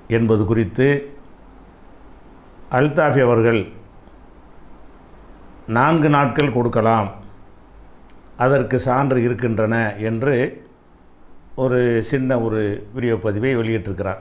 என்பது குறித்து அல்தாஃபி அவர்கள் நான்கு நாட்கள் கொடுக்கலாம் அதற்கு சான்று இருக்கின்றன என்று ஒரு சின்ன ஒரு வீடியோ பதிவை வெளியிட்டிருக்கிறார்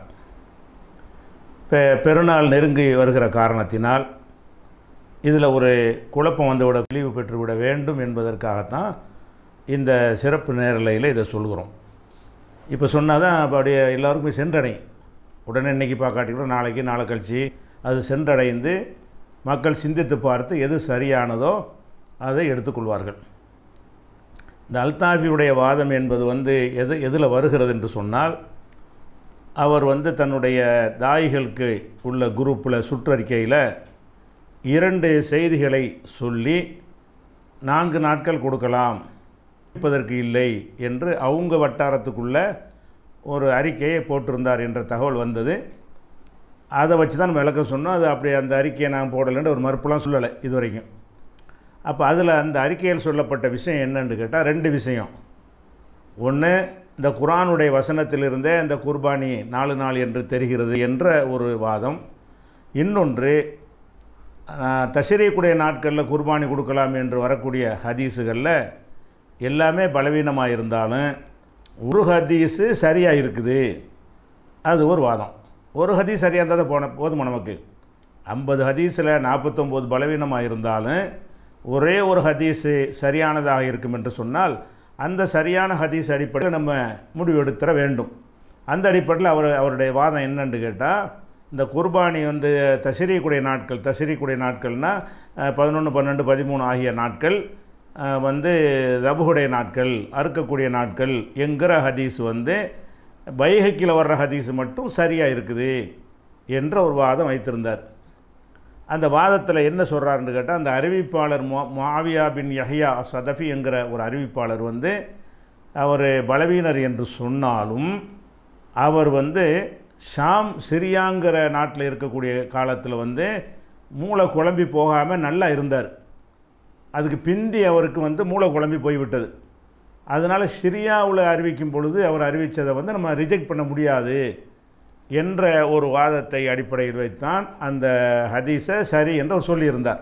இப்போ பெருநாள் நெருங்கி வருகிற காரணத்தினால் இதில் ஒரு குழப்பம் வந்துவிட தெளிவு பெற்றுவிட வேண்டும் என்பதற்காகத்தான் இந்த சிறப்பு நேரலையில் இதை சொல்கிறோம் இப்போ சொன்னால் தான் அப்போ அப்படியே எல்லாருக்கும் சென்றடையும் உடனே இன்றைக்கி பார்க்காட்டிக்கூட நாளைக்கு நாளை கழிச்சு அது சென்றடைந்து மக்கள் சிந்தித்து பார்த்து எது சரியானதோ அதை எடுத்துக்கொள்வார்கள் இந்த அல்தாஃபியுடைய வாதம் என்பது வந்து எது எதில் வருகிறது என்று சொன்னால் அவர் வந்து தன்னுடைய தாய்களுக்கு உள்ள குரூப்பில் சுற்றறிக்கையில் இரண்டு செய்திகளை சொல்லி நான்கு நாட்கள் கொடுக்கலாம் இருப்பதற்கு இல்லை என்று அவங்க வட்டாரத்துக்குள்ள ஒரு அறிக்கையை போட்டிருந்தார் என்ற தகவல் வந்தது அதை வச்சு தான் நம்ம விளக்கம் சொன்னோம் அது அப்படி அந்த அறிக்கையை நான் போடலைன்னு ஒரு மறுப்புலாம் சொல்லலை இது வரைக்கும் அப்போ அதில் அந்த அறிக்கையில் சொல்லப்பட்ட விஷயம் என்னன்னு கேட்டால் ரெண்டு விஷயம் ஒன்று இந்த குரானுடைய வசனத்திலிருந்தே இந்த குர்பானி நாலு நாள் என்று தெரிகிறது என்ற ஒரு வாதம் இன்னொன்று தஷரீக்குடைய நாட்களில் குர்பானி கொடுக்கலாம் என்று வரக்கூடிய ஹதீஸுகளில் எல்லாமே பலவீனமாக இருந்தாலும் ஒரு ஹதீஸு சரியாக இருக்குது அது ஒரு வாதம் ஒரு ஹதீஸ் சரியாக இருந்தால் தான் போன போதுமா நமக்கு ஐம்பது ஹதீஸில் நாற்பத்தொம்போது பலவீனமாக இருந்தாலும் ஒரே ஒரு ஹதீஸு சரியானதாக இருக்கும் என்று சொன்னால் அந்த சரியான ஹதீஸ் அடிப்படையில் நம்ம முடிவெடுத்துற வேண்டும் அந்த அடிப்படையில் அவர் அவருடைய வாதம் என்னன்னு கேட்டால் இந்த குர்பானி வந்து தஷரீக்குடைய நாட்கள் தஷரீக்குடைய நாட்கள்னால் பதினொன்று பன்னெண்டு பதிமூணு ஆகிய நாட்கள் வந்து தபுகுடைய நாட்கள் அறுக்கக்கூடிய நாட்கள் என்கிற ஹதீஸ் வந்து பைஹக்கில் வர்ற ஹதீஸ் மட்டும் சரியாக இருக்குது என்ற ஒரு வாதம் வைத்திருந்தார் அந்த வாதத்தில் என்ன சொல்கிறாருன்னு கேட்டால் அந்த அறிவிப்பாளர் மா மாவியா பின் யஹ்யா சதஃபி என்கிற ஒரு அறிவிப்பாளர் வந்து அவர் பலவீனர் என்று சொன்னாலும் அவர் வந்து ஷாம் சிரியாங்கிற நாட்டில் இருக்கக்கூடிய காலத்தில் வந்து மூளை குழம்பி போகாமல் நல்லா இருந்தார் அதுக்கு பிந்தி அவருக்கு வந்து மூளை குழம்பி போய்விட்டது அதனால் சிரியாவில் அறிவிக்கும் பொழுது அவர் அறிவித்ததை வந்து நம்ம ரிஜெக்ட் பண்ண முடியாது என்ற ஒரு வாதத்தை அடிப்படையில் வைத்தான் அந்த ஹதீஸை சரி என்று அவர் சொல்லியிருந்தார்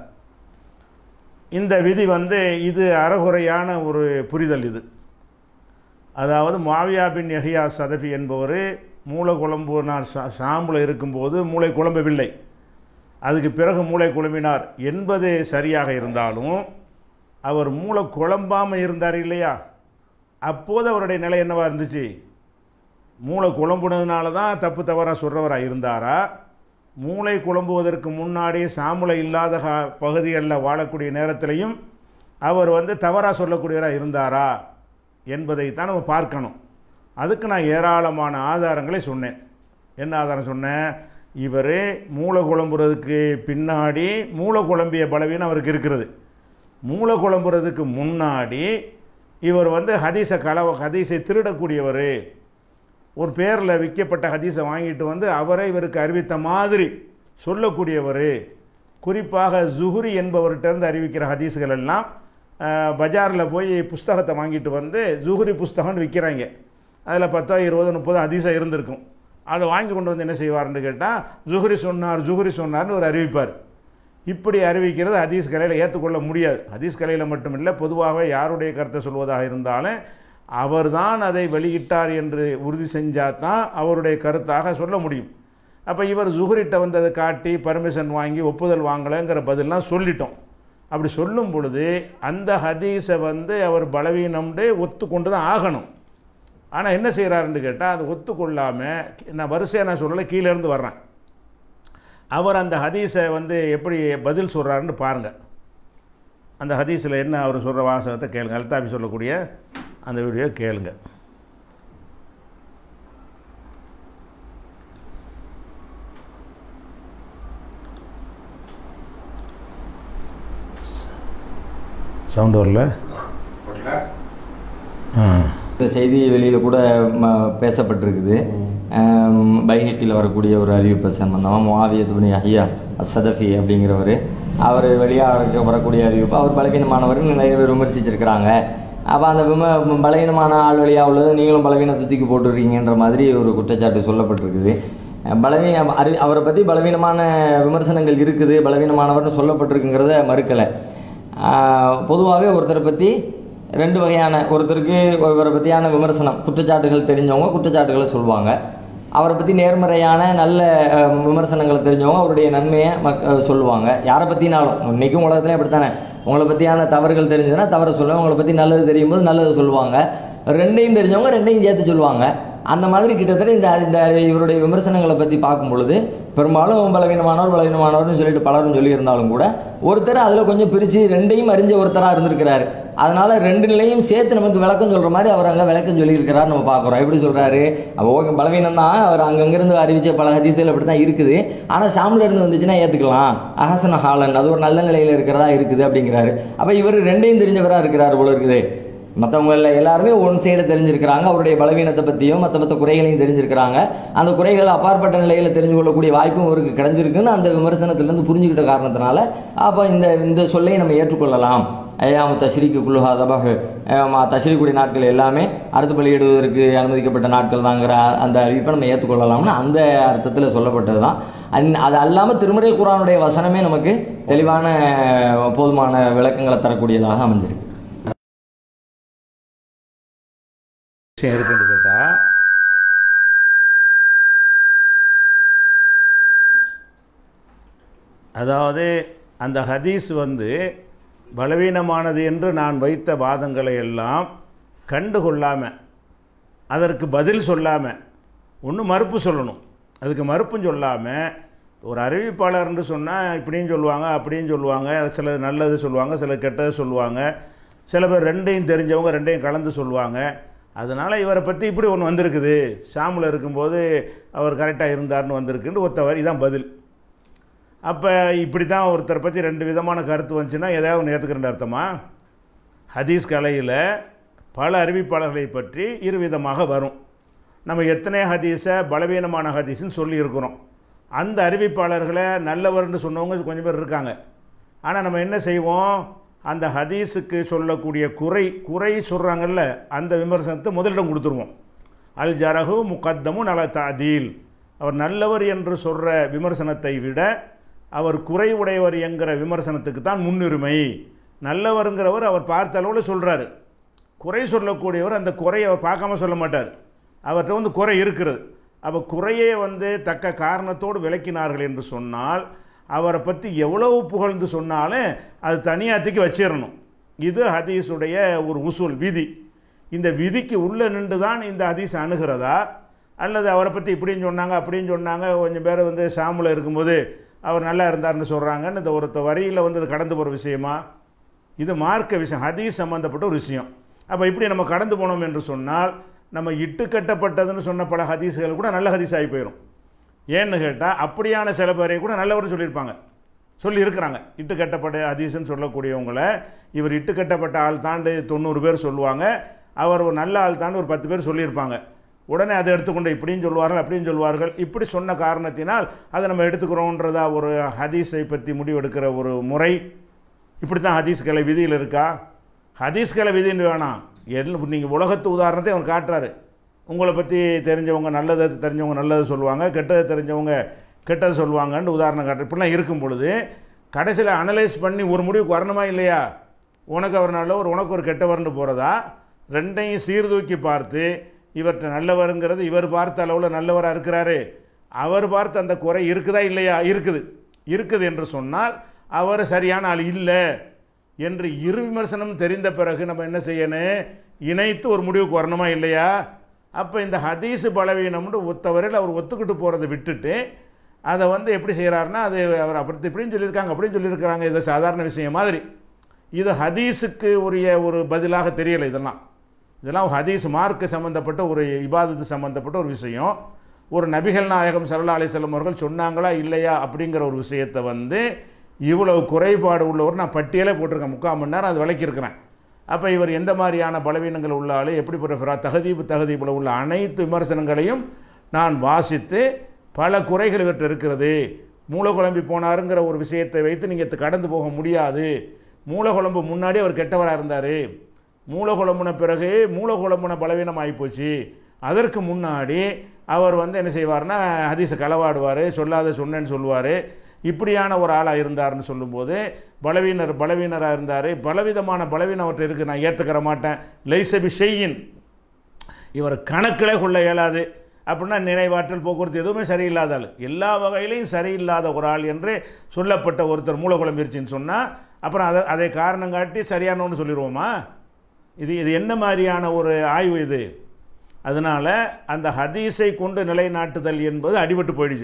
இந்த விதி வந்து இது அறகுறையான ஒரு புரிதல் இது அதாவது மாவியா பின் யஹியா சதஃபி என்பவர் மூளை குழம்புனார் ஷாம்பில் இருக்கும்போது மூளை குழம்பவில்லை அதுக்கு பிறகு மூளை குழம்பினார் என்பது சரியாக இருந்தாலும் அவர் மூளை குழம்பாமல் இருந்தார் இல்லையா அப்போது அவருடைய நிலை என்னவாக இருந்துச்சு மூளை குழம்புனதுனால தான் தப்பு தவறாக சொல்கிறவராக இருந்தாரா மூளை குழம்புவதற்கு முன்னாடி சாமுளை இல்லாத பகுதிகளில் வாழக்கூடிய நேரத்திலையும் அவர் வந்து தவறாக சொல்லக்கூடியவராக இருந்தாரா என்பதைத்தான் நம்ம பார்க்கணும் அதுக்கு நான் ஏராளமான ஆதாரங்களை சொன்னேன் என்ன ஆதாரம் சொன்னேன் இவர் மூளை குழம்புறதுக்கு பின்னாடி மூளை குழம்பிய பலவீனம் அவருக்கு இருக்கிறது மூளை குழம்புறதுக்கு முன்னாடி இவர் வந்து ஹதீஸை கலவ ஹதீஸை திருடக்கூடியவர் ஒரு பேரில் விற்கப்பட்ட ஹதீஸை வாங்கிட்டு வந்து அவரை இவருக்கு அறிவித்த மாதிரி சொல்லக்கூடியவர் குறிப்பாக ஜுஹுரி என்பவர்கிட்டருந்து அறிவிக்கிற ஹதீஸுகள் எல்லாம் பஜாரில் போய் புஸ்தகத்தை வாங்கிட்டு வந்து ஜுஹுரி புஸ்தகம்னு விற்கிறாங்க அதில் பத்தோ இருபது முப்பது ஹதீஸாக இருந்திருக்கும் அதை வாங்கி கொண்டு வந்து என்ன செய்வார்னு கேட்டால் ஜுஹுரி சொன்னார் ஜுஹுரி சொன்னார்னு ஒரு அறிவிப்பார் இப்படி அறிவிக்கிறது ஹதீஸ் கலையில் ஏற்றுக்கொள்ள முடியாது ஹதீஸ் கலையில் மட்டுமில்லை பொதுவாக யாருடைய கருத்தை சொல்வதாக இருந்தாலும் அவர்தான் அதை வெளியிட்டார் என்று உறுதி செஞ்சால் தான் அவருடைய கருத்தாக சொல்ல முடியும் அப்போ இவர் ஜுஹரிட்ட வந்து அதை காட்டி பர்மிஷன் வாங்கி ஒப்புதல் வாங்கலைங்கிற பதிலாம் சொல்லிட்டோம் அப்படி சொல்லும் பொழுது அந்த ஹதீஸை வந்து அவர் பலவீனம்னு ஒத்துக்கொண்டு தான் ஆகணும் ஆனால் என்ன செய்கிறாருன்னு கேட்டால் அதை ஒத்துக்கொள்ளாமல் நான் வரிசையாக நான் சொல்லலை கீழேருந்து வர்றேன் அவர் அந்த ஹதீஸை வந்து எப்படி பதில் சொல்கிறாருன்னு பாருங்கள் அந்த ஹதீஸில் என்ன அவர் சொல்கிற வாசகத்தை கேளுங்க அல்தாபி சொல்லக்கூடிய அந்த வீடியோ கேளுங்க சவுண்ட் வரல ஆ இந்த செய்தி வெளியில் கூட ம பேசப்பட்டிருக்குது பைஹக்கில் வரக்கூடிய ஒரு அறிவிப்பு சம்பந்தமாக முவாவியத்துபனி ஐயா அசதஃபி அப்படிங்கிறவர் அவர் வெளியாக வரக்கூடிய அறிவிப்பு அவர் பலவீனமானவர்னு நிறைய பேர் விமர்சிச்சிருக்கிறாங்க அப்போ அந்த விம பலவீனமான ஆள் வழியாக உள்ளது நீங்களும் பலவீனத்தை தூக்கி போட்டுருக்கீங்கன்ற மாதிரி ஒரு குற்றச்சாட்டு சொல்லப்பட்டிருக்குது பலவீன அறி அவரை பற்றி பலவீனமான விமர்சனங்கள் இருக்குது பலவீனமானவர்னு சொல்லப்பட்டிருக்குங்கிறத மறுக்கலை பொதுவாகவே ஒருத்தரை பற்றி ரெண்டு வகையான ஒருத்தருக்கு இவரை பற்றியான விமர்சனம் குற்றச்சாட்டுகள் தெரிஞ்சவங்க குற்றச்சாட்டுகளை சொல்லுவாங்க அவரை பற்றி நேர்மறையான நல்ல அஹ், விமர்சனங்களை தெரிஞ்சவங்க அவருடைய நன்மையை மக் அஹ், சொல்லுவாங்க யாரை பற்றினாலும் இன்றைக்கும் உலகத்துலேயும் அப்படித்தானே உங்களை பற்றியான தவறுகள் தெரிஞ்சதுன்னா தவறை சொல்லுவாங்க உங்களை பற்றி நல்லது தெரியும் போது நல்லது சொல்லுவாங்க ரெண்டையும் தெரிஞ்சவங்க ரெண்டையும் சேர்த்து சொல்லுவாங்க அந்த மாதிரி கிட்டத்தட்ட இந்த இந்த இவருடைய விமர்சனங்களை பற்றி பார்க்கும் பொழுது பெரும்பாலும் பலவீனமானவர் பலவீனமானவர்னு சொல்லிட்டு பலரும் சொல்லியிருந்தாலும் கூட ஒருத்தர் அதில் கொஞ்சம் பிரித்து ரெண்டையும் அறிஞ்ச ஒருத்தராக இருந்திருக்கிறாரு அதனால ரெண்டு நிலையும் சேர்த்து நமக்கு விளக்கம் சொல்கிற மாதிரி அவர் அங்கே விளக்கம் சொல்லியிருக்கிறார் நம்ம பார்க்குறோம் எப்படி சொல்கிறாரு ஓகே பலவீனம் தான் அவர் அங்கங்கிருந்து அறிவிச்ச பல ஹதீசுகள் அப்படி தான் இருக்குது ஆனால் ஷாமில் இருந்து வந்துச்சுன்னா ஏற்றுக்கலாம் அஹசன ஹாலன் அது ஒரு நல்ல நிலையில் இருக்கிறதா இருக்குது அப்படிங்கிறாரு அப்போ இவர் ரெண்டையும் தெரிஞ்சவராக இருக்கிறார் போல இருக்குது மற்றவங்கள எல்லாருமே ஒன் சைடு தெரிஞ்சிருக்கிறாங்க அவருடைய பலவீனத்தை பற்றியும் மற்ற மற்ற குறைகளையும் தெரிஞ்சிருக்கிறாங்க அந்த குறைகள் அப்பாற்பட்ட நிலையில் தெரிஞ்சு கொள்ளக்கூடிய வாய்ப்பும் அவருக்கு கிடைஞ்சிருக்குன்னு அந்த விமர்சனத்திலேருந்து புரிஞ்சுக்கிட்ட காரணத்தினால அப்போ இந்த இந்த சொல்லை நம்ம ஏற்றுக்கொள்ளலாம் ஐயாம் தஷ்ரீக்கு குல்லுஹா தபாக தஷ்ரீக்குடி நாட்கள் எல்லாமே அறுத்து பலியிடுவதற்கு அனுமதிக்கப்பட்ட நாட்கள் தாங்கிற அந்த அறிவிப்பை நம்ம ஏற்றுக்கொள்ளலாம்னு அந்த அர்த்தத்தில் சொல்லப்பட்டது தான் அந் அது அல்லாமல் திருமுறை குரானுடைய வசனமே நமக்கு தெளிவான போதுமான விளக்கங்களை தரக்கூடியதாக அமைஞ்சிருக்கு விஷயம் இருக்குன்னு கேட்டால் அதாவது அந்த ஹதீஸ் வந்து பலவீனமானது என்று நான் வைத்த வாதங்களை எல்லாம் கண்டு கொள்ளாமல் அதற்கு பதில் சொல்லாமல் ஒன்று மறுப்பு சொல்லணும் அதுக்கு மறுப்பும் சொல்லாமல் ஒரு அறிவிப்பாளர்னு சொன்னால் இப்படியும் சொல்லுவாங்க அப்படியும் சொல்லுவாங்க சில நல்லது சொல்லுவாங்க சில கெட்டது சொல்லுவாங்க சில பேர் ரெண்டையும் தெரிஞ்சவங்க ரெண்டையும் கலந்து சொல்லுவாங்க அதனால் இவரை பற்றி இப்படி ஒன்று வந்திருக்குது ஷாமில் இருக்கும்போது அவர் கரெக்டாக இருந்தார்னு வந்திருக்குன்னு ஒருத்த வரி தான் பதில் அப்போ இப்படி தான் ஒருத்தரை பற்றி ரெண்டு விதமான கருத்து வந்துச்சுன்னா எதாவது ஒன்று ஏற்றுக்கிறேன் அர்த்தமா ஹதீஸ் கலையில் பல அறிவிப்பாளர்களை பற்றி இரு விதமாக வரும் நம்ம எத்தனை ஹதீஸை பலவீனமான ஹதீஸ்னு சொல்லியிருக்கிறோம் அந்த அறிவிப்பாளர்களை நல்லவர்னு சொன்னவங்க கொஞ்சம் பேர் இருக்காங்க ஆனால் நம்ம என்ன செய்வோம் அந்த ஹதீஸுக்கு சொல்லக்கூடிய குறை குறை சொல்கிறாங்கல்ல அந்த விமர்சனத்தை முதலிடம் கொடுத்துருவோம் அல் ஜரகு முகத்தமும் நல தாதீல் அவர் நல்லவர் என்று சொல்கிற விமர்சனத்தை விட அவர் குறை உடையவர் என்கிற விமர்சனத்துக்கு தான் முன்னுரிமை நல்லவருங்கிறவர் அவர் பார்த்த அளவில் சொல்கிறாரு குறை சொல்லக்கூடியவர் அந்த குறையை அவர் பார்க்காம சொல்ல மாட்டார் அவர்கிட்ட வந்து குறை இருக்கிறது அப்போ குறையை வந்து தக்க காரணத்தோடு விளக்கினார்கள் என்று சொன்னால் அவரை பற்றி எவ்வளவு புகழ்ந்து சொன்னாலும் அது தனியாத்துக்கு வச்சிடணும் இது ஹதீஸுடைய ஒரு உசூல் விதி இந்த விதிக்கு உள்ளே நின்று தான் இந்த ஹதீஸ் அணுகிறதா அல்லது அவரை பற்றி இப்படின்னு சொன்னாங்க அப்படின்னு சொன்னாங்க கொஞ்சம் பேர் வந்து ஷாமில் இருக்கும்போது அவர் நல்லா இருந்தார்னு சொல்கிறாங்கன்னு இந்த ஒருத்த வரியில் வந்து அது கடந்து போகிற விஷயமா இது மார்க்க விஷயம் ஹதீஸ் சம்மந்தப்பட்ட ஒரு விஷயம் அப்போ இப்படி நம்ம கடந்து போனோம் என்று சொன்னால் நம்ம இட்டு கட்டப்பட்டதுன்னு சொன்ன பல ஹதீஸுகள் கூட நல்ல ஹதீஸ் ஆகி போயிடும் ஏன்னு கேட்டால் அப்படியான சில பேரை கூட நல்லவர் சொல்லியிருப்பாங்க சொல்லி இருக்கிறாங்க இட்டு கட்டப்பட்ட ஹதீஸ்ன்னு சொல்லக்கூடியவங்கள இவர் இட்டு கட்டப்பட்ட ஆள் தாண்டு தொண்ணூறு பேர் சொல்லுவாங்க அவர் ஒரு நல்ல ஆள் தாண்டு ஒரு பத்து பேர் சொல்லியிருப்பாங்க உடனே அதை எடுத்துக்கொண்டு இப்படின்னு சொல்வார்கள் அப்படின்னு சொல்வார்கள் இப்படி சொன்ன காரணத்தினால் அதை நம்ம எடுத்துக்கிறோன்றதா ஒரு ஹதீஸை பற்றி முடிவெடுக்கிற ஒரு முறை இப்படி தான் ஹதீஸ் கலை விதியில் இருக்கா ஹதீஸ் கலை விதின்னு வேணாம் எல்லாம் நீங்கள் உலகத்து உதாரணத்தை அவர் காட்டுறாரு உங்களை பற்றி தெரிஞ்சவங்க நல்லதை தெரிஞ்சவங்க நல்லது சொல்லுவாங்க கெட்டதை தெரிஞ்சவங்க கெட்டது சொல்லுவாங்கன்னு உதாரணம் காட்டுற இப்படிலாம் இருக்கும் பொழுது கடைசியில் அனலைஸ் பண்ணி ஒரு முடிவுக்கு வரணுமா இல்லையா உனக்கு அவர் நல்லவர் உனக்கு ஒரு கெட்டவர்னு போகிறதா ரெண்டையும் சீர்தூக்கி பார்த்து இவர்கிட்ட நல்லவருங்கிறது இவர் பார்த்த அளவில் நல்லவராக இருக்கிறாரு அவர் பார்த்த அந்த குறை இருக்குதா இல்லையா இருக்குது இருக்குது என்று சொன்னால் அவர் சரியான ஆள் இல்லை என்று இரு விமர்சனம் தெரிந்த பிறகு நம்ம என்ன செய்யணும் இணைத்து ஒரு முடிவுக்கு வரணுமா இல்லையா அப்போ இந்த ஹதீஸு பலவீனம்னு ஒத்தவரையில் அவர் ஒத்துக்கிட்டு போகிறத விட்டுட்டு அதை வந்து எப்படி செய்கிறாருன்னா அது அவர் அப்படி இப்படின்னு சொல்லியிருக்காங்க அப்படின்னு சொல்லியிருக்கிறாங்க இது சாதாரண விஷயம் மாதிரி இது ஹதீஸுக்கு உரிய ஒரு பதிலாக தெரியலை இதெல்லாம் இதெல்லாம் ஹதீஸ் மார்க்கு சம்மந்தப்பட்ட ஒரு இபாதத்து சம்மந்தப்பட்ட ஒரு விஷயம் ஒரு நபிகள் நாயகம் சல்லா அலிசல்லம் அவர்கள் சொன்னாங்களா இல்லையா அப்படிங்கிற ஒரு விஷயத்தை வந்து இவ்வளவு குறைபாடு உள்ளவர் நான் பட்டியலே போட்டிருக்கேன் முக்கால் மணி நேரம் அது விளக்கியிருக்கிறேன் அப்போ இவர் எந்த மாதிரியான பலவீனங்கள் உள்ள ஆளு எப்படிப்பட்ட ஃபிரா தகதீபு தகதீபில் உள்ள அனைத்து விமர்சனங்களையும் நான் வாசித்து பல குறைகள் இவர்கிட்ட இருக்கிறது மூலகுழம்பி போனாருங்கிற ஒரு விஷயத்தை வைத்து நீங்கள் கடந்து போக முடியாது மூலகுழம்பு முன்னாடி அவர் கெட்டவராக இருந்தார் மூலகுழம்புன பிறகு மூலகுழம்புன பலவீனம் ஆகிப்போச்சு அதற்கு முன்னாடி அவர் வந்து என்ன செய்வார்னா ஹதீஸை களவாடுவார் சொல்லாத சொன்னேன்னு சொல்லுவார் இப்படியான ஒரு ஆளாக இருந்தார்னு சொல்லும்போது பலவீனர் பலவீனராக இருந்தார் பலவிதமான பலவீனம் அவர்கிட்ட இருக்குது நான் ஏற்றுக்கிற மாட்டேன் லைசபி ஷெய்யின் இவர் கணக்கிலே கொள்ள இயலாது அப்படின்னா நினைவாற்றல் போக்குவரத்து எதுவுமே சரியில்லாத ஆள் எல்லா வகையிலையும் சரியில்லாத ஒரு ஆள் என்று சொல்லப்பட்ட ஒருத்தர் மூலகுழம்பிருச்சின்னு சொன்னால் அப்புறம் அதை அதை காரணம் காட்டி சரியானவன்னு சொல்லிடுவோமா இது இது என்ன மாதிரியான ஒரு ஆய்வு இது அதனால் அந்த ஹதீஸை கொண்டு நிலைநாட்டுதல் என்பது அடிபட்டு போயிடுச்சு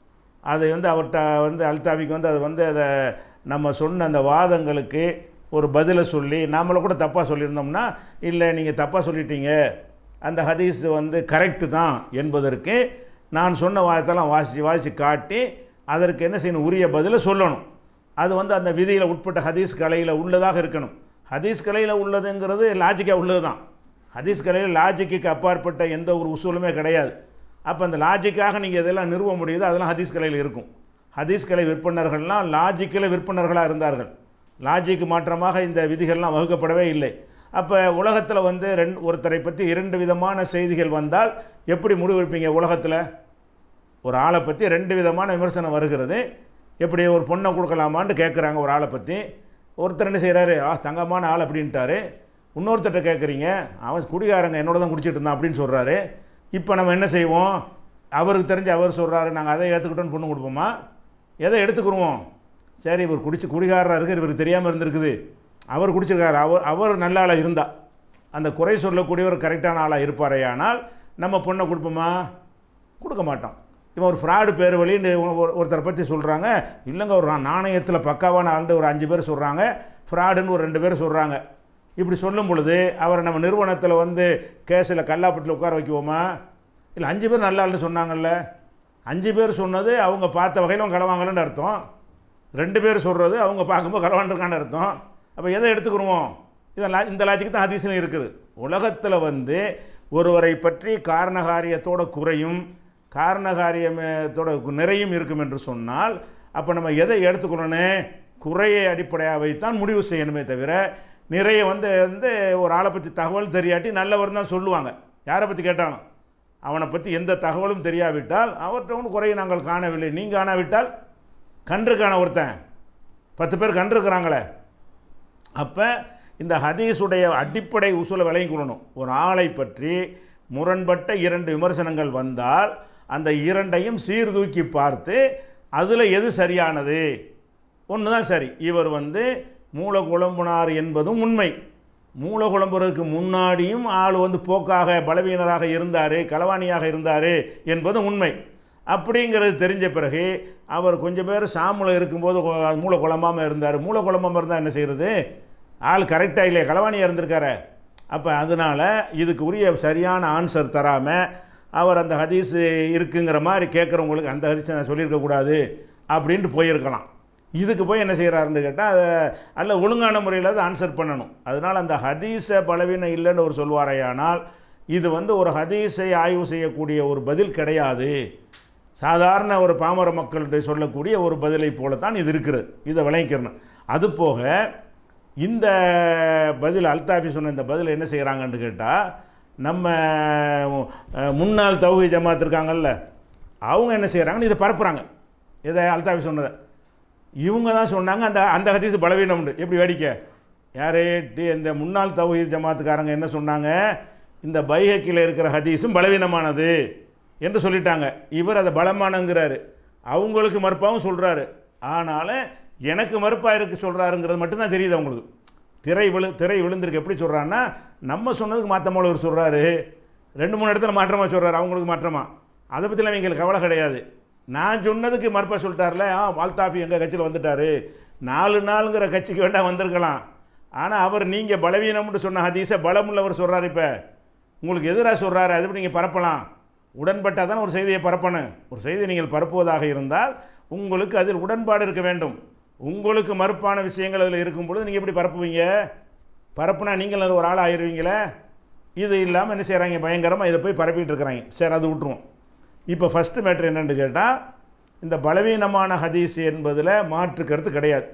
அதை வந்து அவர்கிட்ட வந்து அல்தாபிக்கு வந்து அது வந்து அதை நம்ம சொன்ன அந்த வாதங்களுக்கு ஒரு பதிலை சொல்லி நாமளை கூட தப்பாக சொல்லியிருந்தோம்னா இல்லை நீங்கள் தப்பாக சொல்லிட்டீங்க அந்த ஹதீஸ் வந்து கரெக்டு தான் என்பதற்கு நான் சொன்ன வாதத்தெல்லாம் வாசித்து வாசித்து காட்டி அதற்கு என்ன செய்யணும் உரிய பதிலை சொல்லணும் அது வந்து அந்த விதியில் உட்பட்ட ஹதீஸ் கலையில் உள்ளதாக இருக்கணும் ஹதீஸ் கலையில் உள்ளதுங்கிறது லாஜிக்காக உள்ளது தான் ஹதீஸ் கலையில் லாஜிக்கு அப்பாற்பட்ட எந்த ஒரு உசூலுமே கிடையாது அப்போ அந்த லாஜிக்காக நீங்கள் எதெல்லாம் நிறுவ முடியுதோ அதெல்லாம் ஹதீஸ் கலையில் இருக்கும் ஹதீஸ் கலை விற்பனர்கள்லாம் லாஜிக்கில் விற்பனர்களாக இருந்தார்கள் லாஜிக்கு மாற்றமாக இந்த விதிகள்லாம் வகுக்கப்படவே இல்லை அப்போ உலகத்தில் வந்து ரெண்டு ஒருத்தரை பற்றி இரண்டு விதமான செய்திகள் வந்தால் எப்படி முடிவெடுப்பீங்க உலகத்தில் ஒரு ஆளை பற்றி ரெண்டு விதமான விமர்சனம் வருகிறது எப்படி ஒரு பொண்ணை கொடுக்கலாமான்னு கேட்குறாங்க ஒரு ஆளை பற்றி ஒருத்தர் என்ன செய்கிறாரு ஆ தங்கமான ஆள் அப்படின்ட்டாரு இன்னொருத்தர்கிட்ட கேட்குறீங்க அவன் குடிகாரங்க என்னோட தான் குடிச்சிட்டு இருந்தான் அப்படின்னு சொல்கிறாரு இப்போ நம்ம என்ன செய்வோம் அவருக்கு தெரிஞ்சு அவர் சொல்கிறாரு நாங்கள் அதை ஏற்றுக்கிட்டோன்னு பொண்ணு கொடுப்போமா எதை எடுத்துக்கிடுவோம் சரி இவர் குடிச்சு குடிகாரராக இருக்கு இவருக்கு தெரியாமல் இருந்திருக்குது அவர் குடிச்சிருக்காரு அவர் அவர் நல்ல ஆளாக இருந்தா அந்த குறை சொல்லக்கூடியவர் கரெக்டான ஆளாக இருப்பாரே ஆனால் நம்ம பொண்ணை கொடுப்போமா கொடுக்க மாட்டோம் இவன் ஒரு ஃப்ராடு பேர் வழின்னு ஒரு- ஒருத்தரை பற்றி சொல்கிறாங்க இல்லைங்க ஒரு நாணயத்தில் பக்காவான ஆண்டு ஒரு அஞ்சு பேர் சொல்கிறாங்க ஃப்ராடுன்னு ஒரு ரெண்டு பேர் சொல்கிறாங்க இப்படி சொல்லும் பொழுது அவரை நம்ம நிறுவனத்தில் வந்து கேஸில் கல்லாப்பட்டில் உட்கார வைக்குவோமா இல்லை அஞ்சு பேர் நல்ல ஆள்னு சொன்னாங்கல்ல அஞ்சு பேர் சொன்னது அவங்க பார்த்த வகையில் அவங்க களவாங்கலன்னு அர்த்தம் ரெண்டு பேர் சொல்கிறது அவங்க பார்க்கும்போது களவாண்டிருக்கான்னு அர்த்தம் அப்போ எதை எடுத்துக்கிருவோம் இதெல்லாம் இந்த லாஜிக்கு தான் ஹதீஸ்லையும் இருக்குது உலகத்தில் வந்து ஒருவரை பற்றி காரணகாரியத்தோட குறையும் காரணகாரியத்தோட நிறையும் இருக்கும் என்று சொன்னால் அப்போ நம்ம எதை எடுத்துக்கணும்னு குறையை அடிப்படையாக வைத்தான் முடிவு செய்யணுமே தவிர நிறைய வந்து வந்து ஒரு ஆளை பற்றி தகவல் தெரியாட்டி நல்லவர் தான் சொல்லுவாங்க யாரை பற்றி கேட்டாலும் அவனை பற்றி எந்த தகவலும் தெரியாவிட்டால் அவர்கிட்ட ஒன்றும் குறையை நாங்கள் காணவில்லை நீ காணாவிட்டால் கன்றுக்கான ஒருத்தன் பத்து பேர் கன்றுக்கிறாங்களே அப்போ இந்த ஹதீஸுடைய அடிப்படை உசூலை விளங்கி கொள்ளணும் ஒரு ஆளை பற்றி முரண்பட்ட இரண்டு விமர்சனங்கள் வந்தால் அந்த இரண்டையும் சீர்தூக்கி பார்த்து அதில் எது சரியானது ஒன்று தான் சரி இவர் வந்து மூல குழம்புனார் என்பதும் உண்மை மூல குழம்புறதுக்கு முன்னாடியும் ஆள் வந்து போக்காக பலவீனராக இருந்தார் களவாணியாக இருந்தார் என்பதும் உண்மை அப்படிங்கிறது தெரிஞ்ச பிறகு அவர் கொஞ்சம் பேர் சாமுல இருக்கும்போது கொ- மூளை குழம்பாமல் இருந்தார் மூளை குழம்பாமல் இருந்தால் என்ன செய்கிறது ஆள் கரெக்டாக இல்லையா களவாணியாக இருந்திருக்காரு அப்போ அதனால் இதுக்கு உரிய சரியான ஆன்சர் தராமல் அவர் அந்த ஹதீஸ் இருக்குங்கிற மாதிரி கேட்குறவங்களுக்கு அந்த ஹதீஸை நான் சொல்லியிருக்கக்கூடாது அப்படின்ட்டு போயிருக்கலாம் இதுக்கு போய் என்ன செய்கிறாருன்னு கேட்டால் அதை அல்ல ஒழுங்கான முறையில் அதை ஆன்சர் பண்ணணும் அதனால் அந்த ஹதீஸை பலவீனம் இல்லைன்னு ஒரு சொல்வாரையானால் இது வந்து ஒரு ஹதீஸை ஆய்வு செய்யக்கூடிய ஒரு பதில் கிடையாது சாதாரண ஒரு பாமர மக்கள்கிட்ட சொல்லக்கூடிய ஒரு பதிலை போலத்தான் இது இருக்கிறது இதை விளங்கிக்கிறணும் அது போக இந்த பதில் அல்தாஃபி சொன்ன இந்த பதில் என்ன செய்கிறாங்கன்னு கேட்டால் நம்ம அஹ், முன்னாள் தௌஹி ஜமாத் இருக்காங்கல்ல அவங்க என்ன செய்கிறாங்கன்னு இதை பரப்புகிறாங்க இதை அல்தாஃபி சொன்னதை இவங்க தான் சொன்னாங்க அந்த அந்த ஹதீஸ் பலவீனம்னு எப்படி வேடிக்கை யாரு டி இந்த முன்னாள் தௌஹீத் ஜமாத்துக்காரங்க என்ன சொன்னாங்க இந்த பைஹக்கில் இருக்கிற ஹதீஸும் பலவீனமானது என்று சொல்லிட்டாங்க இவர் அதை பலமானங்கிறாரு அவங்களுக்கு மறுப்பாகவும் சொல்கிறாரு ஆனாலும் எனக்கு மறுப்பாக இருக்கு சொல்கிறாருங்கிறது மட்டும்தான் தெரியுது அவங்களுக்கு திரை விழு திரை விழுந்திருக்கு எப்படி சொல்கிறான்னா நம்ம சொன்னதுக்கு மாற்றமாக அவர் சொல்கிறாரு ரெண்டு மூணு இடத்துல மாற்றமாக சொல்கிறாரு அவங்களுக்கு மாற்றமா அதை பற்றிலாம் எங்களுக்கு கவலை கிடையாது நான் சொன்னதுக்கு மறுப்பா சொல்லிட்டார்ல ஆ வால்தாஃபி எங்கள் கட்சியில் வந்துட்டாரு நாலு நாளுங்கிற கட்சிக்கு வேண்டாம் வந்திருக்கலாம் ஆனால் அவர் நீங்கள் பலவீனம்னு சொன்ன ஹதீஸை பலமுள்ளவர் சொல்கிறார் இப்போ உங்களுக்கு எதிராக சொல்கிறாரு அது எப்படி நீங்கள் பரப்பலாம் உடன்பட்டால் தான் ஒரு செய்தியை பரப்பணும் ஒரு செய்தியை நீங்கள் பரப்புவதாக இருந்தால் உங்களுக்கு அதில் உடன்பாடு இருக்க வேண்டும் உங்களுக்கு மறுப்பான விஷயங்கள் அதில் இருக்கும் பொழுது நீங்கள் எப்படி பரப்புவீங்க பரப்புனா நீங்கள் அது ஒரு ஆள் ஆயிடுவீங்களே இது இல்லாமல் என்ன செய்கிறாங்க பயங்கரமாக இதை போய் பரப்பிட்டு இருக்கிறாங்க சரி அது விட்டுருவோம் இப்போ ஃபஸ்ட்டு மேட்ரு என்னன்னு கேட்டால் இந்த பலவீனமான ஹதீஸ் என்பதில் மாற்று கருத்து கிடையாது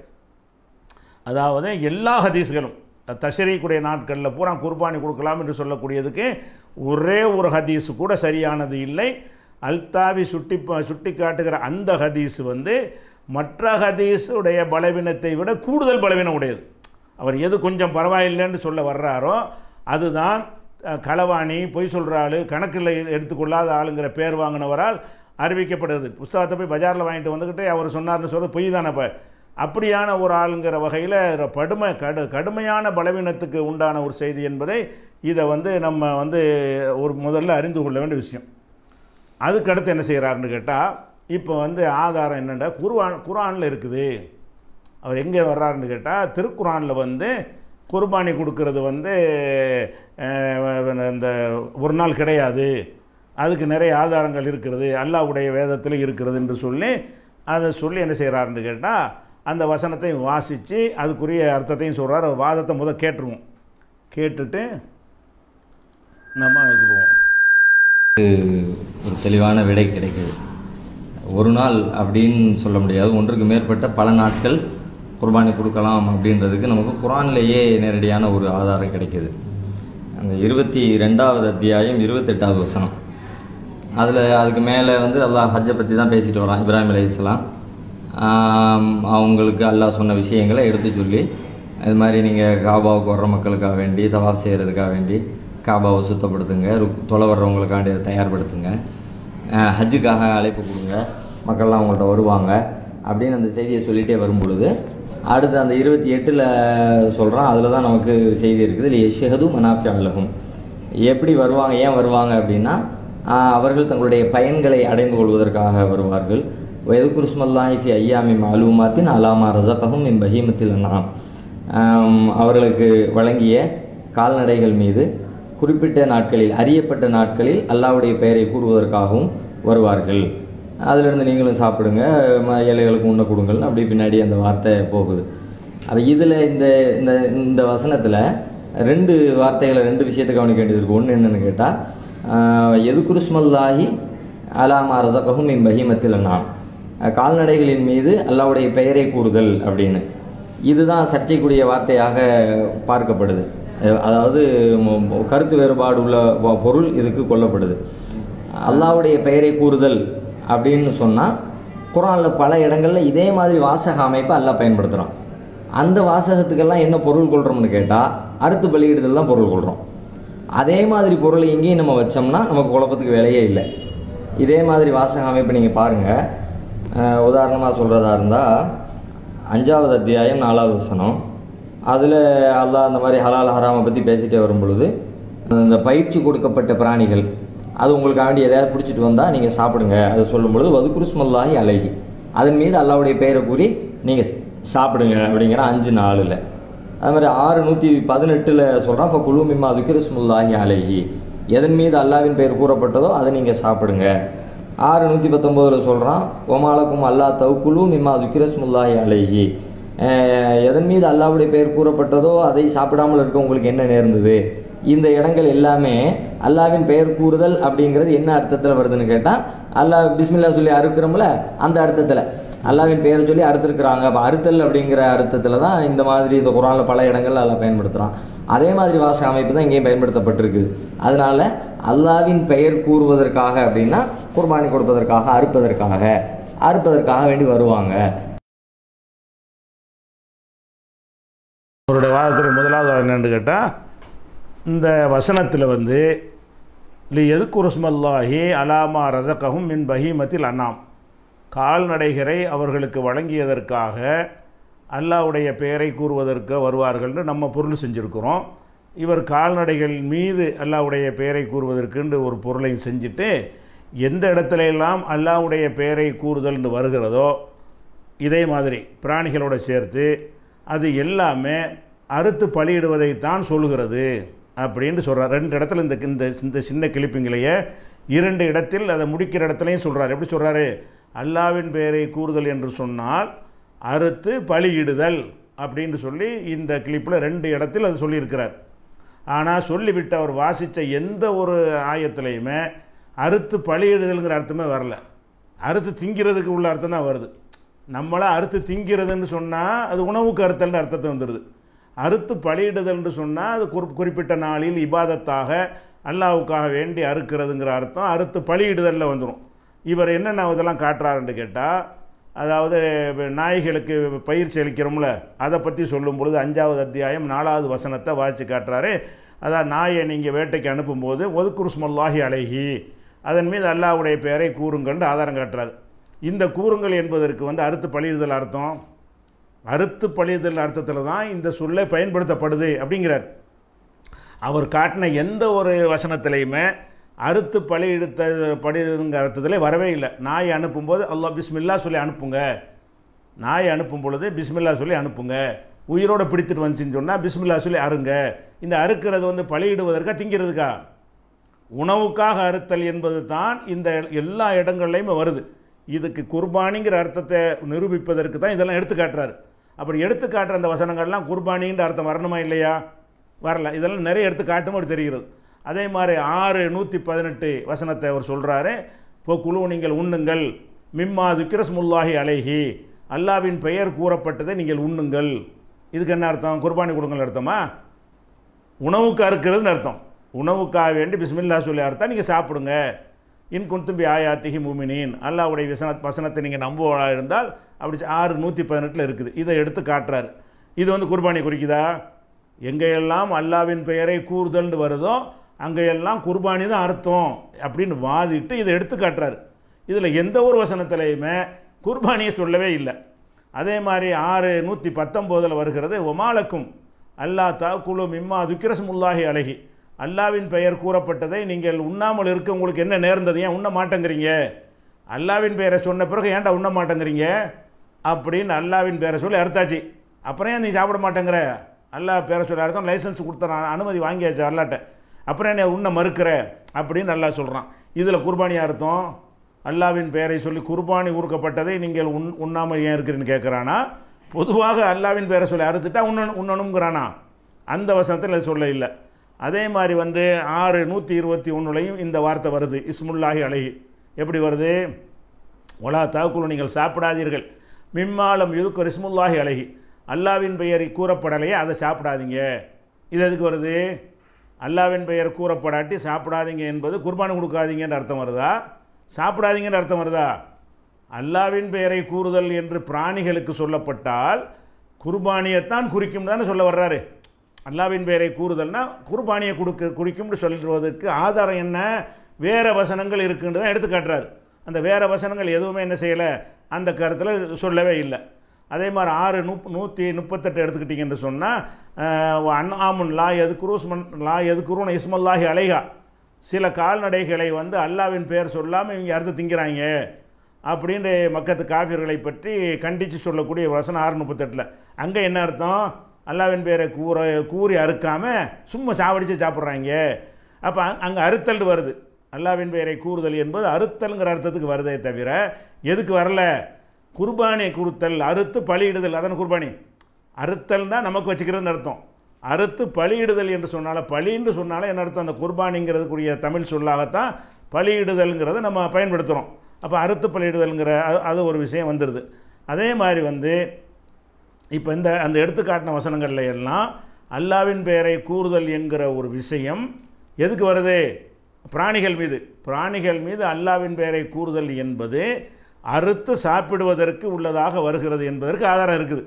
அதாவது எல்லா ஹதீஸ்களும் தஷரீக்குடைய நாட்களில் பூரா குர்பானி கொடுக்கலாம் என்று சொல்லக்கூடியதுக்கு ஒரே ஒரு ஹதீஸ் கூட சரியானது இல்லை அல்தாவி சுட்டி சுட்டி காட்டுகிற அந்த ஹதீஸ் வந்து மற்ற ஹதீஸுடைய பலவீனத்தை விட கூடுதல் பலவீனம் உடையது அவர் எது கொஞ்சம் பரவாயில்லைன்னு சொல்ல வர்றாரோ அதுதான் அஹ், களவாணி பொய் சொல்கிற ஆள் கணக்கில் எடுத்துக்கொள்ளாத ஆளுங்கிற பேர் வாங்கினவரால் அறிவிக்கப்படுது புஸ்தகத்தை போய் பஜாரில் வாங்கிட்டு வந்துக்கிட்டு அவர் சொன்னார்னு சொல்ல பொய் தானே இப்போ அப்படியான ஒரு ஆளுங்கிற வகையில் படுமை கடு கடுமையான பலவீனத்துக்கு உண்டான ஒரு செய்தி என்பதை இதை வந்து நம்ம வந்து ஒரு முதல்ல அறிந்து கொள்ள வேண்டிய விஷயம் அதுக்கடுத்து என்ன செய்கிறாருன்னு கேட்டால் இப்போ வந்து ஆதாரம் என்னென்னா குர்ஆன் குர்ஆனில் இருக்குது அவர் எங்கே வர்றாருன்னு கேட்டால் திருக்குர்ஆனில் வந்து குர்பானி கொடுக்கறது வந்து அஹ், இந்த ஒரு நாள் கிடையாது அதுக்கு நிறைய ஆதாரங்கள் இருக்கிறது அல்லாஹ்வுடைய வேதத்தில் இருக்கிறது என்று சொல்லி அதை சொல்லி என்ன செய்கிறாருன்னு கேட்டால் அந்த வசனத்தையும் வாசித்து அதுக்குரிய அர்த்தத்தையும் சொல்கிறார் வாதத்தை முத கேட்டுருவோம் கேட்டுட்டு நம்ம இது போவோம் ஒரு தெளிவான விடை கிடைக்குது ஒரு நாள் அப்படின்னு சொல்ல முடியாது ஒன்றுக்கு மேற்பட்ட பல நாட்கள் குர்பானி கொடுக்கலாம் அப்படின்றதுக்கு நமக்கு குரான்லேயே நேரடியான ஒரு ஆதாரம் கிடைக்குது அந்த இருபத்தி ரெண்டாவது அத்தியாயம் இருபத்தெட்டாவது வசனம் அதில் அதுக்கு மேலே வந்து அல்லாஹ் ஹஜ்ஜை பற்றி தான் பேசிட்டு வரான் இப்ராஹிம் அலைஹிஸ்ஸலாம் ஆம், அவங்களுக்கு அல்லாஹ் சொன்ன விஷயங்களை எடுத்து சொல்லி இது மாதிரி நீங்கள் காபாவுக்கு வர்ற மக்களுக்காக வேண்டி தவாப் செய்கிறதுக்காக வேண்டி காபாவை சுத்தப்படுத்துங்க ருக்கு- தொலை வர்றவங்களுக்காண்டி அதை தயார்படுத்துங்க அஹ், ஹஜ்ஜுக்காக அழைப்பு கொடுங்க மக்கள்லாம் அவங்கள்ட்ட வருவாங்க அப்படின்னு அந்த செய்தியை சொல்லிகிட்டே வரும் பொழுது அடுத்து அந்த இருபத்தி எட்டில் சொல்கிறான் அதில் தான் நமக்கு செய்தி இருக்குது இல்லை எஷஹது மனாஃபி அலகும் எப்படி வருவாங்க ஏன் வருவாங்க அப்படின்னா ஆஹ், அவர்கள் தங்களுடைய பயன்களை அடைந்து கொள்வதற்காக வருவார்கள் வயதுகுருஸ்மல்லாஹி ஃபி ஐயாமி மாலூமாத்தின் அலாமா ரசகஹும் இம் பஹீமத்தில் நாம் அவர்களுக்கு வழங்கிய கால்நடைகள் மீது குறிப்பிட்ட நாட்களில் அறியப்பட்ட நாட்களில் அல்லாஹ்வுடைய பெயரை கூறுவதற்காகவும் வருவார்கள் அதிலிருந்து நீங்களும் சாப்பிடுங்க ம- ஏழைகளுக்கு உண்ண கொடுங்கள்னு அப்படி பின்னாடி அந்த வார்த்தை போகுது அப்போ இதில் இந்த இந்த இந்த வசனத்தில் ரெண்டு வார்த்தைகளை ரெண்டு விஷயத்தை கவனிக்க வேண்டியது இருக்குது ஒன்று என்னென்னு கேட்டால் எதுகுருஸ்மல்லாஹி அலாமா ரசகஹும் இம் பஹீமத்தில் நாம் கால்நடைகளின் மீது அல்லாஹ்வுடைய பெயரை கூறுதல் அப்படின்னு இதுதான் சர்ச்சைக்குரிய வார்த்தையாக பார்க்கப்படுது அஹ் அதாவது ம- கருத்து வேறுபாடு உள்ள வ- பொருள் இதுக்கு கொல்லப்படுது அல்லாஹ்வுடைய பெயரை கூறுதல் அப்படின்னு சொன்னால் குரானில் பல இடங்களில் இதே மாதிரி வாசக அமைப்பை அல்லாஹ் பயன்படுத்துகிறான் அந்த வாசகத்துக்கெல்லாம் என்ன பொருள் கொள்கிறோம்னு கேட்டால் அறுத்து பலியிடுதல் தான் பொருள் கொள்கிறோம் அதே மாதிரி பொருளை இங்கேயும் நம்ம வச்சோம்னா நமக்கு குழப்பத்துக்கு வேலையே இல்லை இதே மாதிரி வாசக அமைப்பு நீங்கள் பாருங்கள் உதாரணமாக சொல்கிறதா இருந்தால் அஞ்சாவது அத்தியாயம் நாலாவது வசனம் அதில் அல்லாஹ் அந்த மாதிரி ஹலால் ஹராமை பற்றி பேசிட்டே வரும் பொழுது இந்த பயிற்சி கொடுக்கப்பட்ட பிராணிகள் அது உங்களுக்கு வேண்டி எதையாவது பிடிச்சிட்டு வந்தால் நீங்கள் சாப்பிடுங்க அது சொல்லும் பொழுது வதுகுருஸ்மல்லாஹி அழகி அதன் மீது அல்லாஹ்வுடைய பெயரை கூறி நீங்கள் சாப்பிடுங்க அப்படிங்கிற அஞ்சு நாளில் அது மாதிரி ஆறு நூற்றி பதினெட்டில் சொல்கிறான் இப்போ குழுமிமா துக்கிரஸ்முல்லாஹி அலைஹி எதன் மீது அல்லாவின் பெயர் கூறப்பட்டதோ அதை நீங்கள் சாப்பிடுங்க ஆறு நூற்றி பத்தொம்போதில் சொல்கிறான் ஒமாலக்கும் அல்லா தவுக்குலு மிம்மா துக்கிரஸ்முல்லாஹி அலைஹி அஹ் எதன் மீது அல்லாவுடைய பெயர் கூறப்பட்டதோ அதை சாப்பிடாமல் இருக்க உங்களுக்கு என்ன நேர்ந்தது இந்த இடங்கள் எல்லாமே அல்லாவின் பெயர் கூறுதல் அப்படிங்கிறது என்ன அர்த்தத்தில் வருதுன்னு கேட்டால் அல்லாஹ் பிஸ்மில்லா சொல்லி அறுக்கிறோம்ல அந்த அர்த்தத்தில் அல்லாவின் பெயரை சொல்லி அறுத்திருக்கிறாங்க அப்போ அறுத்தல் அப்படிங்கிற அர்த்தத்தில் தான் இந்த மாதிரி இந்த குரானில் பல இடங்கள்ல அல்லாஹ் பயன்படுத்துகிறான் அதே மாதிரி வாசக அமைப்பு தான் இங்கேயும் பயன்படுத்தப்பட்டிருக்கு அதனால அல்லாவின் பெயர் கூறுவதற்காக அப்படின்னா குர்பானி கொடுப்பதற்காக அறுப்பதற்காக அறுப்பதற்காக வேண்டி வருவாங்க அவருடைய வாதத்தில் முதலாவது என்னன்னு கேட்டால் இந்த வசனத்தில் வந்து லி எதுக்குருஸ்மல்லாஹி அலாமா ரசகஹும் மின் பஹீமத்தில் அன்னாம் கால்நடைகளை அவர்களுக்கு வழங்கியதற்காக அல்லாஹ்வுடைய பெயரை கூறுவதற்கு வருவார்கள்னு நம்ம பொருள் செஞ்சுருக்கிறோம் இவர் கால்நடைகள் மீது அல்லாஹ்வுடைய பெயரை கூறுவதற்குன்னு ஒரு பொருளையும் செஞ்சுட்டு எந்த இடத்துல எல்லாம் அல்லாஹ்வுடைய பெயரை கூறுதல்னு வருகிறதோ இதே மாதிரி பிராணிகளோட சேர்த்து அது எல்லாமே அறுத்து பலியிடுவதைத்தான் சொல்கிறது அப்படின்னு சொல்கிறார் ரெண்டு இடத்துல இந்த இந்த இந்த சின்ன கிளிப்பிங்களையே இரண்டு இடத்தில் அதை முடிக்கிற இடத்துலையும் சொல்கிறார் எப்படி சொல்கிறாரு அல்லாவின் பெயரை கூறுதல் என்று சொன்னால் அறுத்து பலியிடுதல் அப்படின்னு சொல்லி இந்த கிளிப்பில் ரெண்டு இடத்தில் அது சொல்லியிருக்கிறார் ஆனால் சொல்லிவிட்டு அவர் வாசித்த எந்த ஒரு ஆயத்திலையுமே அறுத்து பலியிடுதல்ங்கிற அர்த்தமே வரல அறுத்து திங்கிறதுக்கு உள்ள அர்த்தம் தான் வருது நம்மளா அறுத்து திங்கிறதுன்னு சொன்னால் அது உணவுக்கு அறுத்தல்னு அர்த்தத்தை வந்துடுது அறுத்து பலியிடுதல்னு சொன்னால் அது குறி குறிப்பிட்ட நாளில் இபாதத்தாக அல்லாவுக்காக வேண்டி அறுக்கிறதுங்கிற அர்த்தம் அறுத்து பலியிடுதலில் வந்துடும் இவர் என்னென்ன இதெல்லாம் காட்டுறாருன்னு கேட்டால் அதாவது நாய்களுக்கு பயிற்சி அளிக்கிறோம்ல அதை பற்றி சொல்லும் பொழுது அஞ்சாவது அத்தியாயம் நாலாவது வசனத்தை வாசித்து காட்டுறாரு அதான் நாயை நீங்கள் வேட்டைக்கு அனுப்பும்போது ஒதுக்குருஸ்மல்லாஹி அழகி அதன் மீது அல்லாஹ்வுடைய பெயரை கூறுங்கள்னு ஆதாரம் காட்டுறாரு இந்த கூறுங்கள் என்பதற்கு வந்து அறுத்து பழியுதல் அர்த்தம் அறுத்து பழியுதல் அர்த்தத்தில் தான் இந்த சொல்லை பயன்படுத்தப்படுது அப்படிங்கிறார் அவர் காட்டின எந்த ஒரு வசனத்திலையுமே அறுத்து பழி எடுத்த படிங்கிற அர்த்தத்திலே வரவே இல்லை நாய் அனுப்பும்போது அல்லாஹ் பிஸ்மில்லா சொல்லி அனுப்புங்க நாய் அனுப்பும் பொழுது பிஸ்மில்லா சொல்லி அனுப்புங்க உயிரோட பிடித்துட்டு வந்துச்சுன்னு சொன்னால் பிஸ்மில்லா சொல்லி அருங்க இந்த அறுக்கிறது வந்து பலியிடுவதற்கா திங்கிறதுக்கா உணவுக்காக அறுத்தல் என்பது தான் இந்த எல்லா இடங்கள்லையுமே வருது இதுக்கு குர்பானிங்கிற அர்த்தத்தை நிரூபிப்பதற்கு தான் இதெல்லாம் எடுத்து காட்டுறாரு அப்படி எடுத்து காட்டுற அந்த வசனங்கள்லாம் குர்பானின்ற அர்த்தம் வரணுமா இல்லையா வரல இதெல்லாம் நிறைய எடுத்து காட்டும்போது தெரிகிறது அதே மாதிரி ஆறு நூற்றி பதினெட்டு வசனத்தை அவர் சொல்கிறாரு இப்போ குழு நீங்கள் உண்ணுங்கள் மிம்மா துக்கிரஸ்முல்லாஹி அலைஹி அல்லாவின் பெயர் கூறப்பட்டதை நீங்கள் உண்ணுங்கள் இதுக்கு என்ன அர்த்தம் குர்பானி கொடுங்கள் அர்த்தமா உணவுக்கு அறுக்கிறதுன்னு அர்த்தம் உணவுக்காக வேண்டி பிஸ்மில்லா சொல்லி அர்த்தம் நீங்கள் சாப்பிடுங்க இன் குந்தும்பி ஆயாத்திகி முமினின் அல்லாவுடைய வசன வசனத்தை நீங்கள் நம்புவதாக இருந்தால் அப்படி ஆறு நூற்றி பதினெட்டில் இருக்குது இதை எடுத்து காட்டுறாரு இது வந்து குர்பானி குறிக்குதா எங்கெல்லாம் அல்லாவின் பெயரை கூறுதல்னு வருதோ அங்கெல்லாம் குர்பானி தான் அர்த்தம் அப்படின்னு வாதிட்டு இதை எடுத்து காட்டுறாரு இதில் எந்த ஒரு வசனத்திலையுமே குர்பானியை சொல்லவே இல்லை அதே மாதிரி ஆறு நூற்றி பத்தொம்போதில் வருகிறது ஒமாலக்கும் அல்லா தாக்குழு மிம்மா துக்கிரசமுல்லாஹி அழகி அல்லாவின் பெயர் கூறப்பட்டதை நீங்கள் உண்ணாமல் இருக்க உங்களுக்கு என்ன நேர்ந்தது ஏன் உண்ண மாட்டேங்கிறீங்க அல்லாவின் பெயரை சொன்ன பிறகு ஏன்டா உண்ண மாட்டேங்கிறீங்க அப்படின்னு அல்லாவின் பெயரை சொல்லி அறுத்தாச்சு அப்புறம் ஏன் நீ சாப்பிட மாட்டேங்கிற அல்லா பேரை சொல்லி அர்த்தம் லைசன்ஸ் கொடுத்த அனுமதி வாங்கியாச்சு அல்லாட்ட அப்புறம் என்ன உன்னை மறுக்கிற அப்படின்னு நல்லா சொல்கிறான் இதில் குர்பானி அர்த்தம் அல்லாவின் பெயரை சொல்லி குர்பானி கொடுக்கப்பட்டதை நீங்கள் உண் உண்ணாமல் ஏன் இருக்கிறீன்னு கேட்குறானா பொதுவாக அல்லாவின் பெயரை சொல்லி அறுத்துட்டா உண்ணணும் உண்ணணுங்கிறானா அந்த வசனத்தில் அது சொல்ல இல்லை அதே மாதிரி வந்து ஆறு நூற்றி இருபத்தி ஒன்றுலையும் இந்த வார்த்தை வருது இஸ்முல்லாஹி அழகி எப்படி வருது ஒலா தாக்குழு நீங்கள் சாப்பிடாதீர்கள் மிம்மாலம் இதுக்கு இஸ்முல்லாஹி அழகி அல்லாவின் பெயர் கூறப்படலையே அதை சாப்பிடாதீங்க இது எதுக்கு வருது அல்லாவின் பெயர் கூறப்படாட்டி சாப்பிடாதீங்க என்பது குர்பானி கொடுக்காதீங்கன்ற அர்த்தம் வருதா சாப்பிடாதீங்கன்ற அர்த்தம் வருதா அல்லாவின் பெயரை கூறுதல் என்று பிராணிகளுக்கு சொல்லப்பட்டால் குர்பானியைத்தான் குறிக்கும் தானே சொல்ல வர்றாரு அல்லாவின் பெயரை கூறுதல்னா குர்பானியை கொடுக்க குறிக்கும்னு சொல்வதற்கு ஆதாரம் என்ன வேற வசனங்கள் இருக்குன்னு தான் எடுத்து காட்டுறாரு அந்த வேற வசனங்கள் எதுவுமே என்ன செய்யலை அந்த கருத்தில் சொல்லவே இல்லை அதே மாதிரி ஆறு நூப் நூற்றி முப்பத்தெட்டு எடுத்துக்கிட்டிங்கன்னு சொன்னால் அன்னாமுன் லா எதுக்குரூஸ்மன் லா எதுக்குருன்னு இஸ்மல்லாஹி அலைகா சில கால்நடைகளை வந்து அல்லாவின் பெயர் சொல்லாமல் இவங்க அறுத்து திங்கிறாங்க அப்படின்ற மக்கத்து காஃபியர்களை பற்றி கண்டித்து சொல்லக்கூடிய வசனம் ஆறு முப்பத்தெட்டில் அங்கே என்ன அர்த்தம் அல்லாவின் பேரை கூற கூறி அறுக்காமல் சும்மா சாவடித்து சாப்பிட்றாங்க அப்போ அங்கே அறுத்தல் வருது அல்லாவின் பெயரை கூறுதல் என்பது அறுத்தல்ங்கிற அர்த்தத்துக்கு வருதே தவிர எதுக்கு வரல குர்பானை கொடுத்தல் அறுத்து பலியிடுதல் அதான குர்பானி அறுத்தல்னா நமக்கு வச்சுக்கிறதுன்னு அர்த்தம் அறுத்து பலியிடுதல் என்று சொன்னால பலின்னு சொன்னாலே என்ன அர்த்தம் அந்த குர்பானிங்கிறதுக்குரிய தமிழ் சொல்லாகத்தான் பலியிடுதல்ங்கிறத நம்ம பயன்படுத்துகிறோம் அப்போ அறுத்து பலியிடுதல்ங்கிற அது அது ஒரு விஷயம் வந்துடுது அதே மாதிரி வந்து இப்போ இந்த அந்த எடுத்துக்காட்டின வசனங்கள்ல எல்லாம் அல்லாவின் பெயரை கூறுதல் என்கிற ஒரு விஷயம் எதுக்கு வருது பிராணிகள் மீது பிராணிகள் மீது அல்லாவின் பெயரை கூறுதல் என்பது அறுத்து சாப்பிடுவதற்கு உள்ளதாக வருகிறது என்பதற்கு ஆதாரம் இருக்குது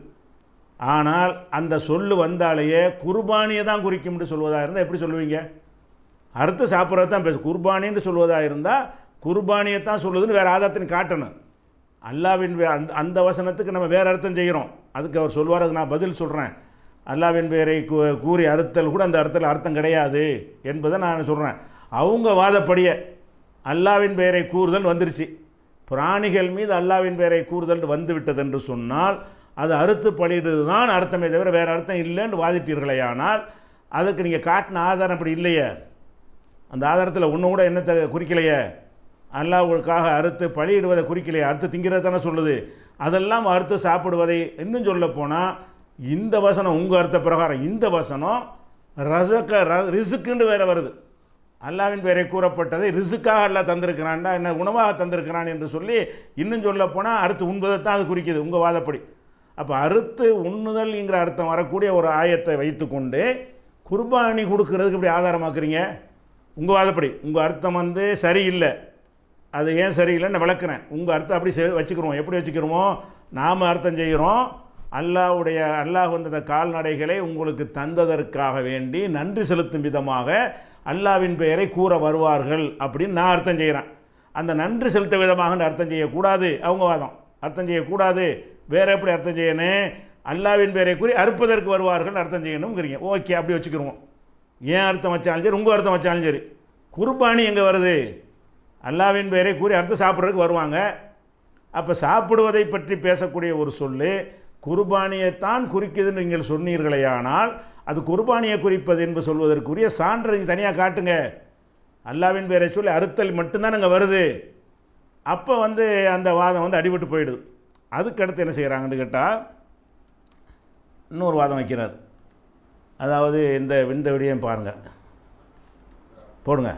ஆனால் அந்த சொல்லு வந்தாலேயே குர்பானியை தான் குறிக்கும்னு சொல்வதாக இருந்தால் எப்படி சொல்லுவீங்க அறுத்து சாப்பிட்றது தான் பேசு குர்பானின்னு சொல்வதாக இருந்தால் குர்பானியை தான் சொல்லுதுன்னு வேறு ஆதாரத்தின் காட்டணும் அல்லாவின் வே- அந்த அந்த வசனத்துக்கு நம்ம வேறு அர்த்தம் செய்கிறோம் அதுக்கு அவர் சொல்வார் அதுக்கு நான் பதில் சொல்கிறேன் அல்லாவின் பெயரை கூ- கூறி அறுத்தல் கூட அந்த அர்த்தத்தில் அர்த்தம் கிடையாது என்பதை நான் சொல்கிறேன் அவங்க வாதப்படியே அல்லாவின் பெயரை கூறுதல் வந்துருச்சு பிராணிகள் மீது அல்லாவின் பெயரை கூறுதல் வந்து விட்டது என்று சொன்னால் அது அறுத்து பலியிடுறது தான் அர்த்தமே தவிர வேறு அர்த்தம் இல்லைன்னு வாதிட்டீர்களே ஆனால் அதுக்கு நீங்கள் காட்டின ஆதாரம் அப்படி இல்லையே அந்த ஆதாரத்தில் ஒன்று கூட என்னத்தை குறிக்கலையே அல்லாவுக்காக அறுத்து பலியிடுவதை குறிக்கலையே அறுத்து திங்கிறத தானே சொல்லுது அதெல்லாம் அறுத்து சாப்பிடுவதை இன்னும் சொல்ல போனால் இந்த வசனம் உங்கள் அர்த்த பிரகாரம் இந்த வசனம் ரசக்க ர ரிசுக்குன்னு வேற வருது அல்லாவின் பெயரை கூறப்பட்டதை ரிசுக்காக அல்லாஹ் தந்திருக்கிறான்டா என்ன உணவாக தந்திருக்கிறான் என்று சொல்லி இன்னும் சொல்ல போனால் அறுத்து உண்பதை தான் அது குறிக்குது உங்கள் வாதப்படி அப்போ அறுத்து உண்ணுதல்ங்கிற அர்த்தம் வரக்கூடிய ஒரு ஆயத்தை வைத்துக்கொண்டு குர்பானி கொடுக்கறதுக்கு இப்படி ஆதாரமாக்குறீங்க உங்கள் வாதப்படி உங்கள் அர்த்தம் வந்து சரியில்லை அது ஏன் சரியில்லைன்னு விளக்குறேன் உங்கள் அர்த்தம் அப்படி செ- வச்சுக்கிறோம் எப்படி வச்சுக்கிறோமோ நாம் அர்த்தம் செய்கிறோம் அல்லாஹ்வுடைய அல்லாஹ் வந்து அந்த கால்நடைகளை உங்களுக்கு தந்ததற்காக வேண்டி நன்றி செலுத்தும் விதமாக அல்லாவின் பெயரை கூற வருவார்கள் அப்படின்னு நான் அர்த்தம் செய்கிறேன் அந்த நன்றி செலுத்த விதமாக அர்த்தம் செய்யக்கூடாது அவங்க வாதம் அர்த்தம் செய்யக்கூடாது வேற எப்படி அர்த்தம் செய்யணும் அல்லாவின் பெயரை கூறி அறுப்பதற்கு வருவார்கள் அர்த்தம் செய்யணுங்கிறீங்க ஓகே அப்படி வச்சுக்கிருவோம் ஏன் அர்த்தம் வச்சாலும் சரி உங்கள் அர்த்தம் வச்சாலும் சரி குர்பானி எங்கே வருது அல்லாவின் பெயரை கூறி அர்த்தம் சாப்பிட்றதுக்கு வருவாங்க அப்போ சாப்பிடுவதை பற்றி பேசக்கூடிய ஒரு சொல்லு குர்பானியைத்தான் குறிக்குதுன்னு நீங்கள் சொன்னீர்களேயானால் அது குர்பானியை குறிப்பது என்று சொல்வதற்குரிய சான்றை நீங்கள் தனியாக காட்டுங்க அல்லாவின் பெயரை சொல்லி அறுத்தல் மட்டும்தான் அங்கே வருது அப்போ வந்து அந்த வாதம் வந்து அடிபட்டு போயிடுது அதுக்கு அடுத்து என்ன செய்கிறாங்கன்னு கேட்டால் இன்னொரு வாதம் வைக்கிறார் அதாவது இந்த இந்த விடியம் பாருங்கள் போடுங்க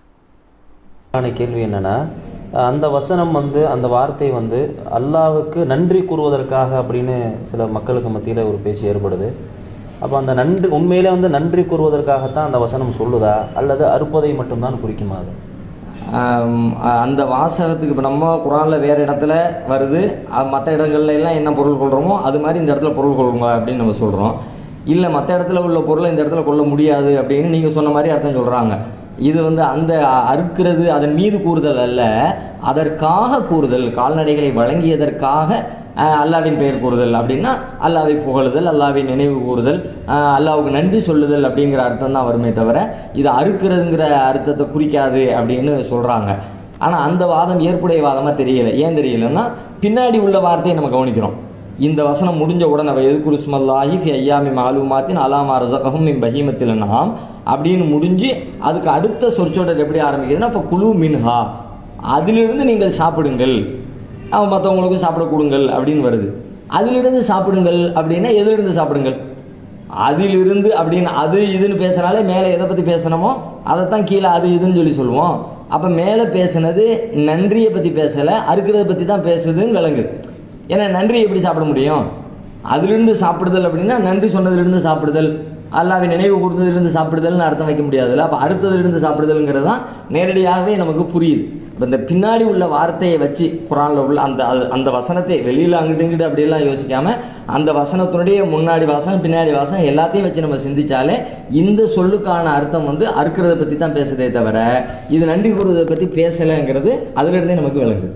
ஆன கேள்வி என்னன்னா அந்த வசனம் வந்து அந்த வார்த்தை வந்து அல்லாவுக்கு நன்றி கூறுவதற்காக அப்படின்னு சில மக்களுக்கு மத்தியில் ஒரு பேச்சு ஏற்படுது அப்போ அந்த நன்றி உண்மையிலே வந்து நன்றி கூறுவதற்காகத்தான் அந்த வசனம் சொல்லுதா அல்லது அறுப்பதை மட்டும்தான் குறிக்குமா அது ஆம், அந்த வாசகத்துக்கு இப்போ நம்ம குரானில் வேறு இடத்துல வருது மற்ற இடங்கள்ல எல்லாம் என்ன பொருள் கொள்கிறோமோ அது மாதிரி இந்த இடத்துல பொருள் கொள்ளுங்க அப்படின்னு நம்ம சொல்கிறோம் இல்லை மற்ற இடத்துல உள்ள பொருளை இந்த இடத்துல கொள்ள முடியாது அப்படின்னு நீங்கள் சொன்ன மாதிரி அர்த்தம் சொல்கிறாங்க இது வந்து அந்த அறுக்கிறது அதன் மீது கூறுதல் அல்ல அதற்காக கூறுதல் கால்நடைகளை வழங்கியதற்காக ஆஹ், அல்லாவின் பெயர் கூறுதல் அப்படின்னா அல்லாவை புகழுதல் அல்லாவை நினைவு கூறுதல் ஆஹ், அல்லாவுக்கு நன்றி சொல்லுதல் அப்படிங்கிற அர்த்தம் தான் வருமே தவிர இது அறுக்கிறதுங்கிற அர்த்தத்தை குறிக்காது அப்படின்னு சொல்கிறாங்க ஆனால் அந்த வாதம் ஏற்புடைய வாதமாக தெரியல ஏன் தெரியலன்னா பின்னாடி உள்ள வார்த்தையை நம்ம கவனிக்கிறோம் இந்த வசனம் முடிஞ்ச உடனே வயது குருஸ்மல்லாஹி ஃபி ஐயாமி மாலுமாத்தின் அலாமா ரசகஹும் மின் பஹீமத்தில் நாம் அப்படின்னு முடிஞ்சு அதுக்கு அடுத்த சொற்சொடர் எப்படி ஆரம்பிக்குதுன்னா இப்போ குழு மின்ஹா அதிலிருந்து நீங்கள் சாப்பிடுங்கள் அவன் மற்றவங்களுக்கும் சாப்பிட கொடுங்கள் அப்படின்னு வருது அதிலிருந்து சாப்பிடுங்கள் அப்படின்னா எதிலிருந்து சாப்பிடுங்கள் அதிலிருந்து அப்படின்னு அது இதுன்னு பேசுனாலே மேலே எதை பற்றி பேசணுமோ அதைத்தான் கீழே அது இதுன்னு சொல்லி சொல்லுவோம் அப்போ மேலே பேசுனது நன்றியை பற்றி பேசலை அறுக்கிறத பற்றி தான் பேசுதுன்னு விளங்குது ஏன்னா நன்றி எப்படி சாப்பிட முடியும் அதிலிருந்து சாப்பிடுதல் அப்படின்னா நன்றி சொன்னதிலிருந்து சாப்பிடுதல் அல்லாவை நினைவு கூர்ந்ததிலிருந்து சாப்பிடுதல்னு அர்த்தம் வைக்க முடியாதுல்ல அப்போ அறுத்ததிலிருந்து சாப்பிடுதல்ங்கிறது தான் நேரடியாகவே நமக்கு புரியுது இப்போ இந்த பின்னாடி உள்ள வார்த்தையை வச்சு குரானில் உள்ள அந்த அது- அந்த வசனத்தை வெளியில் அங்கிட்டு இங்கிட்டு அப்படியெல்லாம் யோசிக்காம அந்த வசனத்தினுடைய முன்னாடி வாசகம் பின்னாடி வாசகம் எல்லாத்தையும் வச்சு நம்ம சிந்திச்சாலே இந்த சொல்லுக்கான அர்த்தம் வந்து அறுக்கிறத பற்றி தான் பேசுதே தவிர இது நன்றி கூறுவதை பற்றி பேசலைங்கிறது அதிலிருந்தே நமக்கு விளங்குது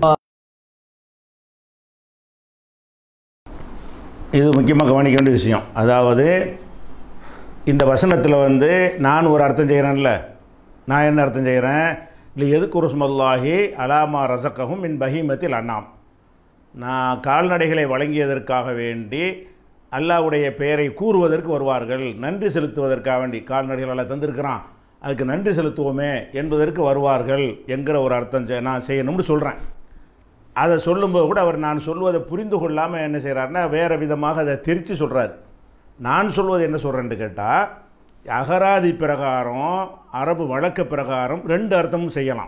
இது முக்கியமாக கவனிக்க வேண்டிய விஷயம் அதாவது இந்த வசனத்தில் வந்து நான் ஒரு அர்த்தம் செய்கிறேன்ல நான் என்ன அர்த்தம் செய்கிறேன் இல்லை எதுக்கு உருஸ்மல்லாஹி அலாமா ரசக்ககும் மின் பஹீமத்தில் அண்ணாம் நான் கால்நடைகளை வழங்கியதற்காக வேண்டி அல்லாஹ்வுடைய பெயரை கூறுவதற்கு வருவார்கள் நன்றி செலுத்துவதற்காக வேண்டி கால்நடைகள் எல்லாம் தந்திருக்கிறான் அதுக்கு நன்றி செலுத்துவோமே என்பதற்கு வருவார்கள் என்கிற ஒரு அர்த்தம் செ- நான் செய்யணும்னு சொல்கிறேன் அதை சொல்லும்போது கூட அவர் நான் சொல்வதை புரிந்து கொள்ளாமல் என்ன செய்கிறாருன்னா வேறு விதமாக அதை திரித்து சொல்கிறார் நான் சொல்வது என்ன சொல்கிறேன்னு கேட்டால் அகராதி பிரகாரம் அரபு வழக்கு பிரகாரம் ரெண்டு அர்த்தமும் செய்யலாம்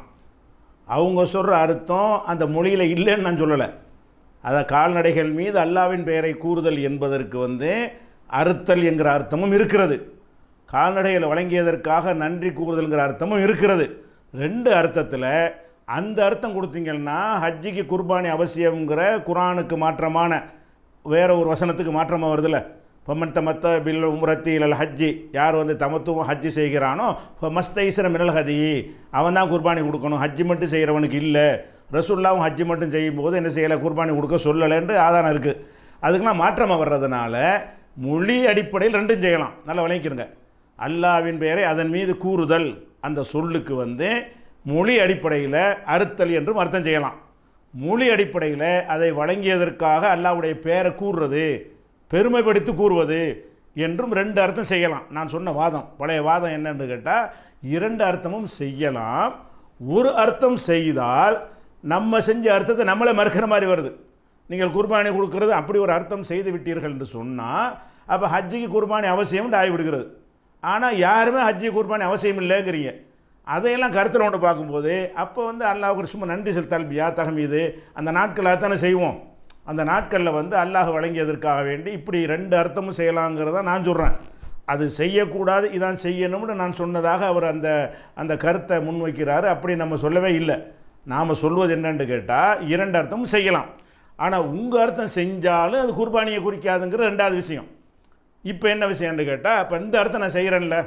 அவங்க சொல்கிற அர்த்தம் அந்த மொழியில் இல்லைன்னு நான் சொல்லலை அதை கால்நடைகள் மீது அல்லாவின் பெயரை கூறுதல் என்பதற்கு வந்து அறுத்தல் என்கிற அர்த்தமும் இருக்கிறது கால்நடைகளை வழங்கியதற்காக நன்றி கூறுதல்ங்கிற அர்த்தமும் இருக்கிறது ரெண்டு அர்த்தத்தில் அந்த அர்த்தம் கொடுத்தீங்கன்னா ஹஜ்ஜிக்கு குர்பானி அவசியம்ங்கிற குரானுக்கு மாற்றமான வேற ஒரு வசனத்துக்கு மாற்றமாக வருதுல்ல பமன் தமத்த பில் உம்ரத்தி இல்லல் ஹஜ்ஜி யார் வந்து தமத்துவம் ஹஜ்ஜி செய்கிறானோ இப்போ மஸ்தைசர மினல் ஹதி அவன் தான் குர்பானி கொடுக்கணும் ஹஜ்ஜி மட்டும் செய்கிறவனுக்கு இல்லை ரசுல்லாவும் ஹஜ்ஜி மட்டும் செய்யும்போது என்ன செய்யலை குர்பானி கொடுக்க சொல்லலைன்ட்டு ஆதாரம் இருக்குது அதுக்கெல்லாம் மாற்றமாக வர்றதுனால மொழி அடிப்படையில் ரெண்டும் செய்யலாம் நல்லா விளங்கிக்கிறங்க அல்லாவின் பெயரை அதன் மீது கூறுதல் அந்த சொல்லுக்கு வந்து மொழி அடிப்படையில் அறுத்தல் என்றும் அர்த்தம் செய்யலாம் மொழி அடிப்படையில் அதை வழங்கியதற்காக அல்லாவுடைய பெயரை கூறுறது பெருமைப்படுத்தி கூறுவது என்றும் ரெண்டு அர்த்தம் செய்யலாம் நான் சொன்ன வாதம் பழைய வாதம் என்னன்னு கேட்டால் இரண்டு அர்த்தமும் செய்யலாம் ஒரு அர்த்தம் செய்தால் நம்ம செஞ்ச அர்த்தத்தை நம்மளே மறுக்கிற மாதிரி வருது நீங்கள் குர்பானி கொடுக்கறது அப்படி ஒரு அர்த்தம் செய்து விட்டீர்கள் என்று சொன்னால் அப்போ ஹஜ்ஜிக்கு குர்பானி அவசியம்னு ஆகிவிடுகிறது ஆனால் யாருமே ஹஜ்ஜி குர்பானி அவசியம் இல்லைங்கிறீங்க அதையெல்லாம் கருத்தில் கொண்டு பார்க்கும்போது அப்போ வந்து அல்லாஹ்வுக்கு சும்மா நன்றி செலுத்தல் பியா தகமீது அந்த நாட்களில் தானே செய்வோம் அந்த நாட்களில் வந்து அல்லாஹ் வழங்கியதற்காக வேண்டி இப்படி ரெண்டு அர்த்தமும் செய்யலாங்கிறத நான் சொல்கிறேன் அது செய்யக்கூடாது இதான் செய்யணும்னு நான் சொன்னதாக அவர் அந்த அந்த கருத்தை முன்வைக்கிறாரு அப்படி நம்ம சொல்லவே இல்லை நாம் சொல்வது என்னன்னு கேட்டால் இரண்டு அர்த்தமும் செய்யலாம் ஆனால் உங்கள் அர்த்தம் செஞ்சாலும் அது குர்பானியை குறிக்காதுங்கிறது ரெண்டாவது விஷயம் இப்போ என்ன விஷயம்னு கேட்டால் இப்போ இந்த அர்த்தம் நான் செய்கிறேன்ல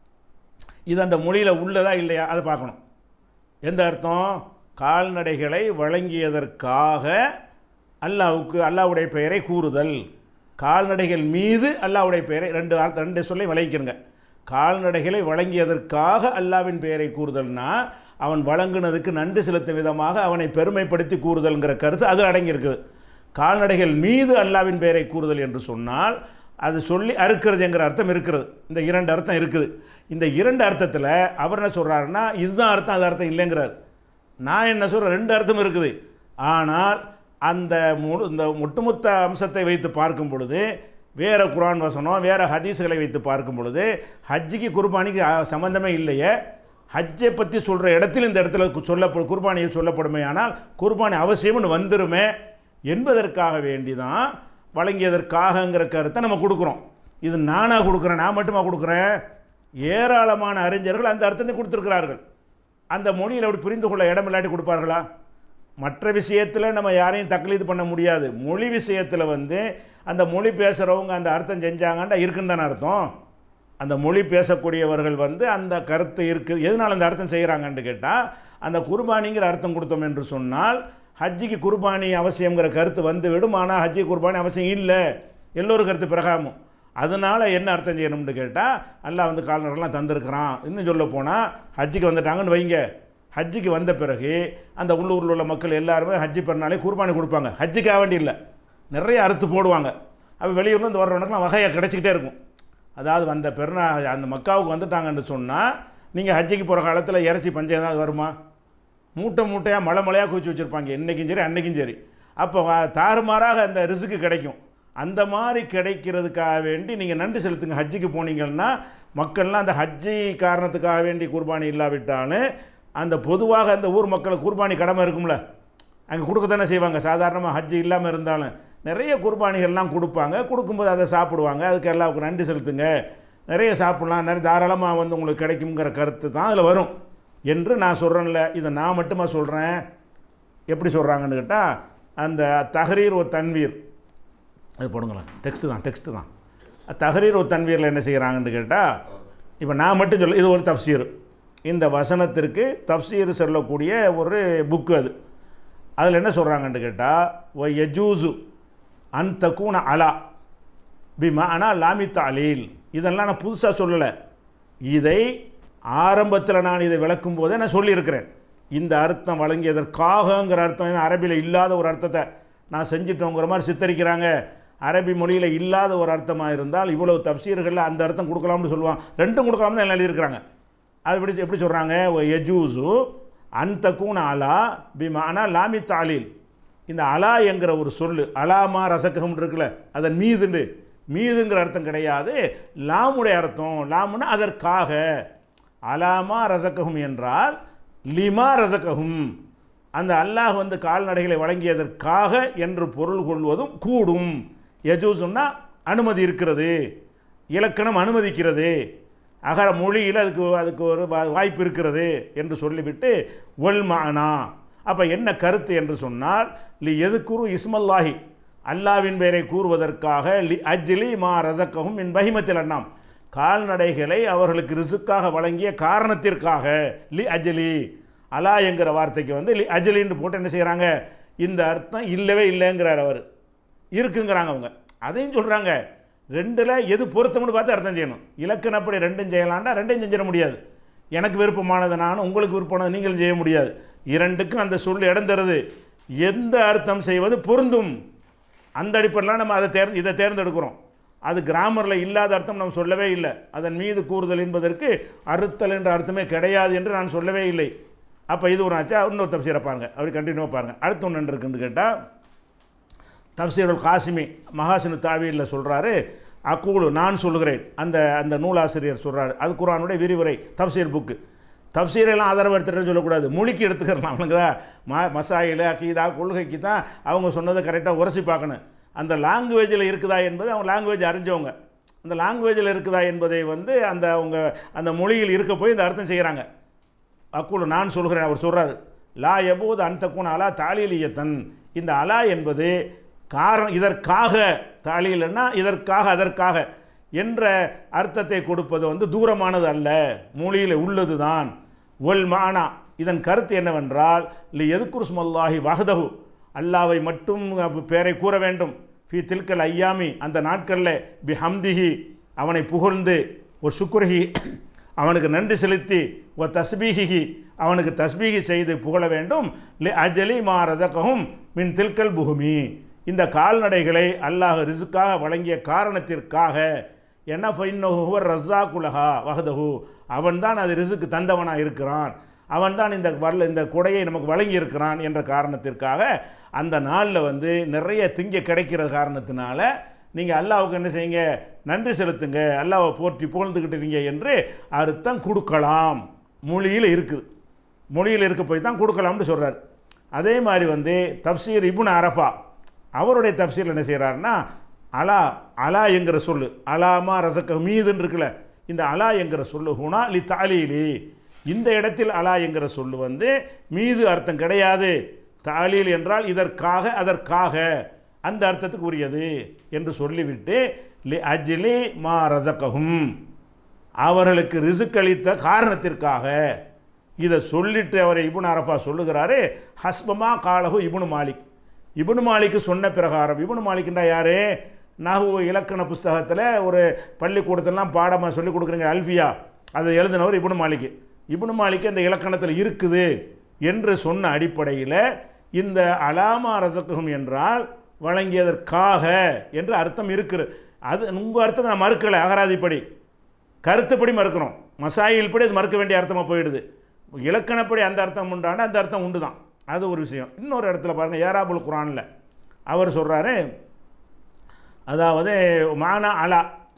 இது அந்த மொழியில் உள்ளதா இல்லையா அதை பார்க்கணும் எந்த அர்த்தம் கால்நடைகளை வழங்கியதற்காக அல்லாவுக்கு அல்லாவுடைய பெயரை கூறுதல் கால்நடைகள் மீது அல்லாவுடைய பெயரை ரெண்டு அர்த்தம் ரெண்டு சொல்லி விளங்கிக்கிறங்க கால்நடைகளை வழங்கியதற்காக அல்லாவின் பெயரை கூறுதல்னா அவன் வழங்குனதுக்கு நன்றி செலுத்தும் விதமாக அவனை பெருமைப்படுத்தி கூறுதல்ங்கிற கருத்து அது அடங்கியிருக்குது கால்நடைகள் மீது அல்லாவின் பெயரை கூறுதல் என்று சொன்னால் அது சொல்லி அறுக்கிறதுங்கிற அர்த்தம் இருக்கிறது இந்த இரண்டு அர்த்தம் இருக்குது இந்த இரண்டு அர்த்தத்தில் அவர் என்ன சொல்கிறாருன்னா இதுதான் அர்த்தம் அது அர்த்தம் இல்லைங்கிறார் நான் என்ன சொல்கிறேன் ரெண்டு அர்த்தம் இருக்குது ஆனால் அந்த முழு இந்த ஒட்டுமொத்த அம்சத்தை வைத்து பார்க்கும் பொழுது வேறு குரான் வசனம் வேறு ஹதீஸ்களை வைத்து பார்க்கும் பொழுது ஹஜ்ஜிக்கு குர்பானிக்கு அஹ், சம்பந்தமே இல்லையே ஹஜ்ஜை பற்றி சொல்கிற இடத்தில் இந்த இடத்துல கு- சொல்லப்படும் குர்பானியை சொல்லப்படுமே ஆனால் குர்பானி அவசியம்னு வந்துருமே என்பதற்காக வேண்டி தான் வழங்கியதற்காகங்கிற கருத்தை நம்ம கொடுக்குறோம் இது நானாக கொடுக்குறேன் நான் மட்டுமா கொடுக்குறேன் ஏராளமான அறிஞர்கள் அந்த அர்த்தத்தை கொடுத்துருக்கிறார்கள் அந்த மொழியில் அப்படி புரிந்து கொள்ள இடம் இல்லாட்டி கொடுப்பார்களா மற்ற விஷயத்தில் நம்ம யாரையும் தக்லீது பண்ண முடியாது மொழி விஷயத்தில் வந்து அந்த மொழி பேசுகிறவங்க அந்த அர்த்தம் செஞ்சாங்கன்னா இருக்குன்னு தானே அர்த்தம் அந்த மொழி பேசக்கூடியவர்கள் வந்து அந்த கருத்து இருக்குது எதனால் அந்த அர்த்தம் செய்கிறாங்கன்னு கேட்டால் அந்த குர்பானிங்கிற அர்த்தம் கொடுத்தோம் என்று சொன்னால் ஹஜ்ஜிக்கு குர்பானி அவசியங்கிற கருத்து வந்து விடும் ஆனால் ஹஜ்ஜி குர்பானி அவசியம் இல்லை எல்லோரும் கருத்து பிறகாமும் அதனால என்ன அர்த்தம் செய்யணும்னு கேட்டால் அல்லாஹ் வந்து கால்நடைலாம் தந்திருக்கிறான் இன்னும் சொல்ல போனால் ஹஜ்ஜிக்கு வந்துட்டாங்கன்னு வைங்க ஹஜ்ஜிக்கு வந்த பிறகு அந்த உள்ளூரில் உள்ள மக்கள் எல்லாருமே ஹஜ்ஜி பெருநாளே குர்பானி கொடுப்பாங்க ஹஜ்ஜிக்காக வேண்டி இல்லை நிறைய அறுத்து போடுவாங்க அப்போ வெளியூர்லேருந்து வர்றவனுக்குலாம் வகையாக கிடச்சிக்கிட்டே இருக்கும் அதாவது வந்த பெருநா அந்த மக்காவுக்கு வந்துட்டாங்கன்னு சொன்னால் நீங்கள் ஹஜ்ஜிக்கு போகிற காலத்தில் இறைச்சி பஞ்சம் ஏதாவது வருமா மூட்டை மூட்டையாக மலை மலையாக குவிச்சு வச்சுருப்பாங்க இன்றைக்கும் சரி அன்னைக்கும் சரி அப்போ வ- தாறுமாறாக அந்த ரிசுக்கு கிடைக்கும் அந்த மாதிரி கிடைக்கிறதுக்காக வேண்டி நீங்கள் நன்றி செலுத்துங்க ஹஜ்ஜிக்கு போனீங்கன்னா மக்கள்லாம் அந்த ஹஜ்ஜி காரணத்துக்காக வேண்டி குர்பானி இல்லாவிட்டாலும் அந்த பொதுவாக அந்த ஊர் மக்களுக்கு குர்பானி கடமை இருக்கும்ல அங்கே கொடுக்க தானே செய்வாங்க சாதாரணமாக ஹஜ்ஜி இல்லாமல் இருந்தாலும் நிறைய குர்பானிகள்லாம் கொடுப்பாங்க கொடுக்கும்போது அதை சாப்பிடுவாங்க அதுக்கு எல்லாருக்கும் நன்றி செலுத்துங்க நிறைய சாப்பிடலாம் நிறைய தாராளமாக வந்து உங்களுக்கு கிடைக்குங்கிற கருத்து தான் அதில் வரும் என்று நான் சொல்கிறேன்ல இதை நான் மட்டுமா சொல்கிறேன் எப்படி சொல்கிறாங்கன்னு கேட்டால் அந்த தஹரீர் ஒரு தன்வீர் அது போடுங்களேன் டெக்ஸ்ட்டு தான் டெக்ஸ்ட்டு தான் தஹரீர் ஒரு தன்வீரில் என்ன செய்கிறாங்கன்னு கேட்டால் இப்போ நான் மட்டும் சொல்ல இது ஒரு தப்சீர் இந்த வசனத்திற்கு தப்சீர் சொல்லக்கூடிய ஒரு புக்கு அது அதில் என்ன சொல்கிறாங்கன்னு கேட்டால் ஒ யஜூசு அன் தக்கூன அலா பிமா ஆனால் லாமி தாலீல் இதெல்லாம் நான் புதுசாக சொல்லலை இதை ஆரம்பத்தில் நான் இதை விளக்கும் போதே நான் சொல்லியிருக்கிறேன் இந்த அர்த்தம் வழங்கியதற்காகங்கிற அர்த்தம் ஏன்னா அரபியில் இல்லாத ஒரு அர்த்தத்தை நான் செஞ்சிட்டோங்கிற மாதிரி சித்தரிக்கிறாங்க அரபி மொழியில் இல்லாத ஒரு அர்த்தமாக இருந்தால் இவ்வளவு தப்சீர்களில் அந்த அர்த்தம் கொடுக்கலாம்னு சொல்லுவான் ரெண்டும் கொடுக்கலாம்னு தான் எழுதியிருக்கிறாங்க அது எப்படி எப்படி சொல்கிறாங்க எஜூசு அந்த கூன அலா பிமானா லாமி தாலீல் இந்த அலா என்கிற ஒரு சொல்லு அலாமா ரசகம் இருக்குல்ல அதன் மீதுண்டு மீதுங்கிற அர்த்தம் கிடையாது லாமுடைய அர்த்தம் லாமுன்னா அதற்காக அலாமா ரசககும் என்றால் லிமா ரசககும் அந்த அல்லாஹ் வந்து கால்நடைகளை வழங்கியதற்காக என்று பொருள் கொள்வதும் கூடும் யஜூசுன்னா அனுமதி இருக்கிறது இலக்கணம் அனுமதிக்கிறது அகர மொழியில் அதுக்கு அதுக்கு ஒரு வா- வாய்ப்பு இருக்கிறது என்று சொல்லிவிட்டு ஒல் மானா அப்போ என்ன கருத்து என்று சொன்னால் லி எதுக்குரு இஸ்மல்லாஹி அல்லாவின் பெயரை கூறுவதற்காக லி அஜ்லி மா ரசக்கவும் என் பகிமத்தில் அண்ணாம் கால்நடைகளை அவர்களுக்கு ரிசுக்காக வழங்கிய காரணத்திற்காக லி அஜ்லி அலா என்கிற வார்த்தைக்கு வந்து லி அஜ்லின்னு போட்டு என்ன செய்கிறாங்க இந்த அர்த்தம் இல்லவே இல்லைங்கிறார் அவர் இருக்குங்கிறாங்க அவங்க அதையும் சொல்கிறாங்க ரெண்டில் எது பொருத்தம்னு பார்த்து அர்த்தம் செய்யணும் இலக்கணப்படி ரெண்டும் செய்யலாம்னா ரெண்டையும் செஞ்சிட முடியாது எனக்கு விருப்பமானது நான் உங்களுக்கு விருப்பமானது நீங்களும் செய்ய முடியாது இரண்டுக்கும் அந்த சொல் இடம் தருது எந்த அர்த்தம் செய்வது பொருந்தும் அந்த அடிப்படையில் நம்ம அதை தேர்ந்து இதை தேர்ந்தெடுக்கிறோம் அது கிராமரில் இல்லாத அர்த்தம் நம்ம சொல்லவே இல்லை அதன் மீது கூறுதல் என்பதற்கு அறுத்தல் என்ற அர்த்தமே கிடையாது என்று நான் சொல்லவே இல்லை அப்போ இது ஒரு ஆச்சா இன்னொரு தப்சீரை பாருங்க அப்படி கண்டினியூவாக பாருங்கள் அடுத்து ஒன்று இருக்குன்னு கேட்டால் தப்சீருல் காசிமி மகாசினு தாவீரில் சொல்கிறாரு அக்கூலு நான் சொல்கிறேன் அந்த அந்த நூலாசிரியர் சொல்கிறாரு அது குரானுடைய விரிவுரை தப்சீர் புக்கு தப்சீரெல்லாம் ஆதரவு எடுத்துகிட்டு சொல்லக்கூடாது மொழிக்கு எடுத்துக்கிறலாம் அவனுக்குதா ம மசாயில் அக்கீதா கொள்கைக்கு தான் அவங்க சொன்னதை கரெக்டாக உரசி பார்க்கணும் அந்த லாங்குவேஜில் இருக்குதா என்பது அவங்க லாங்குவேஜ் அறிஞ்சவங்க அந்த லாங்குவேஜில் இருக்குதா என்பதை வந்து அந்த அவங்க அந்த மொழியில் இருக்க போய் இந்த அர்த்தம் செய்கிறாங்க அக்குழு நான் சொல்கிறேன் அவர் சொல்கிறார் லா எபோது அன்தக்குன் அலா தாலிலியத்தன் இந்த அலா என்பது காரணம் இதற்காக தாலியல்னா இதற்காக அதற்காக என்ற அர்த்தத்தை கொடுப்பது வந்து தூரமானது அல்ல மொழியில் உள்ளது தான் ஒல் மானா இதன் கருத்து என்னவென்றால் லி எதுக்குருஸ்மல்லாஹி வஹதஹு அல்லாவை மட்டும் பேரை கூற வேண்டும் ஃபி தில்கல் ஐயாமி அந்த நாட்களில் பி ஹம்திஹி அவனை புகழ்ந்து ஒரு சுக்ரஹி அவனுக்கு நன்றி செலுத்தி ஒரு தஸ்பீஹி அவனுக்கு தஸ்பீகி செய்து புகழ வேண்டும் லி அஜலி மா ரஜகவும் மின் தில்கல் புகுமி இந்த கால்நடைகளை அல்லாஹ் ரிசுக்காக வழங்கிய காரணத்திற்காக என்ன ஃபைன்னஹுவர் ரஸ்ஸா குலஹா வஹதஹு அவன் தான் அது ரிசுக்கு தந்தவனாக இருக்கிறான் அவன் தான் இந்த வரல இந்த கொடையை நமக்கு வழங்கி இருக்கிறான் என்ற காரணத்திற்காக அந்த நாளில் வந்து நிறைய திங்க கிடைக்கிற காரணத்தினால நீங்கள் அல்லாவுக்கு என்ன செய்யுங்க நன்றி செலுத்துங்க அல்லாவை போற்றி புகழ்ந்துக்கிட்டுறீங்க என்று அர்த்தம் கொடுக்கலாம் மொழியில் இருக்குது மொழியில் இருக்க போய் தான் கொடுக்கலாம்னு சொல்கிறார் அதே மாதிரி வந்து தப்சீர் இபுன் அரஃபா அவருடைய தப்சீர் என்ன செய்கிறாருன்னா அலா அலா என்கிற சொல்லு அலாமா ரசக்க மீதுன்னு இருக்குல்ல இந்த அலா என்கிற சொல்லு ஹுனா லி தாலீலி இந்த இடத்தில் அலா என்கிற சொல்லு வந்து மீது அர்த்தம் கிடையாது தாலீல் என்றால் இதற்காக அதற்காக அந்த அர்த்தத்துக்கு உரியது என்று சொல்லிவிட்டு லி அஜ்லி மா ரசகஹும் அவர்களுக்கு ரிசுக் அளித்த காரணத்திற்காக இதை சொல்லிட்டு அவரை இபுன் அரஃபா சொல்லுகிறாரு ஹஸ்பமா காலகு இபுனு மாலிக் இபுனு மாலிக்கு சொன்ன பிரகாரம் இபுனு மாலிக்ன்றா யாரு நகு இலக்கண புஸ்தகத்தில் ஒரு பள்ளிக்கூடத்திலாம் பாடமாக சொல்லி கொடுக்குறீங்க அல்ஃபியா அதை எழுதினவர் இபுனு மாலிக்கு இபுனு மாலிக்கு அந்த இலக்கணத்தில் இருக்குது என்று சொன்ன அடிப்படையில் இந்த அலாமா ரசகம் என்றால் வழங்கியதற்காக என்று அர்த்தம் இருக்குது அது உங்கள் அர்த்தத்தை நான் மறுக்கலை அகராதிப்படி கருத்துப்படி மறுக்கிறோம் மசாயில் படி அது மறுக்க வேண்டிய அர்த்தமாக போயிடுது இலக்கணப்படி அந்த அர்த்தம் உண்டான அந்த அர்த்தம் உண்டு தான் அது ஒரு விஷயம் இன்னொரு இடத்துல பாருங்கள் ஏராபுல் குரானில் அவர் சொல்கிறாரு அதாவது மானா அலா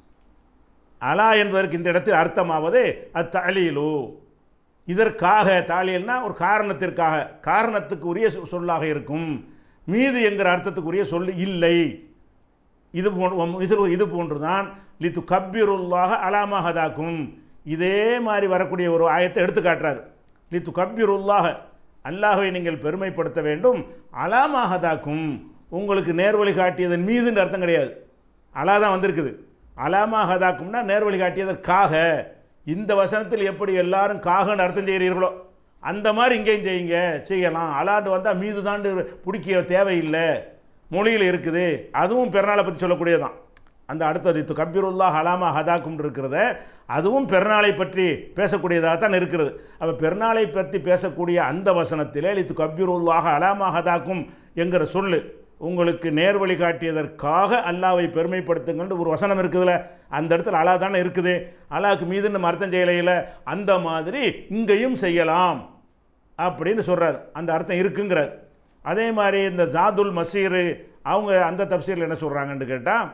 அலா என்பதற்கு இந்த இடத்தில் அர்த்தமாவது அத்தலீலு இதற்காக தாலியல்னா ஒரு காரணத்திற்காக காரணத்துக்கு உரிய சொ- சொல்லாக இருக்கும் மீது என்கிற அர்த்தத்துக்குரிய சொல் இல்லை இது போன்று இது இது போன்றுதான் லித்து கப்பிருல்லாக அலாமஹதாக்கும் இதே மாதிரி வரக்கூடிய ஒரு ஆயத்தை எடுத்து காட்டுறார் லித்து கப்பிருல்லாக அல்லாஹ்வை நீங்கள் பெருமைப்படுத்த வேண்டும் அலாமஹதாக்கும் உங்களுக்கு நேர்வழி காட்டியதன் மீதுன்ற அர்த்தம் கிடையாது அலா தான் வந்திருக்குது அலாமஹதாக்கும்னா நேர்வழி காட்டியதற்காக இந்த வசனத்தில் எப்படி எல்லாரும் காகன்னு அர்த்தம் செய்கிறீர்களோ அந்த மாதிரி இங்கேயும் செய்யுங்க செய்யலாம் அலாண்டு வந்தால் மீது தாண்டு பிடிக்க தேவையில்லை மொழியில் இருக்குது அதுவும் பெருநாளை பற்றி சொல்லக்கூடியதான் அந்த அடுத்த ரித்து கபீருல்லா ஹலாமா ஹதாக்கும் இருக்கிறத அதுவும் பெருநாளை பற்றி பேசக்கூடியதாக தான் இருக்கிறது அப்போ பெருநாளை பற்றி பேசக்கூடிய அந்த வசனத்திலே லித்து கபீருல்லாக அலாமா ஹதாக்கும் என்கிற சொல்லு உங்களுக்கு நேர்வழி காட்டியதற்காக அல்லாவை பெருமைப்படுத்துங்கன்னு ஒரு வசனம் இருக்குதுல்ல அந்த இடத்துல அலா தானே இருக்குது அலாவுக்கு மீது நம்ம அர்த்தம் செய்யலையில அந்த மாதிரி இங்கேயும் செய்யலாம் அப்படின்னு சொல்றார் அந்த அர்த்தம் இருக்குங்கிறார் அதே மாதிரி இந்த ஜாதுல் மசீர் அவங்க அந்த தப்சீரில் என்ன சொல்கிறாங்கன்னு கேட்டால்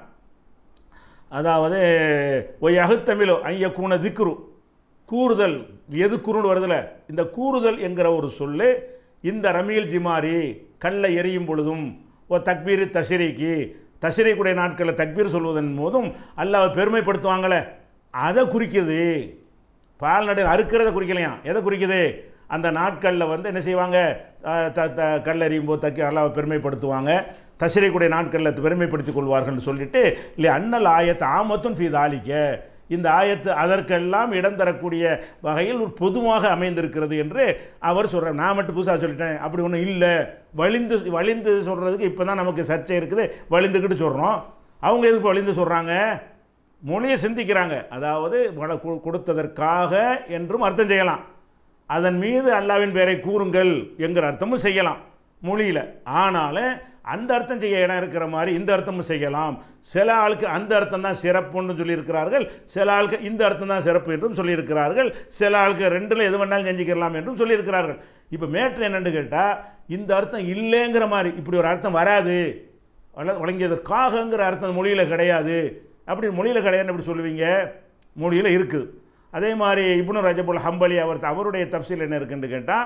அதாவது ஒய் அகுத்தமிழோ ஐய கூன திக்ரு கூறுதல் எது குருன்னு வருதுல இந்த கூறுதல் என்கிற ஒரு சொல்லு இந்த ரமீல் ஜிமாரி கல்லை எரியும் பொழுதும் ஓ தக்பீர் தஷரீக்கு தஷரீக்குடைய நாட்களில் தக்பீர் சொல்வதன் போதும் அல்லாஹ் பெருமைப்படுத்துவாங்களே அதை குறிக்குது பால்நடை அறுக்கிறத குறிக்கலையாம் எதை குறிக்குது அந்த நாட்களில் வந்து என்ன செய்வாங்க அஹ், த த கல்லறியும் போது தக்கி அல்லாவை பெருமைப்படுத்துவாங்க தஷரீக்குடைய நாட்களில் பெருமைப்படுத்திக் கொள்வார்கள்னு சொல்லிட்டு இல்லை அண்ணல் ஆயத்து ஆமத்தும் ஃபீ தாலிக்க இந்த ஆயத்து அதற்கெல்லாம் இடம் தரக்கூடிய வகையில் ஒரு பொதுவாக அமைந்திருக்கிறது என்று அவர் சொல்கிறார் நான் மட்டும் புதுசாக சொல்லிட்டேன் அப்படி ஒன்றும் இல்லை வலிந்து வலிந்து சொல்கிறதுக்கு இப்போ தான் நமக்கு சர்ச்சை இருக்குது வலிந்துக்கிட்டு சொல்கிறோம் அவங்க எதுக்கு வலிந்து சொல்கிறாங்க மொழியை சிந்திக்கிறாங்க அதாவது வள- கு- கொடுத்ததற்காக என்றும் அர்த்தம் செய்யலாம் அதன் மீது அல்லாவின் பெயரை கூறுங்கள் என்கிற அர்த்தமும் செய்யலாம் மொழியில் ஆனாலும் அந்த அர்த்தம் செய்ய இடம் இருக்கிற மாதிரி இந்த அர்த்தமும் செய்யலாம் சில ஆளுக்கு அந்த அர்த்தம் தான் சிறப்புன்னு சொல்லியிருக்கிறார்கள் சில ஆளுக்கு இந்த அர்த்தம் தான் சிறப்பு என்றும் சொல்லியிருக்கிறார்கள் சில ஆளுக்கு ரெண்டில் எது வேணாலும் செஞ்சுக்கலாம் என்றும் சொல்லியிருக்கிறார்கள் இப்போ மேட்ரு என்னன்னு கேட்டால் இந்த அர்த்தம் இல்லைங்கிற மாதிரி இப்படி ஒரு அர்த்தம் வராது வழ- வழங்கியதற்காகங்கிற அர்த்தம் மொழியில் கிடையாது அப்படி மொழியில் கிடையாதுன்னு எப்படி சொல்லுவீங்க மொழியில் இருக்குது அதே மாதிரி இப்னு ரஜபுல் ஹம்பலி அவர் அவருடைய தப்சீல் என்ன இருக்குன்னு கேட்டால்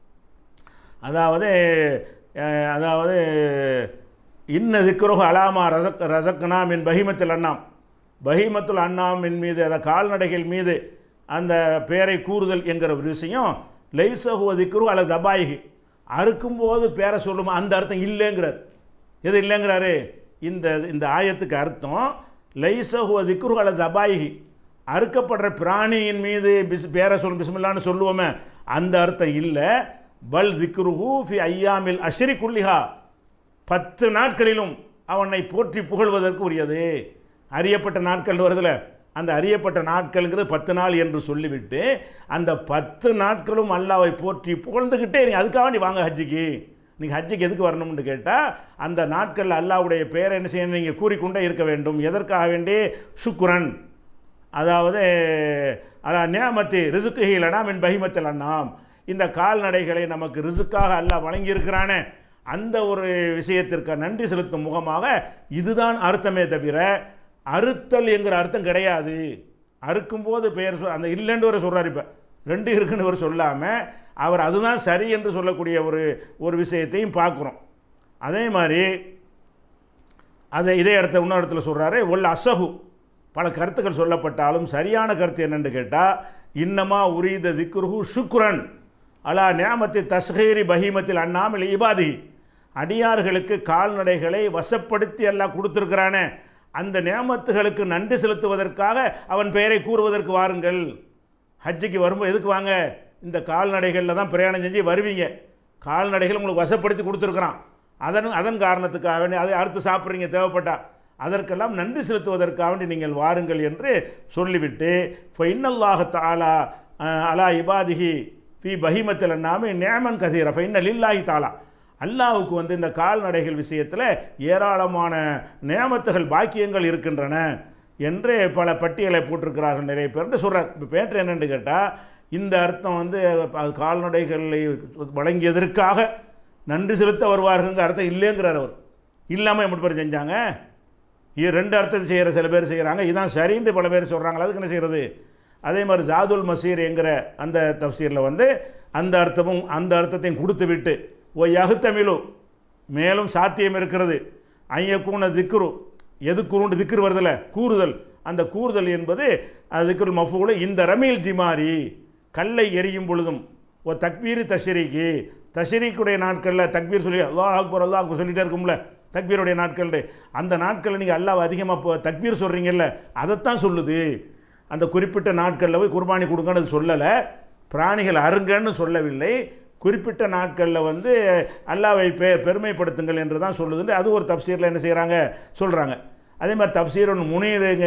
அதாவது அஹ், அதாவது இன்ன திக்ருஹு அலாமா ரசக் ரசக்னா மின் பஹிமத்தில் அண்ணாம் பஹிமத்துல் அண்ணாம் மின் மீது அந்த கால்நடைகள் மீது அந்த பெயரை கூறுதல் என்கிற ஒரு விஷயம் லைசஹுவ திக்ரு அல்லது தபாயிகி அறுக்கும்போது பேரை சொல்லுமா அந்த அர்த்தம் இல்லைங்கிறார் எது இல்லைங்கிறாரு இந்த இந்த ஆயத்துக்கு அர்த்தம் லைசஹு திக்ருஹல தபாயிகி அறுக்கப்படுற பிராணியின் மீது பிஸ் பேரை சொல் பிஸ்மில்லான்னு சொல்லுவோமே அந்த அர்த்தம் இல்லை பல் திக்ருஹு ஃபி ஐயாமில் அஷ்ரி குல்லிஹா பத்து நாட்களிலும் அவனை போற்றி புகழ்வதற்கு உரியது அறியப்பட்ட நாட்கள் வருதுல அந்த அறியப்பட்ட நாட்கள்ங்கிறது பத்து நாள் என்று சொல்லிவிட்டு அந்த பத்து நாட்களும் அல்லாவை போற்றி புகழ்ந்துக்கிட்டே நீ அதுக்காக வேண்டி வாங்க ஹஜ்ஜிக்கு நீங்கள் ஹஜ்ஜிக்கு எதுக்கு வரணும்னு கேட்டால் அந்த நாட்களில் அல்லாவுடைய பேரை என்ன செய்யணும் நீங்கள் கூறிக்கொண்டே இருக்க வேண்டும் எதற்காக வேண்டி சுக்குரன் அதாவது அலா நியாமத்தி ரிசுக்கு ஹீலனா மின் பகிமத்தில் அண்ணாம் இந்த கால்நடைகளை நமக்கு ரிசுக்காக அல்லாஹ் வழங்கியிருக்கிறானே அந்த ஒரு விஷயத்திற்கு நன்றி செலுத்தும் முகமாக இதுதான் அர்த்தமே தவிர அறுத்தல் என்கிற அர்த்தம் கிடையாது அறுக்கும்போது பெயர் சொல் அந்த இல்லைன்னு ஒரு சொல்கிறார் இப்போ ரெண்டு இருக்குன்னு ஒரு சொல்லாமல் அவர் அதுதான் சரி என்று சொல்லக்கூடிய ஒரு ஒரு விஷயத்தையும் பார்க்குறோம் அதே மாதிரி அதை இதே இடத்த இன்னொரு இடத்துல சொல்கிறாரு ஒல் அசகு பல கருத்துக்கள் சொல்லப்பட்டாலும் சரியான கருத்து என்னன்னு கேட்டால் இன்னமா உரீத திக்ருஹு சுக்ரன் அலா நியாமத்தி தஸ்ஹீரி பஹீமத்தில் அண்ணாமல் இபாதி அடியார்களுக்கு கால்நடைகளை வசப்படுத்தி எல்லாம் கொடுத்துருக்கிறானே அந்த நியாமத்துகளுக்கு நன்றி செலுத்துவதற்காக அவன் பெயரை கூறுவதற்கு வாருங்கள் ஹஜ்ஜிக்கு வரும்போது எதுக்கு வாங்க இந்த கால்நடைகளில் தான் பிரயாணம் செஞ்சு வருவீங்க கால்நடைகள் உங்களுக்கு வசப்படுத்தி கொடுத்துருக்குறான் அதன் அதன் காரணத்துக்காக வேண்டி அதை அறுத்து சாப்பிட்றீங்க தேவைப்பட்டா அதற்கெல்லாம் நன்றி செலுத்துவதற்காக வேண்டி நீங்கள் வாருங்கள் என்று சொல்லிவிட்டு ஃபைனல்லாஹ தாலா அலா இபாதிஹி ஃபி பஹிமத்தில் நாமே நேமன் கதீர ஃபைனல் இல்லாஹி தாலா அல்லாவுக்கு வந்து இந்த கால்நடைகள் விஷயத்தில் ஏராளமான நியமத்துகள் பாக்கியங்கள் இருக்கின்றன என்று பல பட்டியலை போட்டிருக்கிறார்கள் நிறைய பேர் சொல்கிறார் இப்போ பேட்டர் என்னென்னு கேட்டால் இந்த அர்த்தம் வந்து அது கால்நடைகளை வழங்கியதற்காக நன்றி செலுத்த வருவார்கள்ங்கிற அர்த்தம் இல்லைங்கிறார் அவர் இல்லாமல் எப்படி பேர் செஞ்சாங்க இது ரெண்டு அர்த்தத்தை செய்கிற சில பேர் செய்கிறாங்க இதான் சரின்ட்டு பல பேர் சொல்கிறாங்களா அதுக்கு என்ன செய்கிறது அதே மாதிரி ஜாதுல் மசீர் என்கிற அந்த தப்சீரில் வந்து அந்த அர்த்தமும் அந்த அர்த்தத்தையும் கொடுத்து விட்டு ஓ யகுத்தமிழு மேலும் சாத்தியம் இருக்கிறது ஐயக்கூன திக்ரு எது குருண்டு திக்ரு வருதில்ல கூறுதல் அந்த கூறுதல் என்பது அது திக்ருல் மஃபூல இந்த ரமீல் ஜிமாரி கல்லை எரியும் பொழுதும் ஓ தக்பீர் தஷரீக்கு தஷரீக்குடைய நாட்களில் தக்பீர் சொல்லி அல்லாஹ் அக்பர் அல்லாஹ் அக்பர் சொல்லிட்டே இருக்கும்ல தக்பீருடைய நாட்கள் அந்த நாட்களில் நீங்கள் அல்லாஹ் அதிகமாக இப்போ தக்பீர் சொல்கிறீங்கல்ல அதைத்தான் சொல்லுது அந்த குறிப்பிட்ட நாட்களில் போய் குர்பானி கொடுங்கன்னு அது சொல்லலை பிராணிகள் அருங்கன்னு சொல்லவில்லை குறிப்பிட்ட நாட்களில் வந்து அல்லாவை பெ பெருமைப்படுத்துங்கள் என்று தான் சொல்லுதுன்னு அது ஒரு தப்சீரில் என்ன செய்கிறாங்க சொல்கிறாங்க அதே மாதிரி தப்சீர் ஒன்று முனீருங்க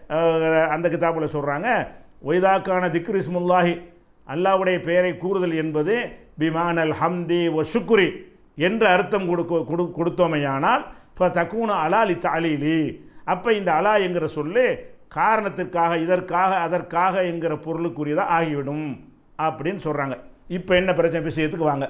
அந்த கிதாபில் சொல்கிறாங்க ஒய்தாக்கான திக்ரு இஸ்முல்லாஹி அல்லாவுடைய பெயரை கூறுதல் என்பது பிமானல் ஹம்தி ஒ ஷுக்குரி என்ற அர்த்தம் கொடுக்க கொடு கொடுத்தோமையானால் இப்போ தக்கூன அலாலி தாலீலி அப்போ இந்த அலா என்கிற சொல்லு காரணத்திற்காக இதற்காக அதற்காக என்கிற பொருளுக்குரியதாக ஆகிவிடும் அப்படின்னு சொல்கிறாங்க இப்போ என்ன பிரச்சனை விஷயத்துக்கு வாங்க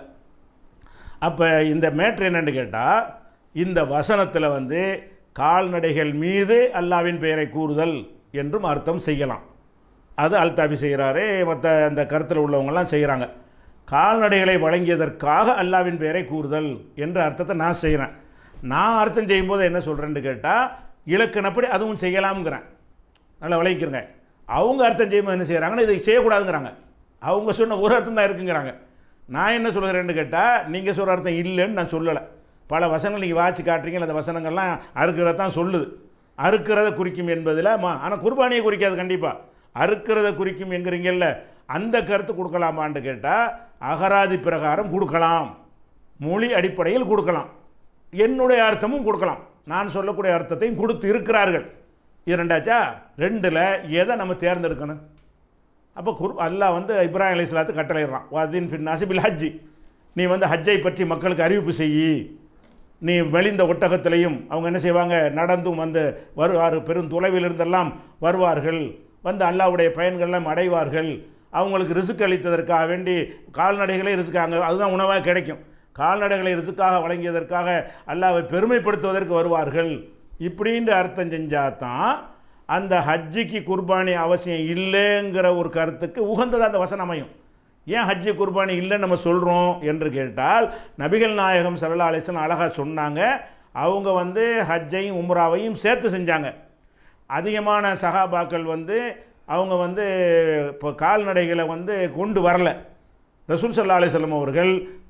அப்போ இந்த மேட்ரு என்னன்னு கேட்டால் இந்த வசனத்தில் வந்து கால்நடைகள் மீது அல்லாவின் பெயரை கூறுதல் என்றும் அர்த்தம் செய்யலாம் அது அல்தாபி செய்கிறாரே மற்ற அந்த கருத்தில் உள்ளவங்கெல்லாம் செய்கிறாங்க கால்நடைகளை வழங்கியதற்காக அல்லாவின் பெயரை கூறுதல் என்ற அர்த்தத்தை நான் செய்கிறேன் நான் அர்த்தம் செய்யும்போது என்ன சொல்கிறேன்னு கேட்டால் இலக்கணப்படி அதுவும் செய்யலாம்ங்கிறேன் நல்லா விளைக்கிறங்க அவங்க அர்த்தம் செய்யும்போது என்ன செய்கிறாங்கன்னா இதை செய்யக்கூடாதுங்கிறாங்க அவங்க சொன்ன ஒரு அர்த்தம் தான் இருக்குங்கிறாங்க நான் என்ன சொல்கிறேன்னு கேட்டால் நீங்கள் சொல்கிற அர்த்தம் இல்லைன்னு நான் சொல்லலை பல வசனங்கள் நீங்கள் வாட்சி காட்டுறீங்க அந்த வசனங்கள்லாம் அறுக்கிறத தான் சொல்லுது அறுக்கிறத குறிக்கும் என்பதில் மா ஆனால் குர்பானியை குறிக்காது கண்டிப்பாக அறுக்கிறத குறிக்கும் என்கிறீங்கல்ல அந்த கருத்து கொடுக்கலாமான்னு கேட்டால் அகராதி பிரகாரம் கொடுக்கலாம் மொழி அடிப்படையில் கொடுக்கலாம் என்னுடைய அர்த்தமும் கொடுக்கலாம் நான் சொல்லக்கூடிய அர்த்தத்தையும் கொடுத்து இருக்கிறார்கள் இது ரெண்டாச்சா ரெண்டில் எதை நம்ம தேர்ந்தெடுக்கணும் அப்போ குர் அல்லாஹ் வந்து இப்ராஹிம் அலி இஸ்லாத்து கட்டளையிடுறான் வாதீன் ஃபின் நாசிபில் ஹஜ்ஜி நீ வந்து ஹஜ்ஜை பற்றி மக்களுக்கு அறிவிப்பு செய்யி நீ மெலிந்த ஒட்டகத்திலையும் அவங்க என்ன செய்வாங்க நடந்தும் வந்து வருவார் பெரும் தொலைவில் இருந்தெல்லாம் வருவார்கள் வந்து அல்லாவுடைய பயன்கள்லாம் அடைவார்கள் அவங்களுக்கு ரிசுக் அளித்ததற்காக வேண்டி கால்நடைகளே ரிசுக்காங்க அதுதான் உணவாக கிடைக்கும் கால்நடைகளை ரிசுக்காக வழங்கியதற்காக அல்லாவை பெருமைப்படுத்துவதற்கு வருவார்கள் இப்படின்ற அர்த்தம் செஞ்சால் தான் அந்த ஹஜ்ஜிக்கு குர்பானி அவசியம் இல்லைங்கிற ஒரு கருத்துக்கு உகந்ததாக அந்த வசனம் அமையும் ஏன் ஹஜ்ஜி குர்பானி இல்லைன்னு நம்ம சொல்கிறோம் என்று கேட்டால் நபிகள் நாயகம் சல்லா அலிஸ்லாம் அழகாக சொன்னாங்க அவங்க வந்து ஹஜ்ஜையும் உம்ராவையும் சேர்த்து செஞ்சாங்க அதிகமான சகாபாக்கள் வந்து அவங்க வந்து இப்போ கால்நடைகளை வந்து கொண்டு வரல ரசூல் சல்லா அலிஸ்லம் அவர்கள்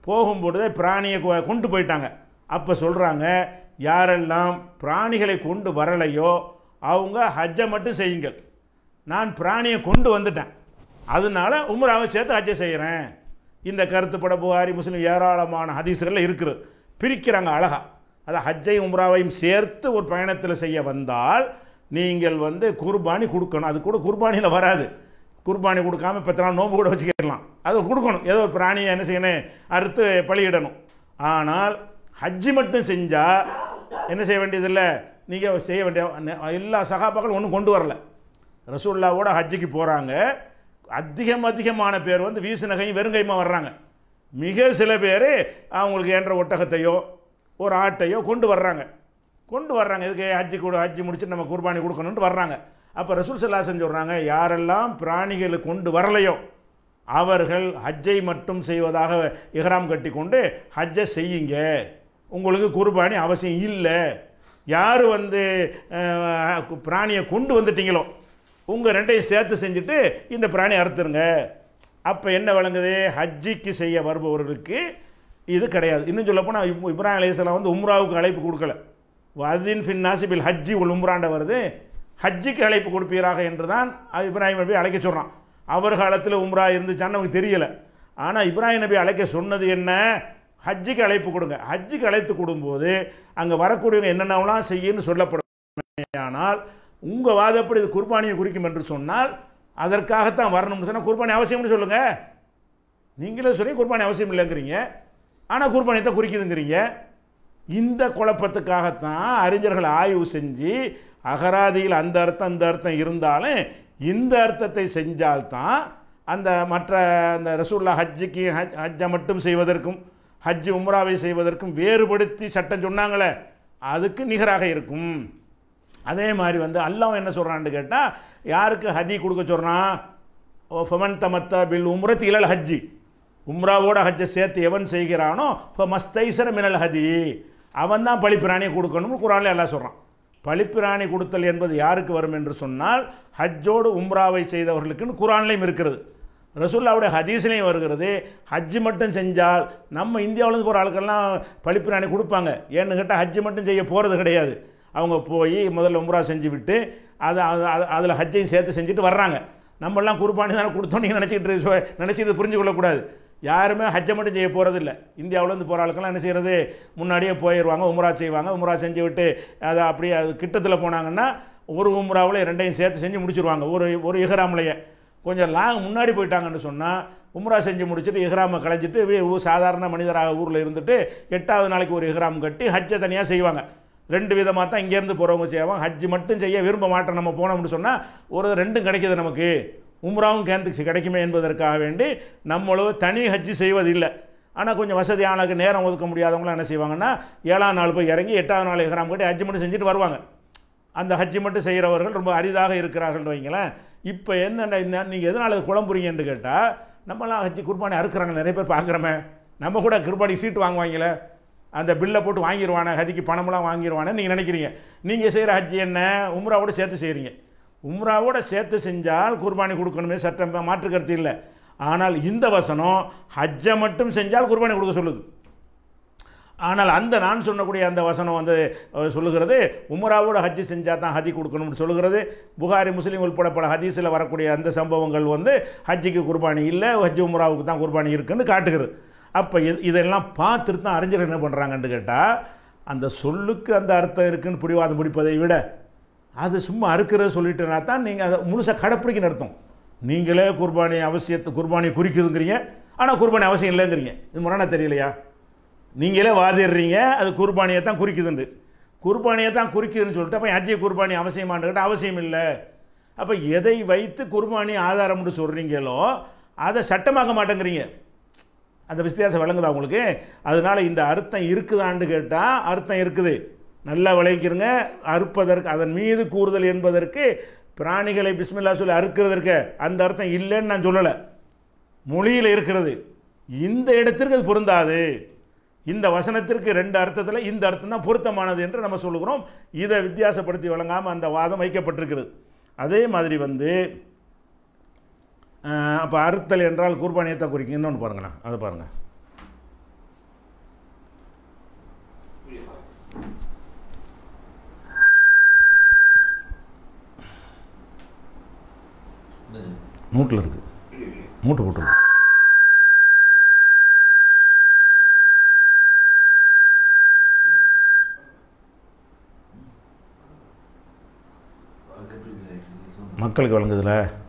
போகும்பொழுதே பிராணியை கொ- கொண்டு போயிட்டாங்க அப்போ சொல்கிறாங்க யாரெல்லாம் பிராணிகளை கொண்டு வரலையோ அவங்க ஹஜ்ஜை மட்டும் செய்யுங்கள் நான் பிராணியை கொண்டு வந்துட்டேன் அதனால உம்ராவை சேர்த்து ஹஜ்ஜை செய்கிறேன் இந்த கருத்துப்பட புகாரி முஸ்லீம் ஏராளமான ஹதீஸ்களில் இருக்குது பிரிக்கிறாங்க அழகா அதை ஹஜ்ஜையும் உம்ராவையும் சேர்த்து ஒரு பயணத்தில் செய்ய வந்தால் நீங்கள் வந்து குர்பானி கொடுக்கணும் அது கூட குர்பானியில் வராது குர்பானி கொடுக்காம பத்து நாள் நோம்பு கூட வச்சுக்கலாம் அது கொடுக்கணும் ஏதோ ஒரு பிராணியை என்ன செய்யணும் அறுத்து பலியிடணும் ஆனால் ஹஜ்ஜி மட்டும் செஞ்சால் என்ன செய்ய வேண்டியதில்லை நீங்கள் செய்ய வேண்டிய எல்லா சகாபாக்களும் ஒன்றும் கொண்டு வரல ரசூல்லாவோட ஹஜ்ஜிக்கு போகிறாங்க அதிகம் அதிகமான பேர் வந்து வீசுநகையும் வெறுங்கையுமா வர்றாங்க மிக சில பேர் அவங்களுக்கு ஏன்ற ஒட்டகத்தையோ ஒரு ஆட்டையோ கொண்டு வர்றாங்க கொண்டு வர்றாங்க இதுக்கு ஹஜ்ஜி கூட ஹஜ்ஜி முடிச்சுட்டு நம்ம குர்பானி கொடுக்கணுன்ட்டு வர்றாங்க அப்போ ரசூல் சல்லாசன் சொல்கிறாங்க யாரெல்லாம் பிராணிகளை கொண்டு வரலையோ அவர்கள் ஹஜ்ஜை மட்டும் செய்வதாக இஹ்ராம் கட்டி கொண்டு ஹஜ்ஜை செய்யுங்க உங்களுக்கு குர்பானி அவசியம் இல்லை யார் வந்து அஹ், பிராணியை கொண்டு வந்துட்டீங்களோ உங்கள் ரெண்டையும் சேர்த்து செஞ்சுட்டு இந்த பிராணி அறுத்துருங்க அப்போ என்ன வழங்குது ஹஜ்ஜிக்கு செய்ய வருபவர்களுக்கு இது கிடையாது இன்னும் சொல்லப்போனால் இப் இப்ராஹிம் அலையாம் வந்து உம்ராவுக்கு அழைப்பு கொடுக்கல வதின் ஃபின் நாசிபில் ஹஜ்ஜி உல் உம்ராண்ட வருது ஹஜ்ஜிக்கு அழைப்பு கொடுப்பீராக என்று தான் அது இப்ராஹிம் நபி அழைக்க சொல்கிறான் அவர் காலத்தில் உம்ரா இருந்துச்சான்னு நமக்கு தெரியலை ஆனால் இப்ராஹிம் நபி அழைக்க சொன்னது என்ன ஹஜ்ஜிக்கு அழைப்பு கொடுங்க ஹஜ்ஜிக்கு அழைத்து கொடுக்கும்போது அங்கே வரக்கூடியவங்க என்னென்னலாம் செய்யுன்னு சொல்லப்படும் ஆனால் உங்கள் வாதப்படி இது குர்பானியை குறிக்கும் என்று சொன்னால் அதற்காகத்தான் வரணும்னு சொன்னால் குர்பானி அவசியம்னு சொல்லுங்கள் நீங்களே சொல்லி குர்பானி அவசியம் இல்லைங்கிறீங்க ஆனால் குர்பானி தான் குறிக்குதுங்கிறீங்க இந்த குழப்பத்துக்காகத்தான் அறிஞர்கள் ஆய்வு செஞ்சு அகராதியில் அந்த அர்த்தம் இந்த அர்த்தம் இருந்தாலும் இந்த அர்த்தத்தை செஞ்சால்தான் அந்த மற்ற அந்த ரசூல்லா ஹஜ்ஜுக்கு ஹஜ் ஹஜ்ஜை மட்டும் செய்வதற்கும் ஹஜ் உம்ராவை செய்வதற்கும் வேறுபடுத்தி சட்டம் சொன்னாங்களே அதுக்கு நிகராக இருக்கும் அதே மாதிரி வந்து அல்லாஹ் என்ன சொல்கிறான்னு கேட்டால் யாருக்கு ஹதி கொடுக்க சொல்கிறான் ஓ ஃபமன் தமத்த பில் உம்ரத் இலல் ஹஜ்ஜி உம்ராவோட ஹஜ்ஜை சேர்த்து எவன் செய்கிறானோ இப்போ மஸ்தைசர மினல் ஹதி அவன் தான் பழிப்பிராணியை கொடுக்கணும்னு குரானில் எல்லாம் சொல்கிறான் பழிப்பிராணி கொடுத்தல் என்பது யாருக்கு வரும் என்று சொன்னால் ஹஜ்ஜோடு உம்ராவை செய்தவர்களுக்குன்னு குரான்லையும் இருக்கிறது ரசூல்லாவுடைய ஹதீஸ்லையும் வருகிறது ஹஜ்ஜு மட்டும் செஞ்சால் நம்ம இந்தியாவிலேருந்து போகிற ஆளுக்கெல்லாம் பழிப்பிராணி கொடுப்பாங்க ஏன்னு கேட்டால் ஹஜ்ஜு மட்டும் செய்ய போகிறது கிடையாது அவங்க போய் முதல்ல உம்ரா செஞ்சு விட்டு அதை அதில் ஹஜ்ஜையும் சேர்த்து செஞ்சுட்டு வர்றாங்க நம்மெல்லாம் குர்பானி தானே கொடுத்தோம் நீங்கள் நினச்சிக்கிட்டு நினச்சி இதை புரிஞ்சு கொள்ளக்கூடாது யாருமே ஹஜ்ஜை மட்டும் செய்ய போகிறதில்ல இந்தியாவிலேருந்து போகிற ஆளுக்கெல்லாம் என்ன செய்கிறது முன்னாடியே போயிடுவாங்க உம்ரா செய்வாங்க உம்ரா செஞ்சு விட்டு அதை அப்படியே அது கிட்டத்தில் போனாங்கன்னா ஒரு உம்ராவில் ரெண்டையும் சேர்த்து செஞ்சு முடிச்சிருவாங்க ஒரு ஒரு இஹ்ராம்லையே கொஞ்சம் லாங் முன்னாடி போயிட்டாங்கன்னு சொன்னால் உம்ரா செஞ்சு முடிச்சுட்டு இஹ்ராமை களைஞ்சிட்டு வே- ஊ- சாதாரண மனிதராக ஊரில் இருந்துட்டு எட்டாவது நாளைக்கு ஒரு இஹ்ராம் கட்டி ஹஜ்ஜை தனியாக செய்வாங்க ரெண்டு விதமாக தான் இங்கேருந்து போகிறவங்க செய்வாங்க ஹஜ் மட்டும் செய்ய விரும்ப மாட்டோம் நம்ம போனோம்னு சொன்னால் ஒரு ரெண்டும் கிடைக்கிது நமக்கு உம்ராவும் கேந்துக்கு கிடைக்குமே என்பதற்காக வேண்டி நம்மளும் தனி ஹஜ்ஜு செய்வதில்லை ஆனால் கொஞ்சம் வசதியானக்கு நேரம் ஒதுக்க முடியாதவங்களாம் என்ன செய்வாங்கன்னா ஏழாம் நாள் போய் இறங்கி எட்டாவது நாள் இஹ்ராம் கட்டி ஹஜ் மட்டும் செஞ்சுட்டு வருவாங்க அந்த ஹஜ்ஜி மட்டும் செய்கிறவர்கள் ரொம்ப அரிதாக இருக்கிறார்கள் வைங்களேன் இப்போ என்ன நீங்கள் எதனால் இது குழம்புறீங்கன்னு கேட்டால் நம்மலாம் ஹஜ்ஜி குர்பானி அறுக்குறாங்க நிறைய பேர் பார்க்குறோமே நம்ம கூட குர்பானி சீட்டு வாங்குவாங்களே அந்த பில்லை போட்டு வாங்கிடுவானே ஹஜ்ஜிக்கு பணமெல்லாம் வாங்கிடுவானே நீங்கள் நினைக்கிறீங்க நீங்கள் செய்கிற ஹஜ்ஜி என்ன உம்ராவோட சேர்த்து செய்கிறீங்க உம்ராவோட சேர்த்து செஞ்சால் குர்பானி கொடுக்கணுமே சட்டம் மாற்று கருத்து இல்லை ஆனால் இந்த வசனம் ஹஜ்ஜை மட்டும் செஞ்சால் குர்பானி கொடுக்க சொல்லுது ஆனால் அந்த நான் சொன்னக்கூடிய அந்த வசனம் வந்து அஹ், சொல்லுகிறது உமராவோட ஹஜ்ஜி செஞ்சால் தான் ஹதி கொடுக்கணும்னு சொல்லுகிறது புகாரி முஸ்லீம் உட்பட பல ஹதீஸில் வரக்கூடிய அந்த சம்பவங்கள் வந்து ஹஜ்ஜிக்கு குர்பானி இல்லை ஹஜ்ஜி உமராவுக்கு தான் குர்பானி இருக்குன்னு காட்டுகிறது அப்போ இது இதெல்லாம் பார்த்துட்டு தான் அறிஞர்கள் என்ன பண்ணுறாங்கன்னு கேட்டால் அந்த சொல்லுக்கு அந்த அர்த்தம் இருக்குன்னு பிடிவாதம் பிடிப்பதை விட அது சும்மா அறுக்கிறது சொல்லிட்டுனா தான் நீங்கள் அதை முழுசாக கடைப்பிடிக்கணும் அர்த்தம் நீங்களே குர்பானி அவசியத்தை குர்பானி குறிக்குதுங்கிறீங்க ஆனால் குர்பானி அவசியம் இல்லைங்கிறீங்க இது முரணா தெரியலையா நீங்களே வாதிடுறீங்க அது குர்பானியை தான் குறிக்குதுண்டு குர்பானியை தான் குறிக்குதுன்னு சொல்லிட்டு அப்போ ஹஜ்ஜி குர்பானி அவசியமானு கேட்டால் அவசியம் இல்லை அப்போ எதை வைத்து குர்பானி ஆதாரம்னு சொல்கிறீங்களோ அதை சட்டமாக்க மாட்டேங்கிறீங்க அந்த வித்தியாசம் விளங்குதா உங்களுக்கு அதனால இந்த அர்த்தம் இருக்குதான்னு கேட்டால் அர்த்தம் இருக்குது நல்லா விளைவிக்கிறங்க அறுப்பதற்கு அதன் மீது கூறுதல் என்பதற்கு பிராணிகளை பிஸ்மில்லா சொல்லி அறுக்கிறதற்கு அந்த அர்த்தம் இல்லைன்னு நான் சொல்லலை மொழியில் இருக்கிறது இந்த இடத்திற்கு அது பொருந்தாது இந்த வசனத்திற்கு ரெண்டு அர்த்தத்தில் இந்த அர்த்தம் தான் பொருத்தமானது என்று நம்ம சொல்லுகிறோம் இதை வித்தியாசப்படுத்தி வழங்காமல் அந்த வாதம் வைக்கப்பட்டிருக்கிறது அதே மாதிரி வந்து அப்போ அறுத்தல் என்றால் குர்பானியத்தை குறிக்கும் இன்னொன்று பாருங்களேன் அதை பாருங்கள் மூட்டில் இருக்கு மூட்டு போட்டு மக்களுக்கு வழங்குதுல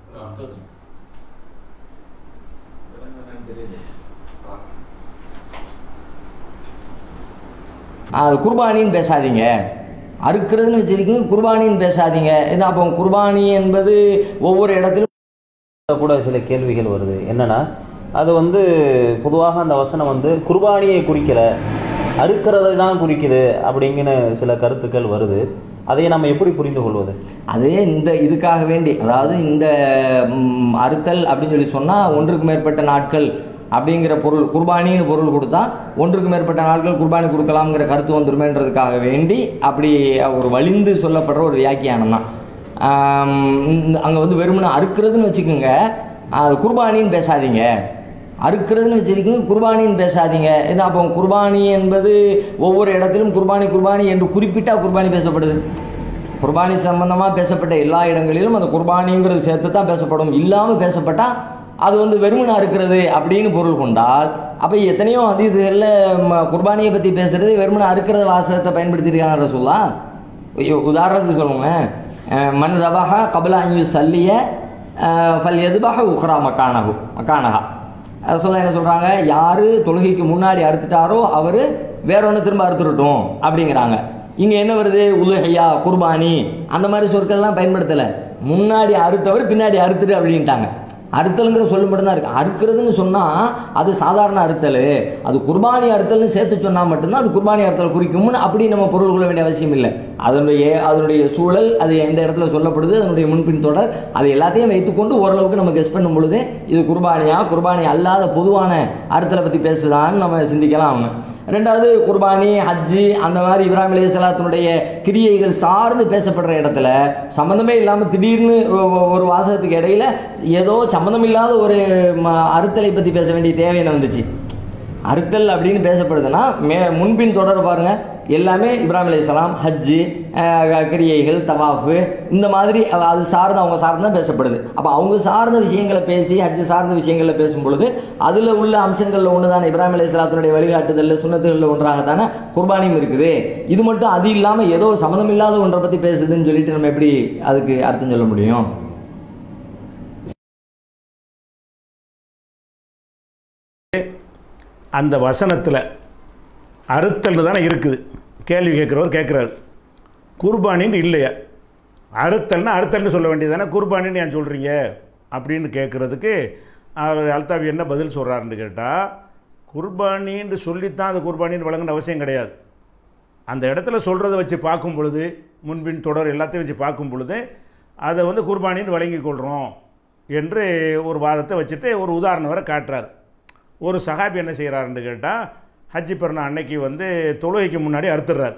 அது குர்பானின்னு பேசாதீங்க அறுக்கிறதுன்னு வச்சிருக்கீங்க குர்பானின்னு பேசாதீங்க ஏன்னா அப்போ குர்பானி என்பது ஒவ்வொரு இடத்திலும் கூட சில கேள்விகள் வருது என்னன்னா அது வந்து பொதுவாக அந்த வசனம் வந்து குர்பானியை குறிக்கல அறுக்கிறதை தான் குறிக்குது அப்படிங்கிற சில கருத்துக்கள் வருது அதை நம்ம எப்படி புரிந்து கொள்வது அது இந்த இதுக்காக வேண்டி அதாவது இந்த ம், அறுத்தல் அப்படின்னு சொல்லி சொன்னால் ஒன்றுக்கு மேற்பட்ட நாட்கள் அப்படிங்கிற பொருள் குர்பானின்னு பொருள் கொடுத்தா ஒன்றுக்கு மேற்பட்ட நாட்கள் குர்பானி கொடுக்கலாம்ங்கிற கருத்து வந்துருமேன்றதுக்காக வேண்டி அப்படி ஒரு வலிந்து சொல்லப்படுற ஒரு வியாக்கியானம் தான் அங்கே வந்து வெறுமனே அறுக்கிறதுன்னு வச்சுக்கோங்க அது குர்பானின்னு பேசாதீங்க அறுக்கிறதுன்னு வச்சிருக்கீங்க குர்பானின்னு பேசாதீங்க ஏன்னா அப்போ குர்பானி என்பது ஒவ்வொரு இடத்திலும் குர்பானி குர்பானி என்று குறிப்பிட்டா குர்பானி பேசப்படுது குர்பானி சம்பந்தமாக பேசப்பட்ட எல்லா இடங்களிலும் அந்த குர்பானிங்கிறது சேர்த்து தான் பேசப்படும் இல்லாமல் பேசப்பட்டா அது வந்து வெறுமனை அறுக்கிறது அப்படின்னு பொருள் கொண்டால் அப்போ எத்தனையோ அதீதுகளில் குர்பானியை பற்றி பேசுறது வெறுமனை அறுக்கிற வாசகத்தை பயன்படுத்தியிருக்காங்க சொல்லா உதாரணத்துக்கு சொல்லுங்களேன் அஹ் மன் தபஹா கபலா அஞ்சு சல்லிய ஃபல் எதுபாக உஹ்ரா மக்கானகு மக்கானகா சொல்ல என்ன சொல்கிறாங்க யார் தொழுகைக்கு முன்னாடி அறுத்துட்டாரோ அவர் வேற ஒன்று திரும்ப அறுத்துடட்டும் அப்படிங்கிறாங்க இங்கே என்ன வருது உலுஹையா குர்பானி அந்த மாதிரி சொற்கள்லாம் பயன்படுத்தலை முன்னாடி அறுத்தவர் பின்னாடி அறுத்துட்டு அப்படின்ட்டாங்க அறுத்தலுங்கிற சொல்லு மட்டும்தான் இருக்கு அறுக்கிறதுன்னு சொன்னால் அது சாதாரண அறுத்தல் அது குர்பானி அறுத்தல்னு சேர்த்து சொன்னால் மட்டும்தான் அது குர்பானி அறுத்தல் குறிக்கும்னு அப்படி நம்ம பொருள் கொள்ள வேண்டிய அவசியம் இல்லை அதனுடைய அதனுடைய சூழல் அது எந்த இடத்துல சொல்லப்படுது அதனுடைய முன்பின் தொடர் அது எல்லாத்தையும் வைத்துக்கொண்டு ஓரளவுக்கு நம்ம கெஸ் பண்ணும் பொழுது இது குர்பானியா குர்பானி அல்லாத பொதுவான அறுத்தலை பற்றி பேசுதான்னு நம்ம சிந்திக்கலாம் அவங்க ரெண்டாவது குர்பானி ஹஜ்ஜி அந்த மாதிரி இப்ராஹிம் அலையாத்தினுடைய கிரியைகள் சார்ந்து பேசப்படுற இடத்துல சம்மந்தமே இல்லாமல் திடீர்னு ஒ- ஒ- ஒரு வாசகத்துக்கு இடையில ஏதோ சம்மந்தம் இல்லாத ஒரு ம- அறுத்தலை பற்றி பேச வேண்டிய தேவை என்ன வந்துச்சு அறுத்தல் அப்படின்னு பேசப்படுதுன்னா மே முன்பின் தொடர் பாருங்க எல்லாமே இப்ராஹிம் அலையாம் ஹஜ்ஜு அஹ், கிரியைகள் தவாஃபு இந்த மாதிரி அ- அது சார்ந்து அவங்க சார்ந்து தான் பேசப்படுது அப்போ அவங்க சார்ந்த விஷயங்களை பேசி ஹஜ்ஜு சார்ந்த விஷயங்களை பேசும் பொழுது அதில் உள்ள அம்சங்களில் ஒன்று தானே இப்ராஹிம் அலையாத்தினுடைய வழிகாட்டுதலில் சுண்ணத்துகளில் ஒன்றாக தானே குர்பானியும் இருக்குது இது மட்டும் அது இல்லாமல் ஏதோ சம்மந்தம் இல்லாத ஒன்றை பற்றி பேசுதுன்னு சொல்லிட்டு நம்ம எப்படி அதுக்கு அர்த்தம் சொல்ல முடியும் அந்த வசனத்தில் அறுத்தல் தானே இருக்குது கேள்வி கேட்குறவர் கேட்குறாரு குர்பானின்னு இல்லையா அறுத்தல்னா அறுத்தல்னு சொல்ல வேண்டியதானே குர்பானின்னு ஏன் சொல்கிறீங்க அப்படின்னு கேட்குறதுக்கு அவர் அல்தாவி என்ன பதில் சொல்கிறாருன்னு கேட்டால் குர்பானின்னு சொல்லித்தான் அது குர்பானின்னு வழங்கின அவசியம் கிடையாது அந்த இடத்துல சொல்கிறத வச்சு பார்க்கும் பொழுது முன்பின் தொடர் எல்லாத்தையும் வச்சு பார்க்கும் பொழுது அதை வந்து குர்பானின்னு வழங்கிக் கொள்கிறோம் என்று ஒரு வாதத்தை வச்சுட்டு ஒரு உதாரணம் வரை காட்டுறார் ஒரு சஹாபி என்ன செய்கிறாருன்னு கேட்டால் ஹஜ்ஜி பெருநாள் அன்னைக்கு வந்து தொழுகைக்கு முன்னாடி அறுத்துடுறார்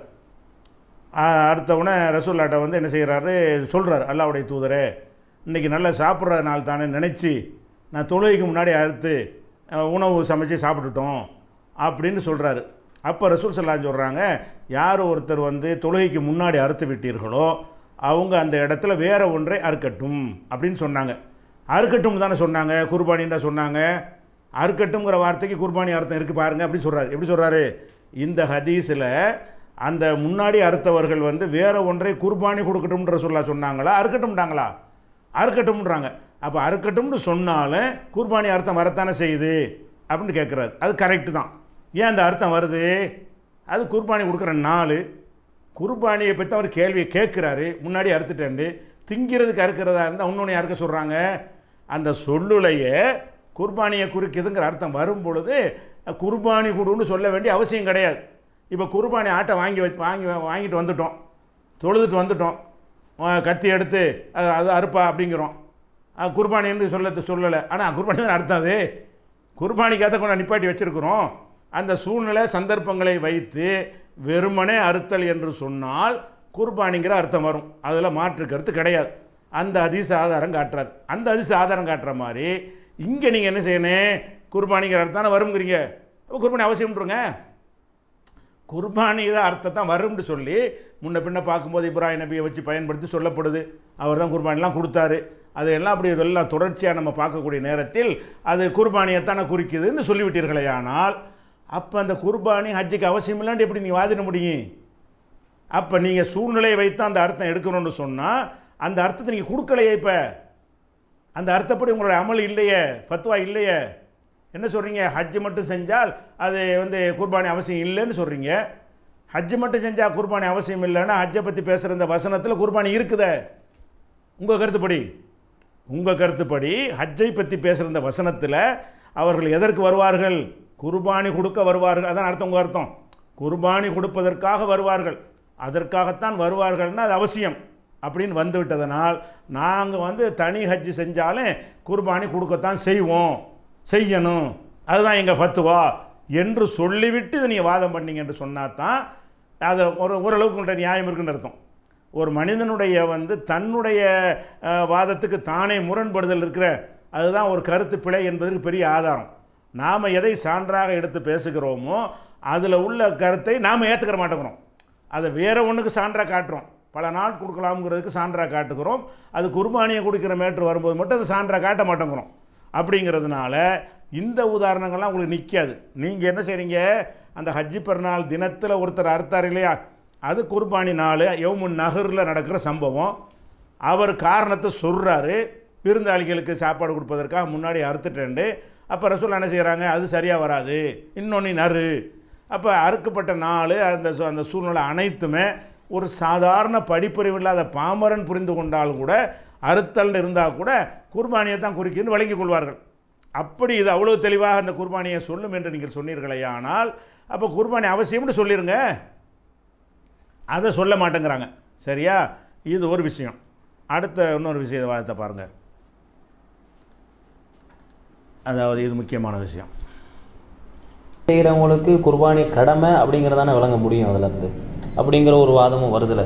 அடுத்தவுடனே ரசூல்லாட்ட வந்து என்ன செய்கிறாரு சொல்கிறார் அல்லாவுடைய தூதரே இன்றைக்கி நல்லா சாப்பிட்ற நாள் தானே நினச்சி நான் தொழுகைக்கு முன்னாடி அறுத்து அஹ், உணவு சமைச்சு சாப்பிட்டுட்டோம் அப்படின்னு சொல்கிறாரு அப்போ ரசூல் சல்லா சொல்கிறாங்க யார் ஒருத்தர் வந்து தொழுகைக்கு முன்னாடி அறுத்து விட்டீர்களோ அவங்க அந்த இடத்துல வேற ஒன்றை அறுக்கட்டும் அப்படின்னு சொன்னாங்க அறுக்கட்டும் தானே சொன்னாங்க குர்பானின்னு தான் சொன்னாங்க அறுக்கட்டும்ங்கிற வார்த்தைக்கு குர்பானி அர்த்தம் இருக்குது பாருங்க அப்படி சொல்கிறாரு எப்படி சொல்கிறாரு இந்த ஹதீஸில் அந்த முன்னாடி அறுத்தவர்கள் வந்து வேற ஒன்றை குர்பானி கொடுக்கட்டும்ன்ற சொல்ல சொன்னாங்களா அறுக்கட்டும்ட்டாங்களா அறுக்கட்டும்ன்றாங்க அப்போ அறுக்கட்டும்னு சொன்னாலும் குர்பானி அர்த்தம் வரத்தானே செய்யுது அப்படின்னு கேட்குறாரு அது கரெக்டு தான் ஏன் அந்த அர்த்தம் வருது அது குர்பானி கொடுக்குற நாள் குர்பானியை பற்றி அவர் கேள்வியை கேட்குறாரு முன்னாடி அறுத்துட்டேன்டு திங்கிறதுக்கு அறுக்கிறதா இருந்தால் இன்னொன்று அறுக்க சொல்கிறாங்க அந்த சொல்லுலையே குர்பானியை குறிக்குதுங்கிற அர்த்தம் வரும் பொழுது குர்பானி கொடுன்னு சொல்ல வேண்டிய அவசியம் கிடையாது இப்போ குர்பானி ஆட்டை வாங்கி வச்சு வாங்கி வாங்கிட்டு வந்துட்டோம் தொழுதுட்டு வந்துட்டோம் அஹ் கத்தி எடுத்து அது அது அறுப்பா அப்படிங்கிறோம் அஹ் குர்பானின்னு சொல்ல சொல்லலை ஆனால் குர்பானி தான் அர்த்தம் அது குர்பானிக்காக கொண்டு நிப்பாட்டி வச்சிருக்கிறோம் அந்த சூழ்நிலை சந்தர்ப்பங்களை வைத்து வெறுமனே அறுத்தல் என்று சொன்னால் குர்பானிங்கிற அர்த்தம் வரும் அதில் மாற்று கருத்து கிடையாது அந்த அதிச ஆதாரம் காட்டுறார் அந்த அதிச ஆதாரம் காட்டுற மாதிரி இங்கே நீங்கள் என்ன செய்யணும் குர்பானிங்கிற அர்த்தம் தானே வருங்கிறீங்க அப்போ குர்பானி அவசியம்ன்றங்க குர்பானி தான் அர்த்தத்தை வரும்னு சொல்லி முன்ன பின்ன பார்க்கும்போது இப்ராஹிம் நபியை வச்சு பயன்படுத்தி சொல்லப்படுது அவர் தான் குர்பானிலாம் கொடுத்தாரு அதையெல்லாம் அப்படி இதெல்லாம் தொடர்ச்சியாக நம்ம பார்க்கக்கூடிய நேரத்தில் அது குர்பானியைத்தானே குறிக்குதுன்னு சொல்லிவிட்டீர்களே ஆனால் அப்போ அந்த குர்பானி ஹஜ்ஜுக்கு அவசியம் இல்லாண்டு எப்படி நீ வாதிட முடியும் அப்போ நீங்கள் சூழ்நிலையை வைத்து அந்த அர்த்தம் எடுக்கணும்னு சொன்னால் அந்த அர்த்தத்தை நீங்கள் கொடுக்கலையே இப்போ அந்த அர்த்தப்படி உங்களுடைய அமல் இல்லையே ஃபத்வா இல்லையே என்ன சொல்கிறீங்க ஹஜ்ஜு மட்டும் செஞ்சால் அது வந்து குர்பானி அவசியம் இல்லைன்னு சொல்கிறீங்க ஹஜ்ஜு மட்டும் செஞ்சால் குர்பானி அவசியம் இல்லைன்னா ஹஜ்ஜை பற்றி பேசுகிற இந்த வசனத்தில் குர்பானி இருக்குதே உங்கள் கருத்துப்படி உங்கள் கருத்துப்படி ஹஜ்ஜை பற்றி பேசுகிற இந்த வசனத்தில் அவர்கள் எதற்கு வருவார்கள் குர்பானி கொடுக்க வருவார்கள் அதான் அர்த்தம் உங்கள் அர்த்தம் குர்பானி கொடுப்பதற்காக வருவார்கள் அதற்காகத்தான் வருவார்கள்னா அது அவசியம் அப்படின்னு வந்து விட்டதனால் நாங்கள் வந்து தனி ஹஜ்ஜு செஞ்சாலும் குர்பானி கொடுக்கத்தான் செய்வோம் செய்யணும் அதுதான் எங்கள் ஃபத்துவா என்று சொல்லிவிட்டு இதை நீங்கள் வாதம் பண்ணீங்க என்று சொன்னால் தான் அது ஒரு ஓரளவுக்கு உங்கள்கிட்ட நியாயம் இருக்குன்னு அர்த்தம் ஒரு மனிதனுடைய வந்து தன்னுடைய அஹ், வாதத்துக்கு தானே முரண்படுதல் இருக்கிற அதுதான் ஒரு கருத்து பிழை என்பதற்கு பெரிய ஆதாரம் நாம் எதை சான்றாக எடுத்து பேசுகிறோமோ அதில் உள்ள கருத்தை நாம் ஏற்றுக்கிற மாட்டேங்கிறோம் அதை வேற ஒன்றுக்கு சான்றாக காட்டுறோம் பல நாள் கொடுக்கலாம்ங்கிறதுக்கு சான்றாக காட்டுகிறோம் அது குர்பானியை கொடுக்கிற மேட்ரு வரும்போது மட்டும் அது சான்றாக காட்ட மாட்டேங்கிறோம் அப்படிங்கிறதுனால இந்த உதாரணங்கள்லாம் உங்களுக்கு நிற்காது நீங்கள் என்ன செய்கிறீங்க அந்த ஹஜ்ஜி பெருநாள் தினத்தில் ஒருத்தர் அறுத்தார் இல்லையா அது குர்பானி நாள் யவுமுன் நகரில் நடக்கிற சம்பவம் அவர் காரணத்தை சொல்கிறாரு விருந்தாளிகளுக்கு சாப்பாடு கொடுப்பதற்காக முன்னாடி அறுத்துட்டேன்டு அப்போ ரசூல் என்ன செய்கிறாங்க அது சரியாக வராது இன்னொன்று நறு அப்போ அறுக்கப்பட்ட நாள் அந்த சூ- அந்த சூழ்நிலை அனைத்துமே ஒரு சாதாரண படிப்பறிவு இல்லாத பாமரன் புரிந்து கொண்டால் கூட அறுத்தல் இருந்தால் கூட குர்பானியை தான் குறிக்குன்னு வழங்கிக் கொள்வார்கள் அப்படி இது அவ்வளோ தெளிவாக அந்த குர்பானியை சொல்லும் என்று நீங்கள் சொன்னீர்களே ஆனால் அப்போ குர்பானி அவசியம்னு சொல்லிருங்க அதை சொல்ல மாட்டேங்கிறாங்க சரியா இது ஒரு விஷயம் அடுத்த இன்னொரு விஷய வாதத்தை பாருங்கள் அதாவது இது முக்கியமான விஷயம் செய்கிறவங்களுக்கு குர்பானி கடமை அப்படிங்கிறதானே விளங்க முடியும் அதுல இருந்து அப்படிங்கிற ஒரு வாதமும் வருதுல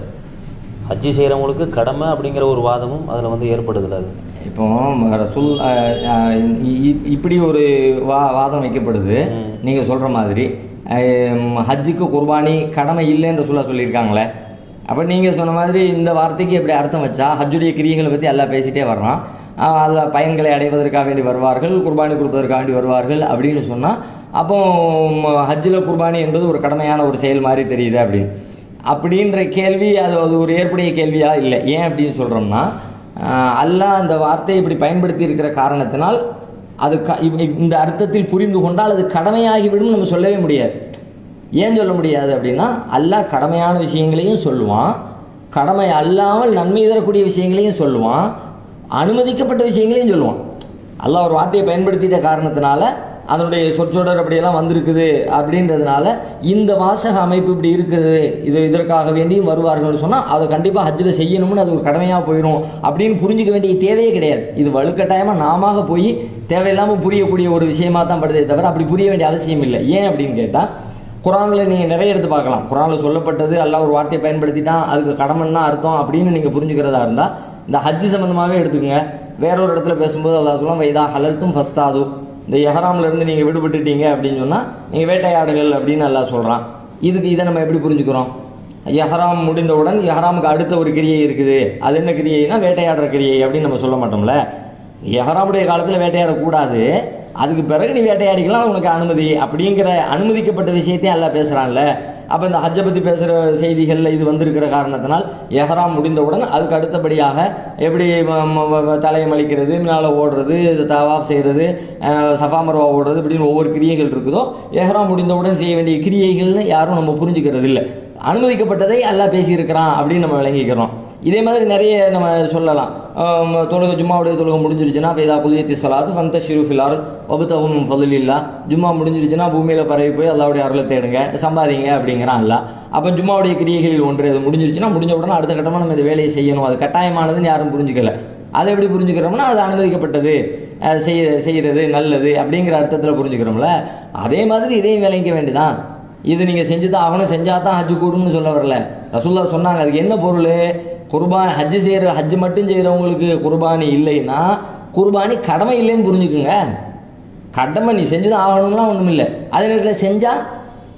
ஹஜ்ஜி செய்கிறவங்களுக்கு கடமை அப்படிங்கிற ஒரு வாதமும் அதில் வந்து ஏற்படுதுல அது இப்போ ரசூல் அஹ், அஹ், இ- இ- இப்படி ஒரு வா வாதம் வைக்கப்படுது ம். நீங்கள் சொல்கிற மாதிரி அஹ், ஹஜ்ஜுக்கு குர்பானி கடமை இல்லைன்னு சொல்ல சொல்லியிருக்காங்களே அப்போ நீங்கள் சொன்ன மாதிரி இந்த வார்த்தைக்கு எப்படி அர்த்தம் வச்சா ஹஜ்ஜுடைய கிரியைகளை பற்றி எல்லாம் பேசிட்டே வர்றான் அதில் பயன்களை அடைவதற்காக வேண்டி வருவார்கள் குர்பானி கொடுப்பதற்காக வேண்டி வருவார்கள் அப்படின்னு சொன்னால் அப்போ ஹஜ்ஜில் குர்பானி என்பது ஒரு கடமையான ஒரு செயல் மாதிரி தெரியுது அப்படின்னு அப்படின்ற கேள்வி அது அது ஒரு ஏற்புடைய கேள்வியா இல்லை ஏன் அப்படின்னு சொல்கிறோம்னா ஆஹ் அல்லாஹ் அந்த வார்த்தையை இப்படி பயன்படுத்தி இருக்கிற காரணத்தினால் அது க இவ்- இவ்- இந்த அர்த்தத்தில் புரிந்து கொண்டால் அது கடமையாகிவிடும் நம்ம சொல்லவே முடியாது ஏன் சொல்ல முடியாது அப்படின்னா அல்லாஹ் கடமையான விஷயங்களையும் சொல்லுவான் கடமை அல்லாமல் நன்மை தரக்கூடிய விஷயங்களையும் சொல்லுவான் அனுமதிக்கப்பட்ட விஷயங்களையும் சொல்லுவான் அல்லாஹ் ஒரு வார்த்தையை பயன்படுத்திட்ட காரணத்தினால அதனுடைய சொற்றொடர் அப்படியெல்லாம் வந்திருக்குது அப்படின்றதுனால இந்த வாசக அமைப்பு இப்படி இருக்குது இது இதற்காக வேண்டியும் வருவார்கள்னு சொன்னால் அதை கண்டிப்பாக ஹஜ்ஜில் செய்யணும்னு அது ஒரு கடமையாக போயிடும் அப்படின்னு புரிஞ்சுக்க வேண்டிய தேவையே கிடையாது இது வலுக்கட்டாயமாக நாம போய் தேவையில்லாமல் புரியக்கூடிய ஒரு விஷயமா தான் படுதே தவிர அப்படி புரிய வேண்டிய அவசியம் இல்லை ஏன் அப்படின்னு கேட்டால் குரானில் நீங்கள் நிறைய எடுத்து பார்க்கலாம் குரானில் சொல்லப்பட்டது அல்லாஹ் ஒரு வார்த்தையை பயன்படுத்திட்டான் அதுக்கு கடமைன்னா அர்த்தம் அப்படின்னு நீங்கள் புரிஞ்சுக்கிறதா இருந்தால் இந்த ஹஜ்ஜு சம்மந்தமாகவே எடுத்துக்கங்க வேற ஒரு இடத்துல பேசும்போது அல்லாஹ் சொல்லுவான் வைதா ஹலல்த்தும் ஃபஸ்தாது இந்த எஹராம்ல இருந்து நீங்கள் விடுபட்டுட்டீங்க அப்படின்னு சொன்னால் நீங்கள் வேட்டையாடுங்கள் அப்படின்னு அல்லாஹ் சொல்கிறான் இதுக்கு இதை நம்ம எப்படி புரிஞ்சுக்கிறோம் எஹராம் முடிந்தவுடன் எஹராமுக்கு அடுத்த ஒரு கிரியை இருக்குது அது என்ன கிரியைனா வேட்டையாடுற கிரியை அப்படின்னு நம்ம சொல்ல மாட்டோம்ல எஹராமுடைய காலத்தில் வேட்டையாடக்கூடாது அதுக்கு பிறகு நீ வேட்டையாடிக்கலாம் உனக்கு அனுமதி அப்படிங்கிற அனுமதிக்கப்பட்ட விஷயத்தையும் எல்லாம் பேசுகிறான்ல அப்போ இந்த ஹஜ்ஜை பற்றி பேசுகிற செய்திகளில் இது வந்திருக்கிற காரணத்தினால் எஹராம் முடிந்தவுடன் அதுக்கு அடுத்தபடியாக எப்படி ம- ம- ம- தலையை மலிக்கிறது முன்னால் ஓடுறது தவாப் செய்கிறது சஃபா மர்வா ஓடுறது இப்படின்னு ஒவ்வொரு கிரியைகள் இருக்குதோ எஹராம் முடிந்தவுடன் செய்ய வேண்டிய கிரியைகள்னு யாரும் நம்ம புரிஞ்சுக்கிறது இல்லை அனுமதிக்கப்பட்டதை எல்லாம் பேசியிருக்கிறான் அப்படின்னு நம்ம விளங்கிக்கிறோம் இதே மாதிரி நிறைய நம்ம சொல்லலாம் ஆம், தொழுகை ஜும்மாவுடைய தொழுகை முடிஞ்சிருச்சுன்னா ஃபைதா புலியத்தி சலாத்து ஃபந்த ஷிருஃபிலார் வபுத்தவும் ஃபதுலில்லா ஜும்மா முடிஞ்சிருச்சுன்னா பூமியில் பரவி போய் அல்லாவுடைய அருளை தேடுங்க சம்பாதிங்க அப்படிங்கிறான் அல்ல அப்போ ஜும்மாவுடைய கிரியைகளில் ஒன்று அது முடிஞ்சிருச்சுன்னா முடிஞ்ச உடனே அடுத்த கட்டமாக நம்ம இந்த வேலையை செய்யணும் அது கட்டாயமானதுன்னு யாரும் புரிஞ்சுக்கல அதை எப்படி புரிஞ்சுக்கிறோம்னா அது அனுமதிக்கப்பட்டது அஹ் செய்ய செய்கிறது நல்லது அப்படிங்கிற அர்த்தத்தில் புரிஞ்சுக்கிறோம்ல அதே மாதிரி இதையும் விளங்கிக்க வேண்டியதான் இது நீங்கள் செஞ்சு தான் அவனும் செஞ்சால் தான் ஹஜ்ஜு கூடும்னு சொல்ல வரல ரசூல்லா சொன்னாங்க அதுக்கு என்ன பொருள் குர்பான் ஹஜ்ஜு செய்கிற ஹஜ்ஜு மட்டும் செய்கிறவங்களுக்கு குர்பானி இல்லைன்னா குர்பானி கடமை இல்லைன்னு புரிஞ்சுக்குங்க கடமை நீ செஞ்சு தான் ஆகணும்னா ஒன்றும் இல்லை அதே நேரத்தில் செஞ்சால்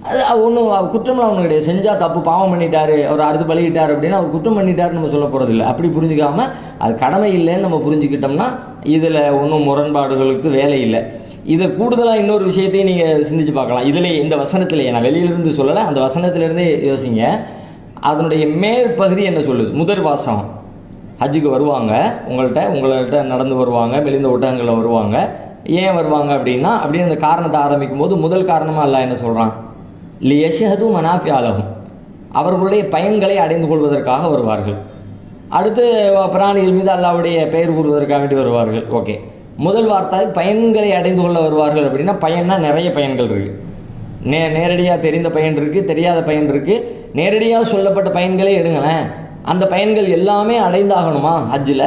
அது ஒன்றும் குற்றம்லாம் ஒன்றும் கிடையாது செஞ்சால் தப்பு பாவம் பண்ணிட்டாரு அவர் அறுத்து பழகிட்டார் அப்படின்னா அவர் குற்றம் பண்ணிட்டாருன்னு நம்ம சொல்ல போகிறதில்ல அப்படி புரிஞ்சுக்காம அது கடமை இல்லைன்னு நம்ம புரிஞ்சுக்கிட்டோம்னா இதில் ஒன்றும் முரண்பாடுகளுக்கு வேலை இல்லை இதை கூடுதலாக இன்னொரு விஷயத்தையும் நீங்கள் சிந்திச்சு பார்க்கலாம் இதில் இந்த வசனத்திலேயே நான் வெளியிலிருந்து சொல்லலை அந்த வசனத்திலிருந்தே யோசிங்க அதனுடைய மேற்பகுதி என்ன சொல்லுது முதல் வாசகம் ஹஜ்ஜுக்கு வருவாங்க உங்கள்கிட்ட உங்கள்கிட்ட நடந்து வருவாங்க மெலிந்த ஒட்டகங்களில் வருவாங்க ஏன் வருவாங்க அப்படின்னா அப்படின்னு அந்த காரணத்தை ஆரம்பிக்கும் போது முதல் காரணமாக அல்லாஹ் என்ன சொல்கிறான் லி யஷஹது மனாஃபி ஆலகும் அவர்களுடைய பயன்களை அடைந்து கொள்வதற்காக வருவார்கள் அடுத்து பிராணிகள் மீது அல்லாவுடைய பெயர் கூறுவதற்காக வேண்டி வருவார்கள் ஓகே முதல் வார்த்தை பயன்களை அடைந்து கொள்ள வருவார்கள் அப்படின்னா பயன்னா நிறைய பயன்கள் இருக்குது நே நேரடியாக தெரிந்த பயன் இருக்குது தெரியாத பயன் இருக்குது நேரடியாக சொல்லப்பட்ட பயன்களே எடுங்களேன் அந்த பயன்கள் எல்லாமே அடைந்தாகணுமா ஹஜ்ஜில்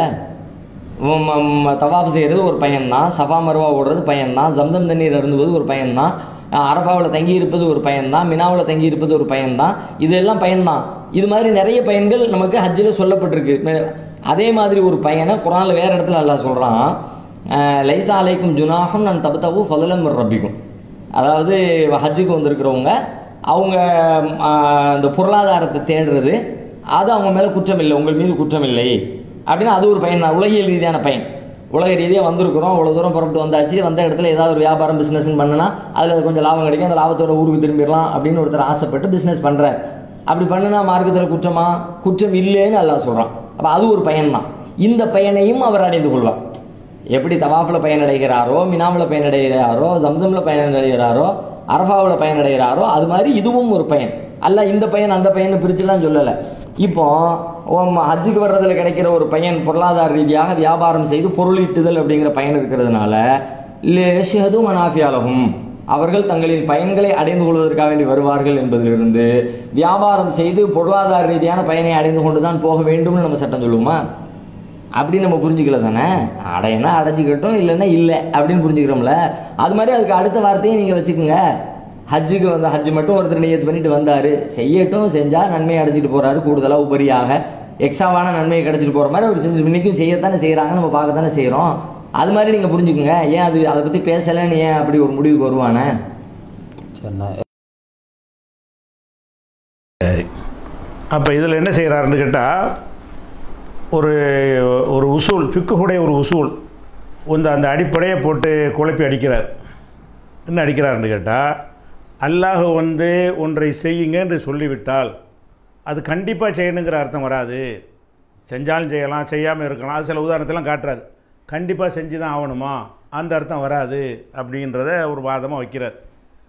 தவாஃப் செய்கிறது ஒரு பயன்தான் சஃபா மருவா ஓடுறது பயன்தான் ஜம்சம் தண்ணீர் அருந்துவது ஒரு பயன்தான் அரஃபாவில் தங்கி இருப்பது ஒரு பயன்தான் மினாவில் தங்கி இருப்பது ஒரு பயன்தான் இதெல்லாம் பயன்தான் இது மாதிரி நிறைய பயன்கள் நமக்கு ஹஜ்ஜில் சொல்லப்பட்டிருக்கு மே- அதே மாதிரி ஒரு பையனை குரானில் வேறு இடத்துல அல்லாஹ் சொல்கிறான் லைசா அலைக்கும் ஜுனாஹும் நான் தபத்தவு ஃபதலம் ரப்பிக்கும் அதாவது ஹஜ்ஜுக்கு வந்திருக்கிறவங்க அவங்க ஆ, இந்த பொருளாதாரத்தை தேடுறது அது அவங்க மேலே குற்றம் இல்லை உங்கள் மீது குற்றம் இல்லை அப்படின்னா அது ஒரு பயன் தான் உலகியல் ரீதியான பயன் உலக ரீதியாக வந்திருக்கிறோம் அவ்வளோ தூரம் புறப்பட்டு வந்தாச்சு வந்த இடத்துல ஏதாவது ஒரு வியாபாரம் பிஸ்னஸ்ன்னு பண்ணுனா அதில் கொஞ்சம் லாபம் கிடைக்கும் அந்த லாபத்தோட ஊருக்கு திரும்பிடலாம் அப்படின்னு ஒருத்தர் ஆசைப்பட்டு பிஸ்னஸ் பண்ணுறார் அப்படி பண்ணுனா மார்க்கத்தில் குற்றமா குற்றம் இல்லைன்னு அல்லாஹ் சொல்கிறான் அப்போ அது ஒரு பயன் தான் இந்த பயனையும் அவர் அடைந்து கொள்வார் எப்படி தவாஃபில் பயனடைகிறாரோ மினாவில் பயனடைகிறாரோ ஜம்சமில் பயனடைகிறாரோ அரஃபாவில் பயனடைகிறாரோ அது மாதிரி இதுவும் ஒரு பயன் அல்ல இந்த பையன் அந்த பையனை பிரிச்சுலாம் சொல்லலை இப்போ உம் ஹஜ்ஜுக்கு வர்றதுல கிடைக்கிற ஒரு பையன் பொருளாதார ரீதியாக வியாபாரம் செய்து பொருளீட்டுதல் அப்படிங்கிற பயன் இருக்கிறதுனால லேஷது மனாஃபியாலகும் அவர்கள் தங்களின் பயன்களை அடைந்து கொள்வதற்காக வேண்டி வருவார்கள் என்பதிலிருந்து வியாபாரம் செய்து பொருளாதார ரீதியான பயனை அடைந்து கொண்டு தான் போக வேண்டும்னு நம்ம சட்டம் சொல்லுவோமா அப்படி நம்ம புரிஞ்சுக்கல தானே அடையனா அடைஞ்சிக்கட்டும் இல்லைன்னா இல்லை அப்படின்னு புரிஞ்சுக்கிறோம்ல அது மாதிரி அதுக்கு அடுத்த வார்த்தையை நீங்கள் வச்சுக்கோங்க ஹஜ்ஜுக்கு வந்து ஹஜ்ஜு மட்டும் ஒருத்தர் நியத்து பண்ணிட்டு வந்தார் செய்யட்டும் செஞ்சால் நன்மையை அடைஞ்சிட்டு போகிறாரு கூடுதலாக உபரியாக எக்ஸ்ட்ராவான நன்மையை கிடைச்சிட்டு போகிற மாதிரி அவர் செஞ்சு இன்னைக்கும் செய்யத்தானே செய்கிறாங்க நம்ம பார்க்க தானே செய்கிறோம் அது மாதிரி நீங்கள் புரிஞ்சுக்குங்க ஏன் அது அதை பற்றி பேசலைன்னு ஏன் அப்படி ஒரு முடிவுக்கு வருவானே சரிண்ணா சரி அப்போ இதில் என்ன செய்கிறாருன்னு கேட்டால் ஒரு ஒரு உசூல் ஃபிக்குடைய ஒரு உசூல் இந்த அந்த அடிப்படையை போட்டு குழப்பி அடிக்கிறார் என்ன அடிக்கிறாருன்னு கேட்டால் அல்லாஹ் வந்து ஒன்றை செய்யுங்க என்று சொல்லிவிட்டால் அது கண்டிப்பாக செய்யணுங்கிற அர்த்தம் வராது செஞ்சாலும் செய்யலாம் செய்யாமல் இருக்கலாம் அது சில உதாரணத்தெல்லாம் காட்டுறாரு கண்டிப்பாக செஞ்சு தான் ஆகணுமா அந்த அர்த்தம் வராது அப்படின்றத ஒரு வாதமாக வைக்கிறார்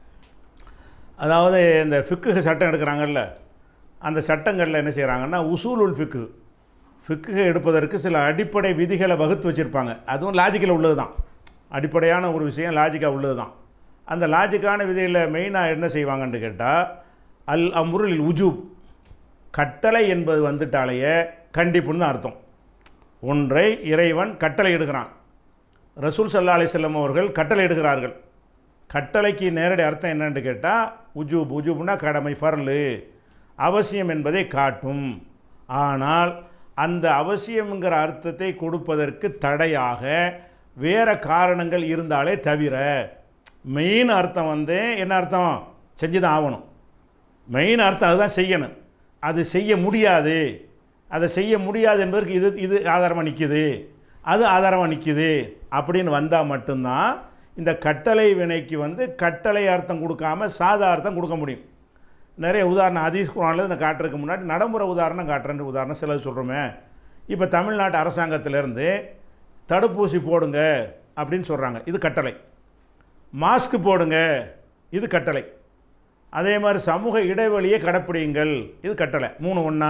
அதாவது இந்த ஃபிக்கு சட்டம் எடுக்கிறாங்கல்ல அந்த சட்டங்களில் என்ன செய்கிறாங்கன்னா உசூலுல் ஃபிக்கு ஃபிக்கு எடுப்பதற்கு சில அடிப்படை விதிகளை வகுத்து வச்சுருப்பாங்க அதுவும் லாஜிக்கில் உள்ளது தான் அடிப்படையான ஒரு விஷயம் லாஜிக்காக உள்ளது தான் அந்த லாஜிக்கான விதியில் மெயினாக என்ன செய்வாங்கன்னு கேட்டால் அல் அம்ருல் உஜூப் கட்டளை என்பது வந்துட்டாலேயே கண்டிப்புன்னு தான் அர்த்தம் ஒன்றை இறைவன் கட்டளை எடுக்கிறான் ரசூல் சல்லா அலிசல்லம் அவர்கள் கட்டளை எடுக்கிறார்கள் கட்டளைக்கு நேரடி அர்த்தம் என்னன்னு கேட்டால் உஜூப் உஜூப்னா கடமை ஃபர்லு அவசியம் என்பதை காட்டும் ஆனால் அந்த அவசியம்ங்கிற அர்த்தத்தை கொடுப்பதற்கு தடையாக வேற காரணங்கள் இருந்தாலே தவிர மெயின் அர்த்தம் வந்து என்ன அர்த்தம் செஞ்சு தான் ஆகணும் மெயின் அர்த்தம் அதுதான் செய்யணும் அது செய்ய முடியாது அதை செய்ய முடியாது என்பதற்கு இது இது ஆதாரமாக நிற்கிது அது ஆதாரமாக நிற்கிது அப்படின்னு வந்தால் மட்டும்தான் இந்த கட்டளை வினைக்கு வந்து கட்டளை அர்த்தம் கொடுக்காம சாதா அர்த்தம் கொடுக்க முடியும் நிறைய உதாரணம் ஹதீஸ் குரானில் நான் காட்டுறதுக்கு முன்னாடி நடைமுறை உதாரணம் காட்டுறேன் உதாரணம் சிலது சொல்கிறோமே இப்போ தமிழ்நாட்டு அரசாங்கத்திலேருந்து தடுப்பூசி போடுங்க அப்படின்னு சொல்கிறாங்க இது கட்டளை மாஸ்க் போடுங்க இது கட்டளை அதே மாதிரி சமூக இடைவெளியை கடைப்பிடியுங்கள் இது கட்டளை மூணு ஒன்றா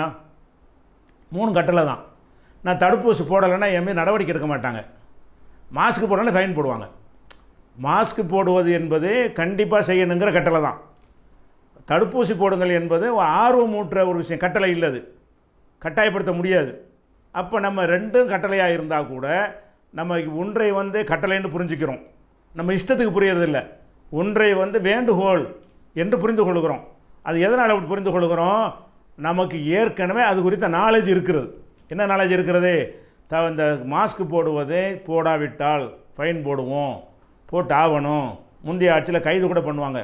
மூணு கட்டளை தான் நான் தடுப்பூசி போடலைன்னா என் மீது நடவடிக்கை எடுக்க மாட்டாங்க மாஸ்க் போடலன்னா ஃபைன் போடுவாங்க மாஸ்க் போடுவது என்பது கண்டிப்பாக செய்யணுங்கிற கட்டளை தான் தடுப்பூசி போடுங்கள் என்பது ஒரு ஆர்வமூட்டுற ஒரு விஷயம் கட்டளை இல்லது கட்டாயப்படுத்த முடியாது அப்போ நம்ம ரெண்டும் கட்டளையாக இருந்தால் கூட நம்ம ஒன்றை வந்து கட்டளைன்னு புரிஞ்சுக்கிறோம் நம்ம இஷ்டத்துக்கு புரியறதில்ல ஒன்றை வந்து வேண்டுகோள் என்று புரிந்து கொள்கிறோம் அது எதனால் அப்படி புரிந்து கொள்கிறோம் நமக்கு ஏற்கனவே அது குறித்த நாலேஜ் இருக்கிறது என்ன நாலேஜ் இருக்கிறது த இந்த மாஸ்க் போடுவதை போடாவிட்டால் ஃபைன் போடுவோம் போட்டு ஆகணும் முந்தைய ஆட்சியில் கைது கூட பண்ணுவாங்க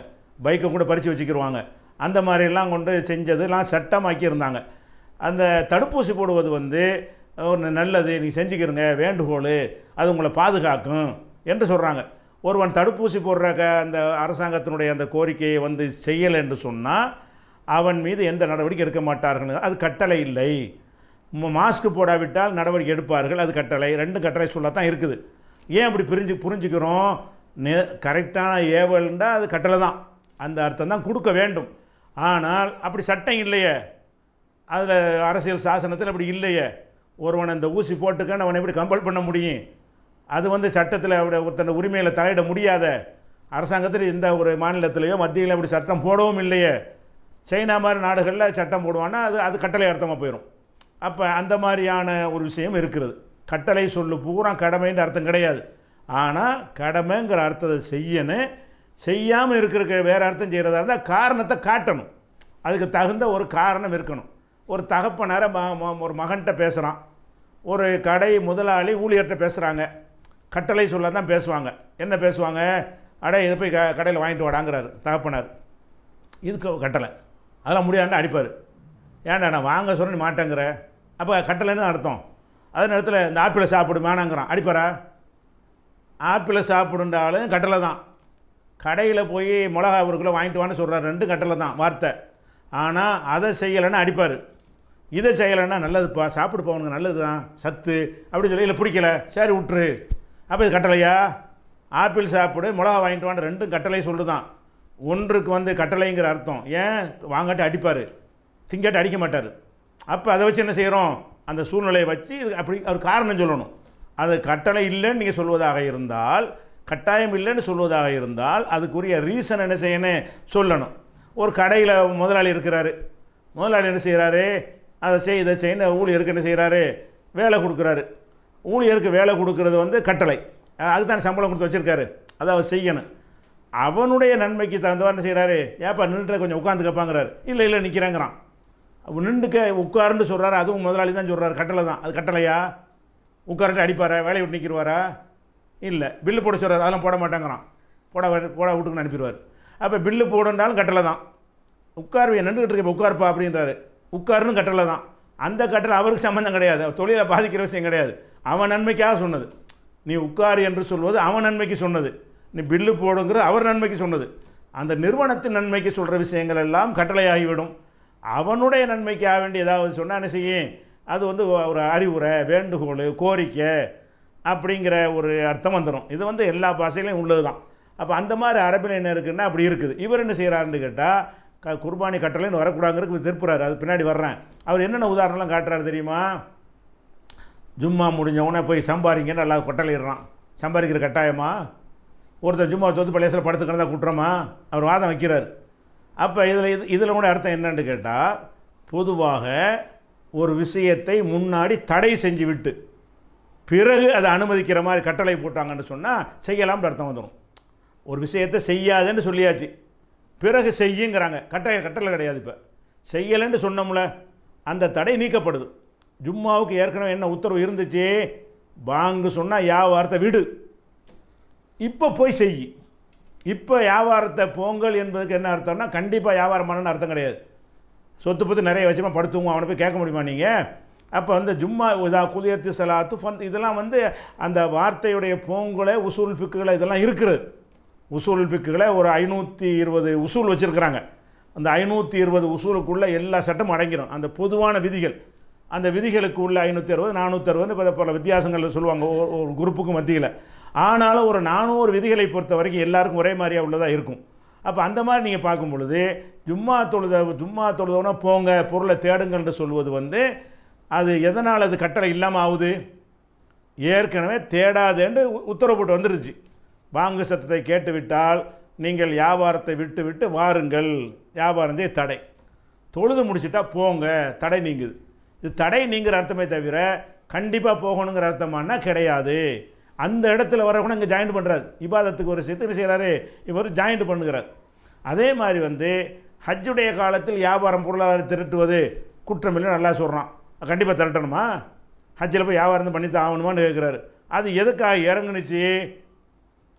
பைக்கை கூட பறித்து வச்சுக்கிருவாங்க அந்த மாதிரிலாம் கொண்டு செஞ்சதுலாம் சட்டமாக்கி இருந்தாங்க அந்த தடுப்பூசி போடுவது வந்து ஒரு நல்லது நீ செஞ்சுக்கிறங்க வேண்டுகோள் அது உங்களை பாதுகாக்கும் என்று சொல்கிறாங்க ஒருவன் தடுப்பூசி போடுற க அந்த அரசாங்கத்தினுடைய அந்த கோரிக்கையை வந்து செய்யலை என்று சொன்னால் அவன் மீது எந்த நடவடிக்கை எடுக்க மாட்டார்கள் அது கட்டளை இல்லை ம- மாஸ்க் போடாவிட்டால் நடவடிக்கை எடுப்பார்கள் அது கட்டளை ரெண்டு கட்டளை சொல்லத்தான் இருக்குது ஏன் அப்படி பிரிஞ்சு புரிஞ்சுக்கிறோம் நெ கரெக்டான ஏவல்ண்டா அது கட்டளை தான் அந்த அர்த்தம் தான் கொடுக்க வேண்டும் ஆனால் அப்படி சட்டம் இல்லையே அதில் அரசியல் சாசனத்தில் அப்படி இல்லையே ஒருவன் அந்த ஊசி போட்டுக்கன்னு அவனை எப்படி கம்பல் பண்ண முடியும் அது வந்து சட்டத்தில் அப்படி ஒருத்தன் உரிமையில் தலையிட முடியாத அரசாங்கத்தில் எந்த ஒரு மாநிலத்திலேயோ மத்தியில் அப்படி சட்டம் போடவும் இல்லையே சைனா மாதிரி நாடுகளில் சட்டம் போடுவான்னா அது அது கட்டளை அர்த்தமாக போயிடும் அப்போ அந்த மாதிரியான ஒரு விஷயம் இருக்கிறது கட்டளை சொல்லு பூரா கடமைன்ற அர்த்தம் கிடையாது ஆனால் கடமைங்கிற அர்த்தத்தை செய்யணும் செய்யாமல் இருக்கிற வேறு அர்த்தம் செய்கிறதா இருந்தால் காரணத்தை காட்டணும் அதுக்கு தகுந்த ஒரு காரணம் இருக்கணும் ஒரு தகப்பனார ம ம- ஒரு மகன்கிட்ட பேசுகிறான் ஒரு கடை முதலாளி ஊழியர்கிட்ட பேசுகிறாங்க கட்டளை சொல்ல தான் பேசுவாங்க என்ன பேசுவாங்க அடே இதை போய் க கடையில் வாங்கிட்டு வாடாங்கிறாரு தகப்பனார் இதுக்கு கட்டளை அதெல்லாம் முடியாதுன்னு அடிப்பார் ஏன்டா நான் வாங்க சொன்ன நீ மாட்டேங்கிற அப்போ கட்டளைன்னு தான் அர்த்தம் அதே நேரத்தில் இந்த ஆப்பிளை சாப்பிடு வேணாங்கிறான் அடிப்பாரா ஆப்பிளை சாப்பிடுன்றாலும் கட்டளை தான் கடையில் போய் மிளகா ஒரு கிலோ வாங்கிட்டு வான்னு சொல்கிறார் ரெண்டு கட்டளை தான் வார்த்தை ஆனால் அதை செய்யலைன்னா அடிப்பார் இதை செய்யலைன்னா நல்லதுப்பா சாப்பிடு போவனுங்க நல்லது தான் சத்து அப்படி சொல்லி இல்லை பிடிக்கல சரி விட்டுரு அப்போ இது கட்டளையா ஆப்பிள் சாப்பிடு மிளகா வாங்கிட்டு வான்னு ரெண்டும் கட்டளை சொல்லுதான் ஒன்றுக்கு வந்து கட்டளைங்கிற அர்த்தம் ஏன் வாங்காட்டி அடிப்பார் திங்காட்டி அடிக்க மாட்டார் அப்போ அதை வச்சு என்ன செய்கிறோம் அந்த சூழ்நிலையை வச்சு இது அப்படி அவர் காரணம் சொல்லணும் அது கட்டளை இல்லைன்னு நீங்கள் சொல்வதாக இருந்தால் கட்டாயம் இல்லைன்னு சொல்வதாக இருந்தால் அதுக்குரிய ரீசன் என்ன செய்யணும் சொல்லணும் ஒரு கடையில் முதலாளி இருக்கிறாரு முதலாளி என்ன செய்கிறாரு அதை செய் இதை செய்யணும் ஊழியருக்கு என்ன செய்கிறாரு வேலை கொடுக்குறாரு ஊழியருக்கு வேலை கொடுக்கறது வந்து கட்டளை அதுதான் சம்பளம் கொடுத்து வச்சிருக்காரு அதை அவர் செய்யணும் அவனுடைய நன்மைக்கு தகுந்தவா என்ன செய்கிறாரு ஏப்பா நின்றுட்டு கொஞ்சம் உட்காந்து கேட்பாங்கிறாரு இல்லை இல்லை நிற்கிறேங்கிறான் அவன் நின்றுக்க உட்காருன்னு சொல்கிறாரு அதுவும் முதலாளி தான் சொல்கிறாரு கட்டளை தான் அது கட்டளையா உட்காரட்டு அடிப்பாரா வேலையை விட்டு நிற்கிறவாரா இல்லை பில்லு போட சொல்கிறார் அதெல்லாம் போட மாட்டேங்கிறான் போட வே- போட வீட்டுக்குன்னு அனுப்பிடுவார் அப்போ பில்லு போடுன்றாலும் கட்டளை தான் உட்காருவிய நின்றுக்கிட்டு இருக்க உட்காருப்பா அப்படின்றாரு உட்காருன்னு கட்டளை தான் அந்த கட்டளை அவருக்கு சம்மந்தம் கிடையாது அவர் தொழிலை பாதிக்கிற விஷயம் கிடையாது அவன் நன்மைக்காக சொன்னது நீ உட்காரு என்று சொல்வது அவன் நன்மைக்கு சொன்னது நீ பில்லு போடுங்கிறது அவர் நன்மைக்கு சொன்னது அந்த நிறுவனத்தின் நன்மைக்கு சொல்கிற விஷயங்கள் எல்லாம் கட்டளையாகிவிடும் அவனுடைய நன்மைக்கு ஆக வேண்டிய ஏதாவது சொன்னால் என்ன செய்யும் அது வந்து ஒரு அறிவுரை வேண்டுகோள் கோரிக்கை அப்படிங்கிற ஒரு அர்த்தம் வந்துடும் இது வந்து எல்லா பாஷையிலையும் உள்ளது தான் அப்போ அந்த மாதிரி அரபில் என்ன இருக்குன்னா அப்படி இருக்குது இவர் என்ன செய்கிறாருன்னு கேட்டால் க குர்பானி கட்டளைன்னு வரக்கூடாங்கிறதுக்கு திருப்புறாரு அது பின்னாடி வர்றேன் அவர் என்னென்ன உதாரணம்லாம் காட்டுறாரு தெரியுமா ஜும்மா முடிஞ்ச உடனே போய் சம்பாதிங்கன்னு நல்லா கொட்டளையிடுறான் சம்பாதிக்கிற கட்டாயமா ஒருத்தர் ஜும்மா தொத்து பழையசில் படுத்துக்கிறதா குற்றமா அவர் வாதம் வைக்கிறார் அப்போ இதில் இது இதில் கூட அர்த்தம் என்னன்னு கேட்டால் பொதுவாக ஒரு விஷயத்தை முன்னாடி தடை செஞ்சு விட்டு பிறகு அதை அனுமதிக்கிற மாதிரி கட்டளை போட்டாங்கன்னு சொன்னால் செய்யலாம்னு அர்த்தம் வந்துடும் ஒரு விஷயத்தை செய்யாதுன்னு சொல்லியாச்சு பிறகு செய்யுங்கிறாங்க கட்டாய கட்டளை கிடையாது இப்போ செய்யலைன்னு சொன்னோம்ல அந்த தடை நீக்கப்படுது ஜும்மாவுக்கு ஏற்கனவே என்ன உத்தரவு இருந்துச்சு வாங்கு சொன்னால் வியாபாரத்தை விடு இப்போ போய் செய் இப்போ வியாபாரத்தை போங்கல் என்பதுக்கு என்ன அர்த்தம்னா கண்டிப்பாக வியாபாரம் பண்ணணும்னு அர்த்தம் கிடையாது சொத்து பற்றி நிறைய வச்சுமா படுத்துவோம் அவனை போய் கேட்க முடியுமா நீங்கள் அப்போ வந்து ஜும்மா இதா குதியத்து சலாத்து ஃபந்த் இதெல்லாம் வந்து அந்த வார்த்தையுடைய போங்கலை உசூல் ஃபிக்குகளை இதெல்லாம் இருக்குது உசூல் ஃபிக்குகளை ஒரு ஐநூற்றி இருபது உசூல் வச்சுருக்கிறாங்க அந்த ஐநூற்றி இருபது உசூலுக்குள்ளே எல்லா சட்டமும் அடங்கிடும் அந்த பொதுவான விதிகள் அந்த விதிகளுக்கு உள்ள ஐநூற்றி அறுபது நானூற்றி அறுபது பல பல வித்தியாசங்கள் சொல்லுவாங்க ஒரு- ஒரு குரூப்புக்கு மத்தியில் ஆனாலும் ஒரு நானூறு விதிகளை பொறுத்த வரைக்கும் எல்லாருக்கும் ஒரே மாதிரியாக உள்ளதாக இருக்கும் அப்போ அந்த மாதிரி நீங்கள் பார்க்கும் பொழுது ஜும்மா தொழுத ஜும்மா தொழுதோன்னா போங்க பொருளை தேடுங்கள்னு சொல்வது வந்து அது எதனால் அது கட்டளை இல்லாமல் ஆகுது ஏற்கனவே தேடாதேன்னு உ- உத்தரவு போட்டு வந்துருச்சு வாங்கு சத்தத்தை கேட்டுவிட்டால் நீங்கள் வியாபாரத்தை விட்டு விட்டு வாருங்கள் வியாபாரம் செய்ய தடை தொழுது முடிச்சிட்டா போங்க தடை நீங்குது இது தடை நீங்கிற அர்த்தமே தவிர கண்டிப்பாக போகணுங்கிற அர்த்தமானா கிடையாது அந்த இடத்துல வர கூட இங்கே ஜாயின் பண்ணுறாரு இபாதத்துக்கு ஒரு சித்திரை செய்கிறாரு இவர் ஜாயின்ட் பண்ணுகிறார் அதே மாதிரி வந்து ஹஜ்ஜுடைய காலத்தில் வியாபாரம் பொருளாதாரம் திரட்டுவது குற்றம் இல்லை நல்லா சொல்கிறான் கண்டிப்பாக திரட்டணுமா ஹஜ்ஜில் போய் வியாபாரம் பண்ணி தான் ஆகணுமான்னு கேட்குறாரு அது எதுக்காக இறங்குனுச்சு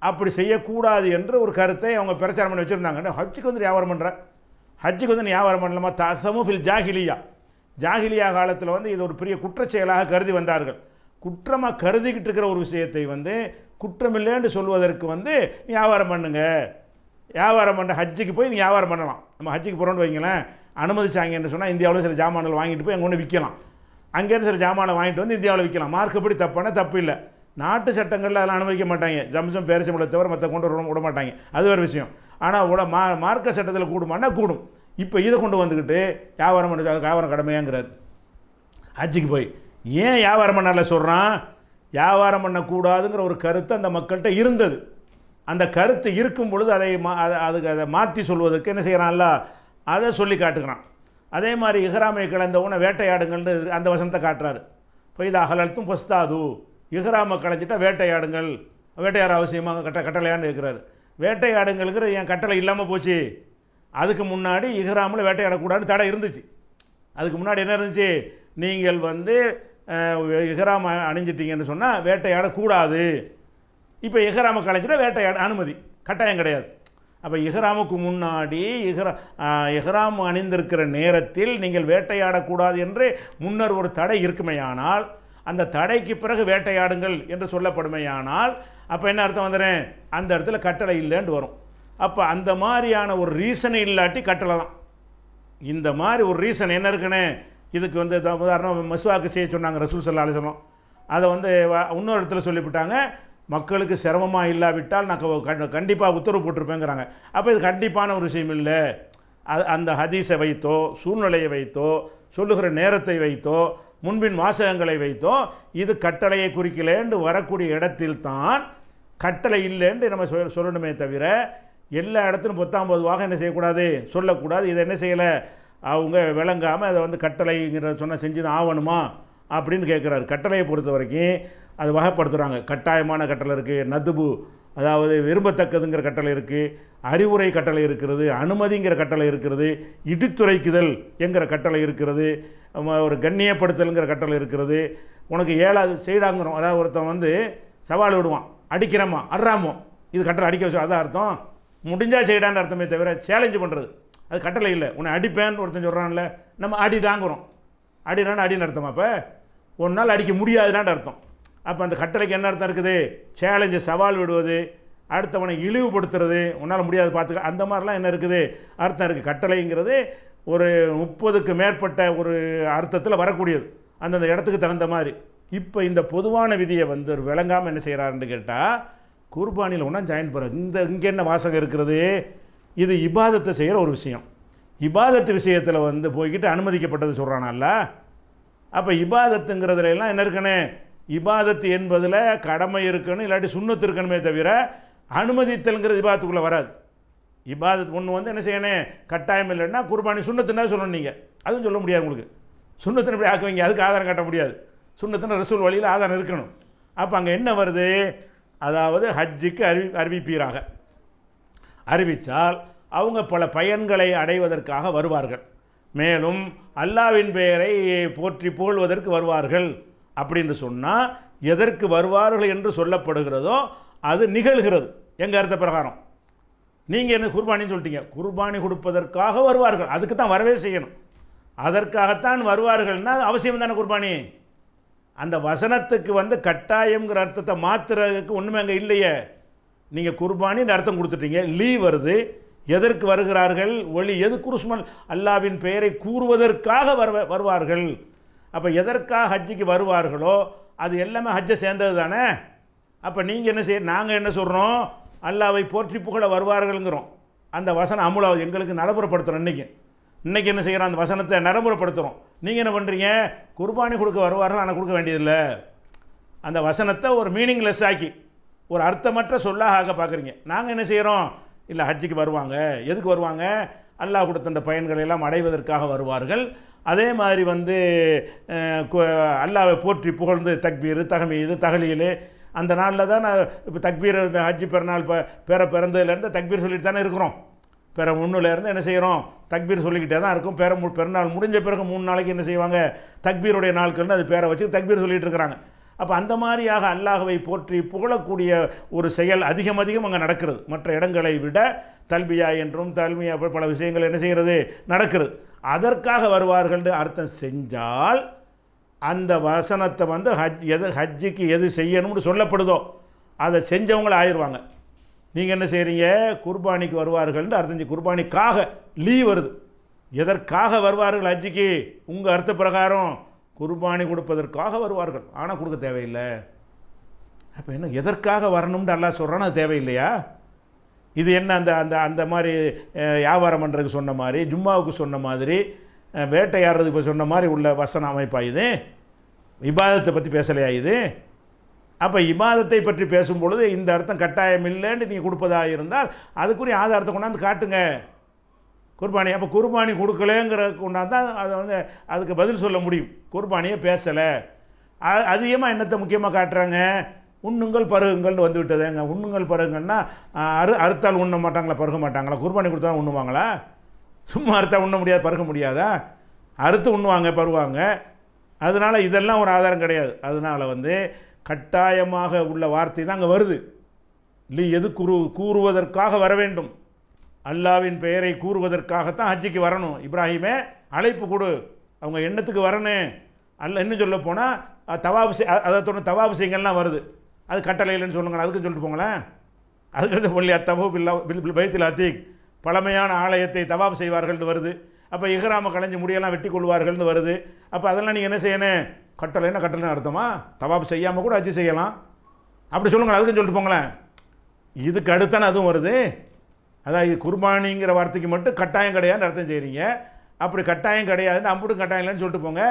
அப்படி செய்யக்கூடாது என்று ஒரு கருத்தை அவங்க பிரச்சாரம் பண்ணி வச்சுருந்தாங்க ஹஜ்ஜுக்கு வந்து வியாபாரம் பண்ணுற ஹஜ்ஜுக்கு வந்து நீ வியாபாரம் பண்ணலாமா தசமு ஃபில் ஜாஹிலியா ஜாஹிலியா காலத்தில் வந்து இது ஒரு பெரிய குற்றச் செயலாக கருதி வந்தார்கள் குற்றமாக கருதிக்கிட்டு இருக்கிற ஒரு விஷயத்தை வந்து குற்றமில்லைன்னு சொல்வதற்கு வந்து நீ வியாபாரம் பண்ணுங்க வியாபாரம் பண்ண ஹஜ்ஜுக்கு போய் நீ வியாபாரம் பண்ணலாம் நம்ம ஹஜ்ஜுக்கு போகிறோன்னு வைங்களேன் அனுமதிச்சாங்கன்னு சொன்னால் இந்தியாவில் சில ஜாமான்கள் வாங்கிட்டு போய் அங்கே ஒன்று விற்கலாம் அங்கேருந்து சில ஜாமானை வாங்கிட்டு வந்து இந்தியாவில் விற்கலாம் மார்க்கப்படி தப்பான தப்பு இல்லை நாட்டு சட்டங்களில் அதெல்லாம் அனுமதிக்க மாட்டாங்க ஜம்சம் பேரிச்சம்பளை தவிர மற்ற கொண்டு வர விட மாட்டாங்க அது ஒரு விஷயம் ஆனால் உட மா மார்க்க சட்டத்தில் கூடுமானா கூடும் இப்போ இதை கொண்டு வந்துக்கிட்டு வியாபாரம் பண்ண வியாபாரம் கடமையாங்கிறார் ஹஜ்ஜுக்கு போய் ஏன் வியாபாரம் பண்ணல சொல்கிறான் வியாபாரம் பண்ணக்கூடாதுங்கிற ஒரு கருத்து அந்த மக்கள்கிட்ட இருந்தது அந்த கருத்து இருக்கும் பொழுது அதை மா அதை அதுக்கு அதை மாற்றி சொல்வதற்கு என்ன செய்கிறான்ல அதை சொல்லி காட்டுகிறான் அதே மாதிரி இஹ்ராமை கலந்த உன வேட்டையாடுங்கள்னு அந்த வசனத்தை காட்டுறாரு பொய்தா அகலத்தும் பொஸ்தாது இஹ்ராமை கலைஞ்சிட்டா வேட்டையாடுங்கள் வேட்டையாட அவசியமாக கட்ட கட்டளையான்னு இருக்கிறாரு வேட்டையாடுங்கள்ங்கிற என் கட்டளை இல்லாமல் போச்சு அதுக்கு முன்னாடி இஹ்ராமில் வேட்டையாடக்கூடாதுன்னு தடை இருந்துச்சு அதுக்கு முன்னாடி என்ன இருந்துச்சு நீங்கள் வந்து அஹ், இஹ்ராம் அ- அணிஞ்சிட்டீங்கன்னு சொன்னால் வேட்டையாடக்கூடாது இப்போ இஹ்ராம கலைஞ்சிட்டா வேட்டையாட அனுமதி கட்டாயம் கிடையாது அப்போ இஹ்ராமுக்கு முன்னாடி இஹ்ரா அஹ், இஹ்ராம் அணிந்திருக்கிற நேரத்தில் நீங்கள் வேட்டையாடக்கூடாது என்று முன்னர் ஒரு தடை இருக்குமேயானால் அந்த தடைக்கு பிறகு வேட்டையாடுங்கள் என்று சொல்லப்படுமையானால் அப்போ என்ன அர்த்தம் வந்துடுறேன் அந்த இடத்துல கட்டளை இல்லைன்னு வரும் அப்போ அந்த மாதிரியான ஒரு ரீசன் இல்லாட்டி கட்டளை தான் இந்த மாதிரி ஒரு ரீசன் என்ன இருக்குன்னு இதுக்கு வந்து த- உதாரணம் மசுவாக்கு செய்ய சொன்னாங்க ரசூல் சல்லா அலிசலம் அதை வந்து வ- இன்னொரு இடத்துல சொல்லிவிட்டாங்க மக்களுக்கு சிரமமாக இல்லாவிட்டால் நான் கண்டிப்பாக உத்தரவு போட்டிருப்பேங்கிறாங்க அப்போ இது கண்டிப்பான ஒரு விஷயம் இல்லை அது அந்த ஹதீஸை வைத்தோ சூழ்நிலையை வைத்தோ சொல்லுகிற நேரத்தை வைத்தோ முன்பின் வாசகங்களை வைத்தோ இது கட்டளையை குறிக்கலேன்னு வரக்கூடிய இடத்தில் தான் கட்டளை இல்லைன்னு நம்ம சொல் சொல்லணுமே தவிர எல்லா இடத்திலும் பொத்தாம் பொதுவாக என்ன செய்யக்கூடாது சொல்லக்கூடாது இதை என்ன செய்யலை அவங்க விளங்காமல் அதை வந்து கட்டளைங்கிற சொன்ன செஞ்சு தான் ஆகணுமா அப்படின்னு கேட்குறாரு கட்டளையை பொறுத்த வரைக்கும் அது வகைப்படுத்துகிறாங்க கட்டாயமான கட்டளை இருக்குது நதுபு அதாவது விரும்பத்தக்கதுங்கிற கட்டளை இருக்குது அறிவுரை கட்டளை இருக்கிறது அனுமதிங்கிற கட்டளை இருக்கிறது இடித்துரைக்குதல் என்கிற கட்டளை இருக்கிறது ம- ஒரு கண்ணியப்படுத்தல்ங்கிற கட்டளை இருக்கிறது உனக்கு ஏழாவது செய்டாங்கிறோம் அதாவது ஒருத்தன் வந்து சவால் விடுவான் அடிக்கிறமா அட்றாமோ இது கட்டளை அடிக்க வச்சு அதான் அர்த்தம் முடிஞ்சா செய்டான்னு அர்த்தமே தவிர சேலஞ்சு பண்ணுறது அது கட்டளை இல்லை உன்னை அடிப்பேன்னு ஒருத்தன் சொல்கிறான்ல நம்ம அடிடாங்கிறோம் அடிடான்னு அடின்னு அர்த்தமா அப்போ ஒரு நாள் அடிக்க முடியாதுடான்னு அர்த்தம் அப்போ அந்த கட்டளைக்கு என்ன அர்த்தம் இருக்குது சேலஞ்சு சவால் விடுவது அடுத்தவனை இழிவுபடுத்துறது உன்னால் முடியாது பார்த்துக்க அந்த மாதிரிலாம் என்ன இருக்குது அர்த்தம் இருக்குது கட்டளைங்கிறது ஒரு முப்பதுக்கு மேற்பட்ட ஒரு அர்த்தத்தில் வரக்கூடியது அந்தந்த இடத்துக்கு தகுந்த மாதிரி இப்போ இந்த பொதுவான விதியை வந்து விளங்காமல் என்ன செய்கிறாருன்னு கேட்டால் குர்பானியில் ஒன்றா ஜாயின் பண்ணுறது இந்த இங்கே என்ன வாசகம் இருக்கிறது இது இபாதத்தை செய்கிற ஒரு விஷயம் இபாதத்து விஷயத்தில் வந்து போய்கிட்டு அனுமதிக்கப்பட்டது சொல்கிறானல்ல அப்போ இபாதத்துங்கிறதுல எல்லாம் என்ன இருக்குன்னு இபாதத்து என்பதில் கடமை இருக்கணும் இல்லாட்டி சுண்ணத்து இருக்கணுமே தவிர அனுமதித்தல்ங்கிறது இபாதத்துக்குள்ளே வராது இபாதத் ஒன்று வந்து என்ன செய்யணும் கட்டாயம் இல்லைன்னா குர்பானி சுண்ணத்துன்னா சொல்லணும் நீங்கள் அதுவும் சொல்ல முடியாது உங்களுக்கு சுண்ணத்தின் இப்படி ஆக்குவீங்க அதுக்கு ஆதாரம் காட்ட முடியாது சுண்ணத்தின் ரசூல் வழியில் ஆதாரம் இருக்கணும் அப்போ அங்கே என்ன வருது அதாவது ஹஜ்ஜுக்கு அறிவி அறிவிப்பீராக அறிவித்தால் அவங்க பல பயன்களை அடைவதற்காக வருவார்கள் மேலும் அல்லாவின் பெயரை போற்றி புகழ்வதற்கு வருவார்கள் அப்படின்னு சொன்னால் எதற்கு வருவார்கள் என்று சொல்லப்படுகிறதோ அது நிகழ்கிறது எங்கள் அர்த்த பிரகாரம் நீங்கள் என்ன குர்பானின்னு சொல்லிட்டீங்க குர்பானி கொடுப்பதற்காக வருவார்கள் அதுக்கு தான் வரவே செய்யணும் அதற்காகத்தான் வருவார்கள்னா அது அவசியம் தானே குர்பானி அந்த வசனத்துக்கு வந்து கட்டாயம்ங்கிற அர்த்தத்தை மாத்துறதுக்கு ஒன்றுமே அங்கே இல்லையே நீங்கள் குர்பானின்னு அர்த்தம் கொடுத்துட்டீங்க லீ வருது எதற்கு வருகிறார்கள் ஒளி எது குருஸ்மல் அல்லாவின் பெயரை கூறுவதற்காக வருவ வருவார்கள் அப்போ எதற்காக ஹஜ்ஜுக்கு வருவார்களோ அது எல்லாமே ஹஜ்ஜை சேர்ந்தது தானே அப்போ நீங்கள் என்ன செய்ய நாங்கள் என்ன சொல்கிறோம் அல்லாவை போற்றி புகழ வருவார்கள்ங்கிறோம் அந்த வசனம் அமுலாவது எங்களுக்கு நடைமுறைப்படுத்துகிறோம் இன்றைக்கி இன்றைக்கி என்ன செய்கிறோம் அந்த வசனத்தை நடைமுறைப்படுத்துகிறோம் நீங்கள் என்ன பண்ணுறீங்க குர்பானி கொடுக்க வருவார்கள் ஆனால் கொடுக்க வேண்டியதில்லை அந்த வசனத்தை ஒரு மீனிங்லெஸ் ஆக்கி ஒரு அர்த்தமற்ற சொல்லாக ஆக்க பார்க்குறீங்க நாங்கள் என்ன செய்கிறோம் இல்லை ஹஜ்ஜுக்கு வருவாங்க எதுக்கு வருவாங்க அல்லாஹ் கொடுத்த அந்த பயன்களை எல்லாம் அடைவதற்காக வருவார்கள் அதே மாதிரி வந்து அஹ், கு- அல்லாஹ்வை போற்றி புகழ்ந்து தக்பீர் தகமீது தகலீல் அந்த நாளில் தான் நான் இப்போ தக்பீர் இந்த ஹஜ்ஜி பிறநாள் ப பிற பிறந்ததுலேருந்து தக்பீர் சொல்லிட்டு தானே இருக்கிறோம் பிற முன்னுலேருந்து என்ன செய்கிறோம் தக்பீர் சொல்லிக்கிட்டே தான் இருக்கும் பிற மு பிறநாள் முடிஞ்ச பிறகு மூணு நாளைக்கு என்ன செய்வாங்க தக்பீருடைய நாட்கள்னு அது பேரை வச்சு தக்பீர் சொல்லிட்டு இருக்கிறாங்க அப்போ அந்த மாதிரியாக அல்லாஹ்வை போற்றி புகழக்கூடிய ஒரு செயல் அதிகம் அதிகம் அங்கே நடக்கிறது மற்ற இடங்களை விட தல்பியா என்றும் தல்மியா அப்ப பல விஷயங்கள் என்ன செய்கிறது நடக்கிறது அதற்காக வருவார்கள் அர்த்தம் செஞ்சால் அந்த வசனத்தை வந்து ஹஜ் எது ஹஜ்ஜுக்கு எது செய்யணும்னு சொல்லப்படுதோ அதை செஞ்சவங்கள ஆயிடுவாங்க நீங்கள் என்ன செய்கிறீங்க குர்பானிக்கு வருவார்கள்னு அர்த்தம் செய்~ குர்பானிக்காக லீ வருது எதற்காக வருவார்கள் ஹஜ்ஜிக்கு உங்கள் அர்த்த பிரகாரம் குர்பானி கொடுப்பதற்காக வருவார்கள் ஆனால் கொடுக்க தேவையில்லை அப்போ என்ன எதற்காக வரணும்னு அல்லாஹ் சொல்கிறான்னு அது தேவையில்லையா இது என்ன அந்த அந்த அந்த மாதிரி அஹ், வியாபாரம் பண்ணுறதுக்கு சொன்ன மாதிரி ஜும்மாவுக்கு சொன்ன மாதிரி அஹ், வேட்டையாடுறதுக்கு இப்ப சொன்ன மாதிரி உள்ள வசன அமைப்பா இது இபாதத்தை பற்றி பேசலையா இது அப்போ இபாதத்தை பற்றி பேசும்பொழுது இந்த அர்த்தம் கட்டாயம் இல்லைன்னு நீங்கள் கொடுப்பதாக இருந்தால் அதுக்குரிய ஆதாரத்தை கொண்டாந்து காட்டுங்க குர்பானி அப்போ குர்பானி கொடுக்கலங்கிற கொண்டாந்து அதை வந்து அதுக்கு பதில் சொல்ல முடியும் குர்பானியை பேசலை அதிகமாக என்னத்தை முக்கியமாக காட்டுறாங்க உண்ணுங்கள் பருகுங்கள்னு வந்து விட்டதுங்க உண்ணுங்கள் பருகுங்கன்னா அஹ், அறு அறுத்தால் உண்ண மாட்டாங்களா பருக மாட்டாங்களா குர்பானி கொடுத்தா தான் உண்ணுவாங்களா சும்மா அறுத்தா உண்ண முடியாது பருக முடியாதா அறுத்து உண்ணுவாங்க பருவாங்க அதனால் இதெல்லாம் ஒரு ஆதாரம் கிடையாது அதனால் வந்து கட்டாயமாக உள்ள வார்த்தை தான் அங்கே வருது இல்லை எது கூறு கூறுவதற்காக வர வேண்டும் அல்லாவின் பெயரை கூறுவதற்காகத்தான் ஹஜ்ஜிக்கு வரணும் இப்ராஹிமே அழைப்பு கொடு அவங்க எண்ணத்துக்கு வரணும் அல்ல இன்னும் சொல்ல போனால் தவாபு செய் அ- அதை தொடர்ந்து தவாபு செய்யுங்கள்லாம் வருது அது கட்டளை இல்லைன்னு சொல்லுங்க அதுக்கும் சொல்லிட்டு போங்களேன் அதுக்கடுத்து பள்ளி அத்தவோ பில்லா பில் பைத்தில் அத்தீக் பழமையான ஆலயத்தை தவாப் செய்வார்கள்னு வருது அப்போ இஹ்ராம களைஞ்சு முடியெல்லாம் வெட்டி கொள்வார்கள்னு வருது அப்போ அதெல்லாம் நீங்கள் என்ன செய்யணும் கட்டளைன்னா கட்டளை அர்த்தமா தவாப் செய்யாமல் கூட ஹஜ்ஜி செய்யலாம் அப்படி சொல்லுங்க அதுக்கும் சொல்லிட்டு போங்களேன் இதுக்கு அடுத்தானே அதுவும் வருது அதான் இது குர்பானிங்கிற வார்த்தைக்கு மட்டும் கட்டாயம் கிடையாதுன்னு அர்த்தம் செய்கிறீங்க அப்படி கட்டாயம் கிடையாதுன்னு அம்புட்டும் கட்டாயம் இல்லைன்னு சொல்லிட்டு போங்க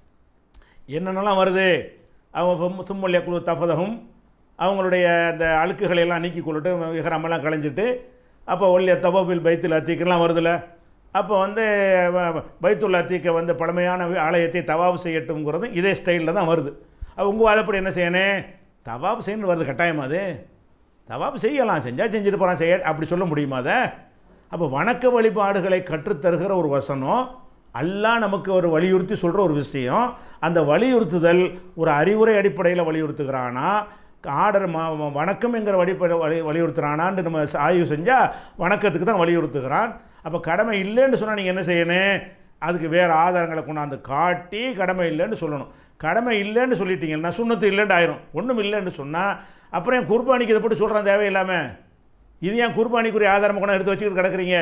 என்னென்னலாம் வருது அவங்க சும்மல்ய குழு தஃபதகும் அவங்களுடைய அந்த அழுக்குகளை எல்லாம் நீக்கி கொள்ளிட்டு இஹ்ராமெல்லாம் களைஞ்சிட்டு அப்போ ஒல்லிய தபோபில் பைத்துல் அத்தீக்கெல்லாம் வருதுல்ல அப்போ வந்து வ- பைத்துல் அத்தீக்கை வந்து பழமையான ஆலயத்தை தவாவு செய்யட்டும்ங்கிறது இதே ஸ்டைலில் தான் வருது அப்போ உங்கள் வாதப்படி என்ன செய்யணும் தவாப் செய்யணும்னு வருது கட்டாயமா அது தவாப் செய்யலாம் செஞ்சால் செஞ்சுட்டு போகிறான் செய்ய அப்படி சொல்ல முடியுமா அதை அப்போ வணக்க வழிபாடுகளை கற்றுத்தருகிற ஒரு வசனம் அல்லாஹ் நமக்கு ஒரு வலியுறுத்தி சொல்கிற ஒரு விஷயம் அந்த வலியுறுத்துதல் ஒரு அறிவுரை அடிப்படையில் வலியுறுத்துகிறானா ஆர்டர் ம ம- வணக்கம் என்கிற வழிபட வலி வலியுறுத்துறானான்னு நம்ம ஆய்வு செஞ்சால் வணக்கத்துக்கு தான் வலியுறுத்துகிறான் அப்போ கடமை இல்லைன்னு சொன்னால் நீங்கள் என்ன செய்யணும் அதுக்கு வேறு ஆதாரங்களை கொண்டாந்து காட்டி கடமை இல்லைன்னு சொல்லணும் கடமை இல்லைன்னு சொல்லிட்டீங்கன்னா சுண்ணத்து இல்லைன்னு ஆயிரும் ஒன்றும் இல்லைன்னு சொன்னால் அப்புறம் என் குர்பானிக்கு இதை போட்டு சொல்கிறான் தேவையில்லாமல் இது ஏன் குர்பானிக்குரிய ஆதாரம் கொண்டு எடுத்து வச்சுக்கிட்டு கிடக்குறீங்க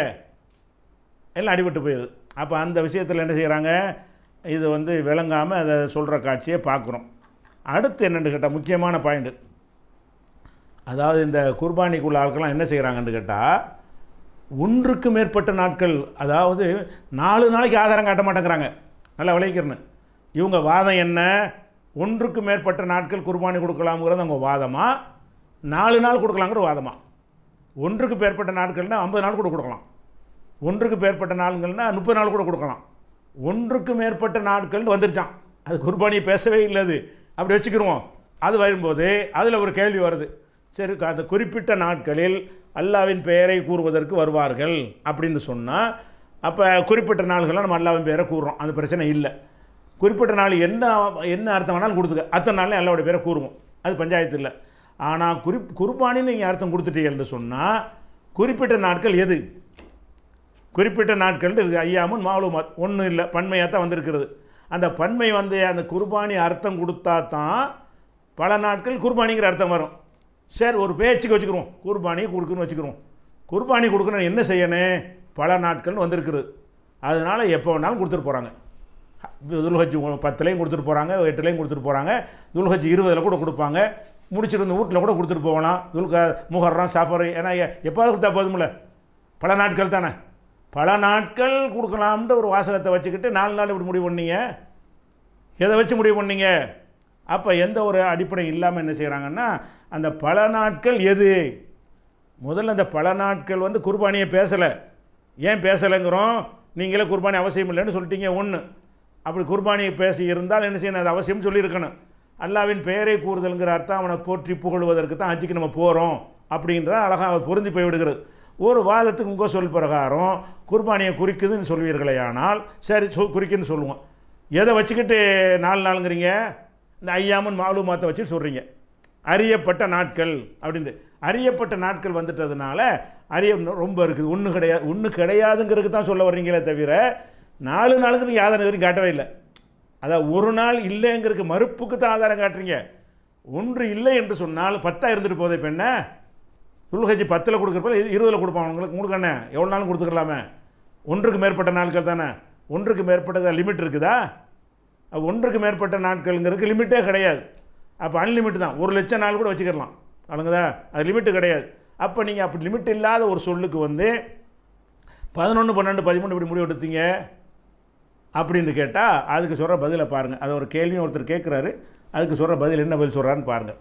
எல்லாம் அடிபட்டு போயிடுது அப்போ அந்த விஷயத்தில் என்ன செய்கிறாங்க இது வந்து விளங்காமல் அதை சொல்கிற காட்சியை பார்க்குறோம் அடுத்து என்னென்னு கேட்டால் முக்கியமான பாயிண்ட்டு அதாவது இந்த குர்பானிக்குள்ள ஆட்கள்லாம் என்ன செய்கிறாங்கன்னு கேட்டால் ஒன்றுக்கு மேற்பட்ட நாட்கள் அதாவது நாலு நாளைக்கு ஆதாரம் காட்ட மாட்டேங்கிறாங்க நல்லா விளைவிக்கிறேன்னு இவங்க வாதம் என்ன ஒன்றுக்கு மேற்பட்ட நாட்கள் குர்பானி கொடுக்கலாம்ங்கிறது அவங்க வாதமா நாலு நாள் கொடுக்கலாங்கிற வாதமா ஒன்றுக்கு மேற்பட்ட நாட்கள்னா ஐம்பது நாள் கூட கொடுக்கலாம் ஒன்றுக்கு மேற்பட்ட நாள்கள்னா முப்பது நாள் கூட கொடுக்கலாம் ஒன்றுக்கு மேற்பட்ட நாட்கள்னு வந்துருச்சான் அது குர்பானியை பேசவே இல்லை அது அப்படி வச்சுக்கிருவோம் அது வரும்போது அதில் ஒரு கேள்வி வருது சரி அந்த குறிப்பிட்ட நாட்களில் அல்லாவின் பெயரை கூறுவதற்கு வருவார்கள் அப்படின்னு சொன்னால் அப்போ குறிப்பிட்ட நாள்களில் நம்ம அல்லாவின் பெயரை கூறுறோம் அந்த பிரச்சனை இல்லை குறிப்பிட்ட நாள் என்ன என்ன அர்த்தம் வேணாலும் கொடுத்துக்க அத்தனை நாளில் அல்லாவுடைய பேரை கூறுவோம் அது பஞ்சாயத்து இல்லை ஆனால் குறி குர்பானின்னு நீங்கள் அர்த்தம் கொடுத்துட்டீங்கன்னு சொன்னால் குறிப்பிட்ட நாட்கள் எது குறிப்பிட்ட நாட்கள் இருக்குது ஐயாமுன் மாலுமாத் ஒன்றும் இல்லை பன்மையாக தான் வந்திருக்கிறது அந்த பன்மை வந்து அந்த குர்பானி அர்த்தம் கொடுத்தா தான் பல நாட்கள் குர்பானிங்கிற அர்த்தம் வரும் சரி ஒரு பேச்சுக்கு வச்சுக்கிறோம் குர்பானி கொடுக்குன்னு வச்சுக்கிறோம் குர்பானி கொடுக்கணும் என்ன செய்யணும் பல நாட்கள் வந்திருக்குது அதனால் எப்போ வேணாலும் கொடுத்துட்டு போகிறாங்க துல்ஹஜ் பத்துலேயும் கொடுத்துட்டு போகிறாங்க எட்டுலேயும் கொடுத்துட்டு போகிறாங்க துல்ஹஜ் இருபதில் கூட கொடுப்பாங்க முடிச்சிட்டு வந்து வீட்டில் கூட கொடுத்துட்டு போகலாம் துல்க முஹர்ரம் சஃபர் ஏன்னா எ- எப்போது கொடுத்தா போதுமில்ல பல நாட்கள் தானே பல நாட்கள் கொடுக்கலாம்ன்ற ஒரு வாசகத்தை வச்சுக்கிட்டு நாலு நாள் இப்படி முடிவு பண்ணீங்க எதை வச்சு முடிவு பண்ணீங்க அப்போ எந்த ஒரு அடிப்படை இல்லாமல் என்ன செய்கிறாங்கன்னா அந்த பல நாட்கள் எது முதல்ல அந்த பல நாட்கள் வந்து குர்பானியை பேசலை ஏன் பேசலைங்கிறோம் நீங்களே குர்பானி அவசியம் இல்லைன்னு சொல்லிட்டீங்க ஒன்று அப்படி குர்பானியை பேசி இருந்தால் என்ன செய்யணும் அது அவசியம் சொல்லியிருக்கணும் அல்லாவின் பெயரை கூறுதல்ங்கிற அர்த்தம் அவனை போற்றி புகழ்வதற்கு தான் ஹஜ்ஜுக்கு நம்ம போகிறோம் அப்படின்ற அழகாக பொருந்தி போய் விடுகிறது ஒரு வாதத்துக்கு உங்கள் சொல் பிரகாரம் குர்பானியை குறிக்குதுன்னு சொல்வீர்களே ஆனால் சரி சொல் குறிக்குதுன்னு சொல்லுவோம் எதை வச்சுக்கிட்டு நாலு நாளுங்கிறீங்க இந்த ஐயாமன் மாலுமாத்தை வச்சு சொல்கிறீங்க அறியப்பட்ட நாட்கள் அப்படின்னு அறியப்பட்ட நாட்கள் வந்துட்டதுனால அறிய ரொம்ப இருக்குது ஒன்று கிடையாது ஒன்று கிடையாதுங்கிறதுக்கு தான் சொல்ல வர்றீங்களே தவிர நாலு நாளுக்கு நீங்கள் ஆதாரம் எதுவும் காட்டவே இல்லை அதான் ஒரு நாள் இல்லைங்கிறதுக்கு மறுப்புக்கு தான் ஆதாரம் காட்டுறீங்க ஒன்று இல்லை என்று சொன்னால் பத்தா இருந்துட்டு போதே இப்போ என்ன துல்ஹஜி பத்தில் கொடுக்குறப்ப இருபதில் கொடுப்பான் உங்களுக்கு உங்களுக்கு என்ன எவ்வளோ நாளும் கொடுத்துக்கலாமே ஒன்றுக்கு மேற்பட்ட நாட்கள் தானே ஒன்றுக்கு மேற்பட்ட லிமிட் இருக்குதா அப்ப ஒன்றுக்கு மேற்பட்ட நாட்கள்ங்கிறதுக்கு லிமிட்டே கிடையாது அப்போ அன்லிமிட் தான் ஒரு லட்சம் நாள் கூட வச்சுக்கலாம் அவ்வளோங்கதா அது லிமிட்டு கிடையாது அப்போ நீங்கள் அப்படி லிமிட் இல்லாத ஒரு சொல்லுக்கு வந்து பதினொன்று பன்னெண்டு பதிமூணு இப்படி முடிவு எடுத்தீங்க அப்படின்னு கேட்டால் அதுக்கு சொல்கிற பதிலை பாருங்கள் அது ஒரு கேள்வியும் ஒருத்தர் கேட்குறாரு அதுக்கு சொல்கிற பதில் என்ன பதில் சொல்கிறான்னு பாருங்கள்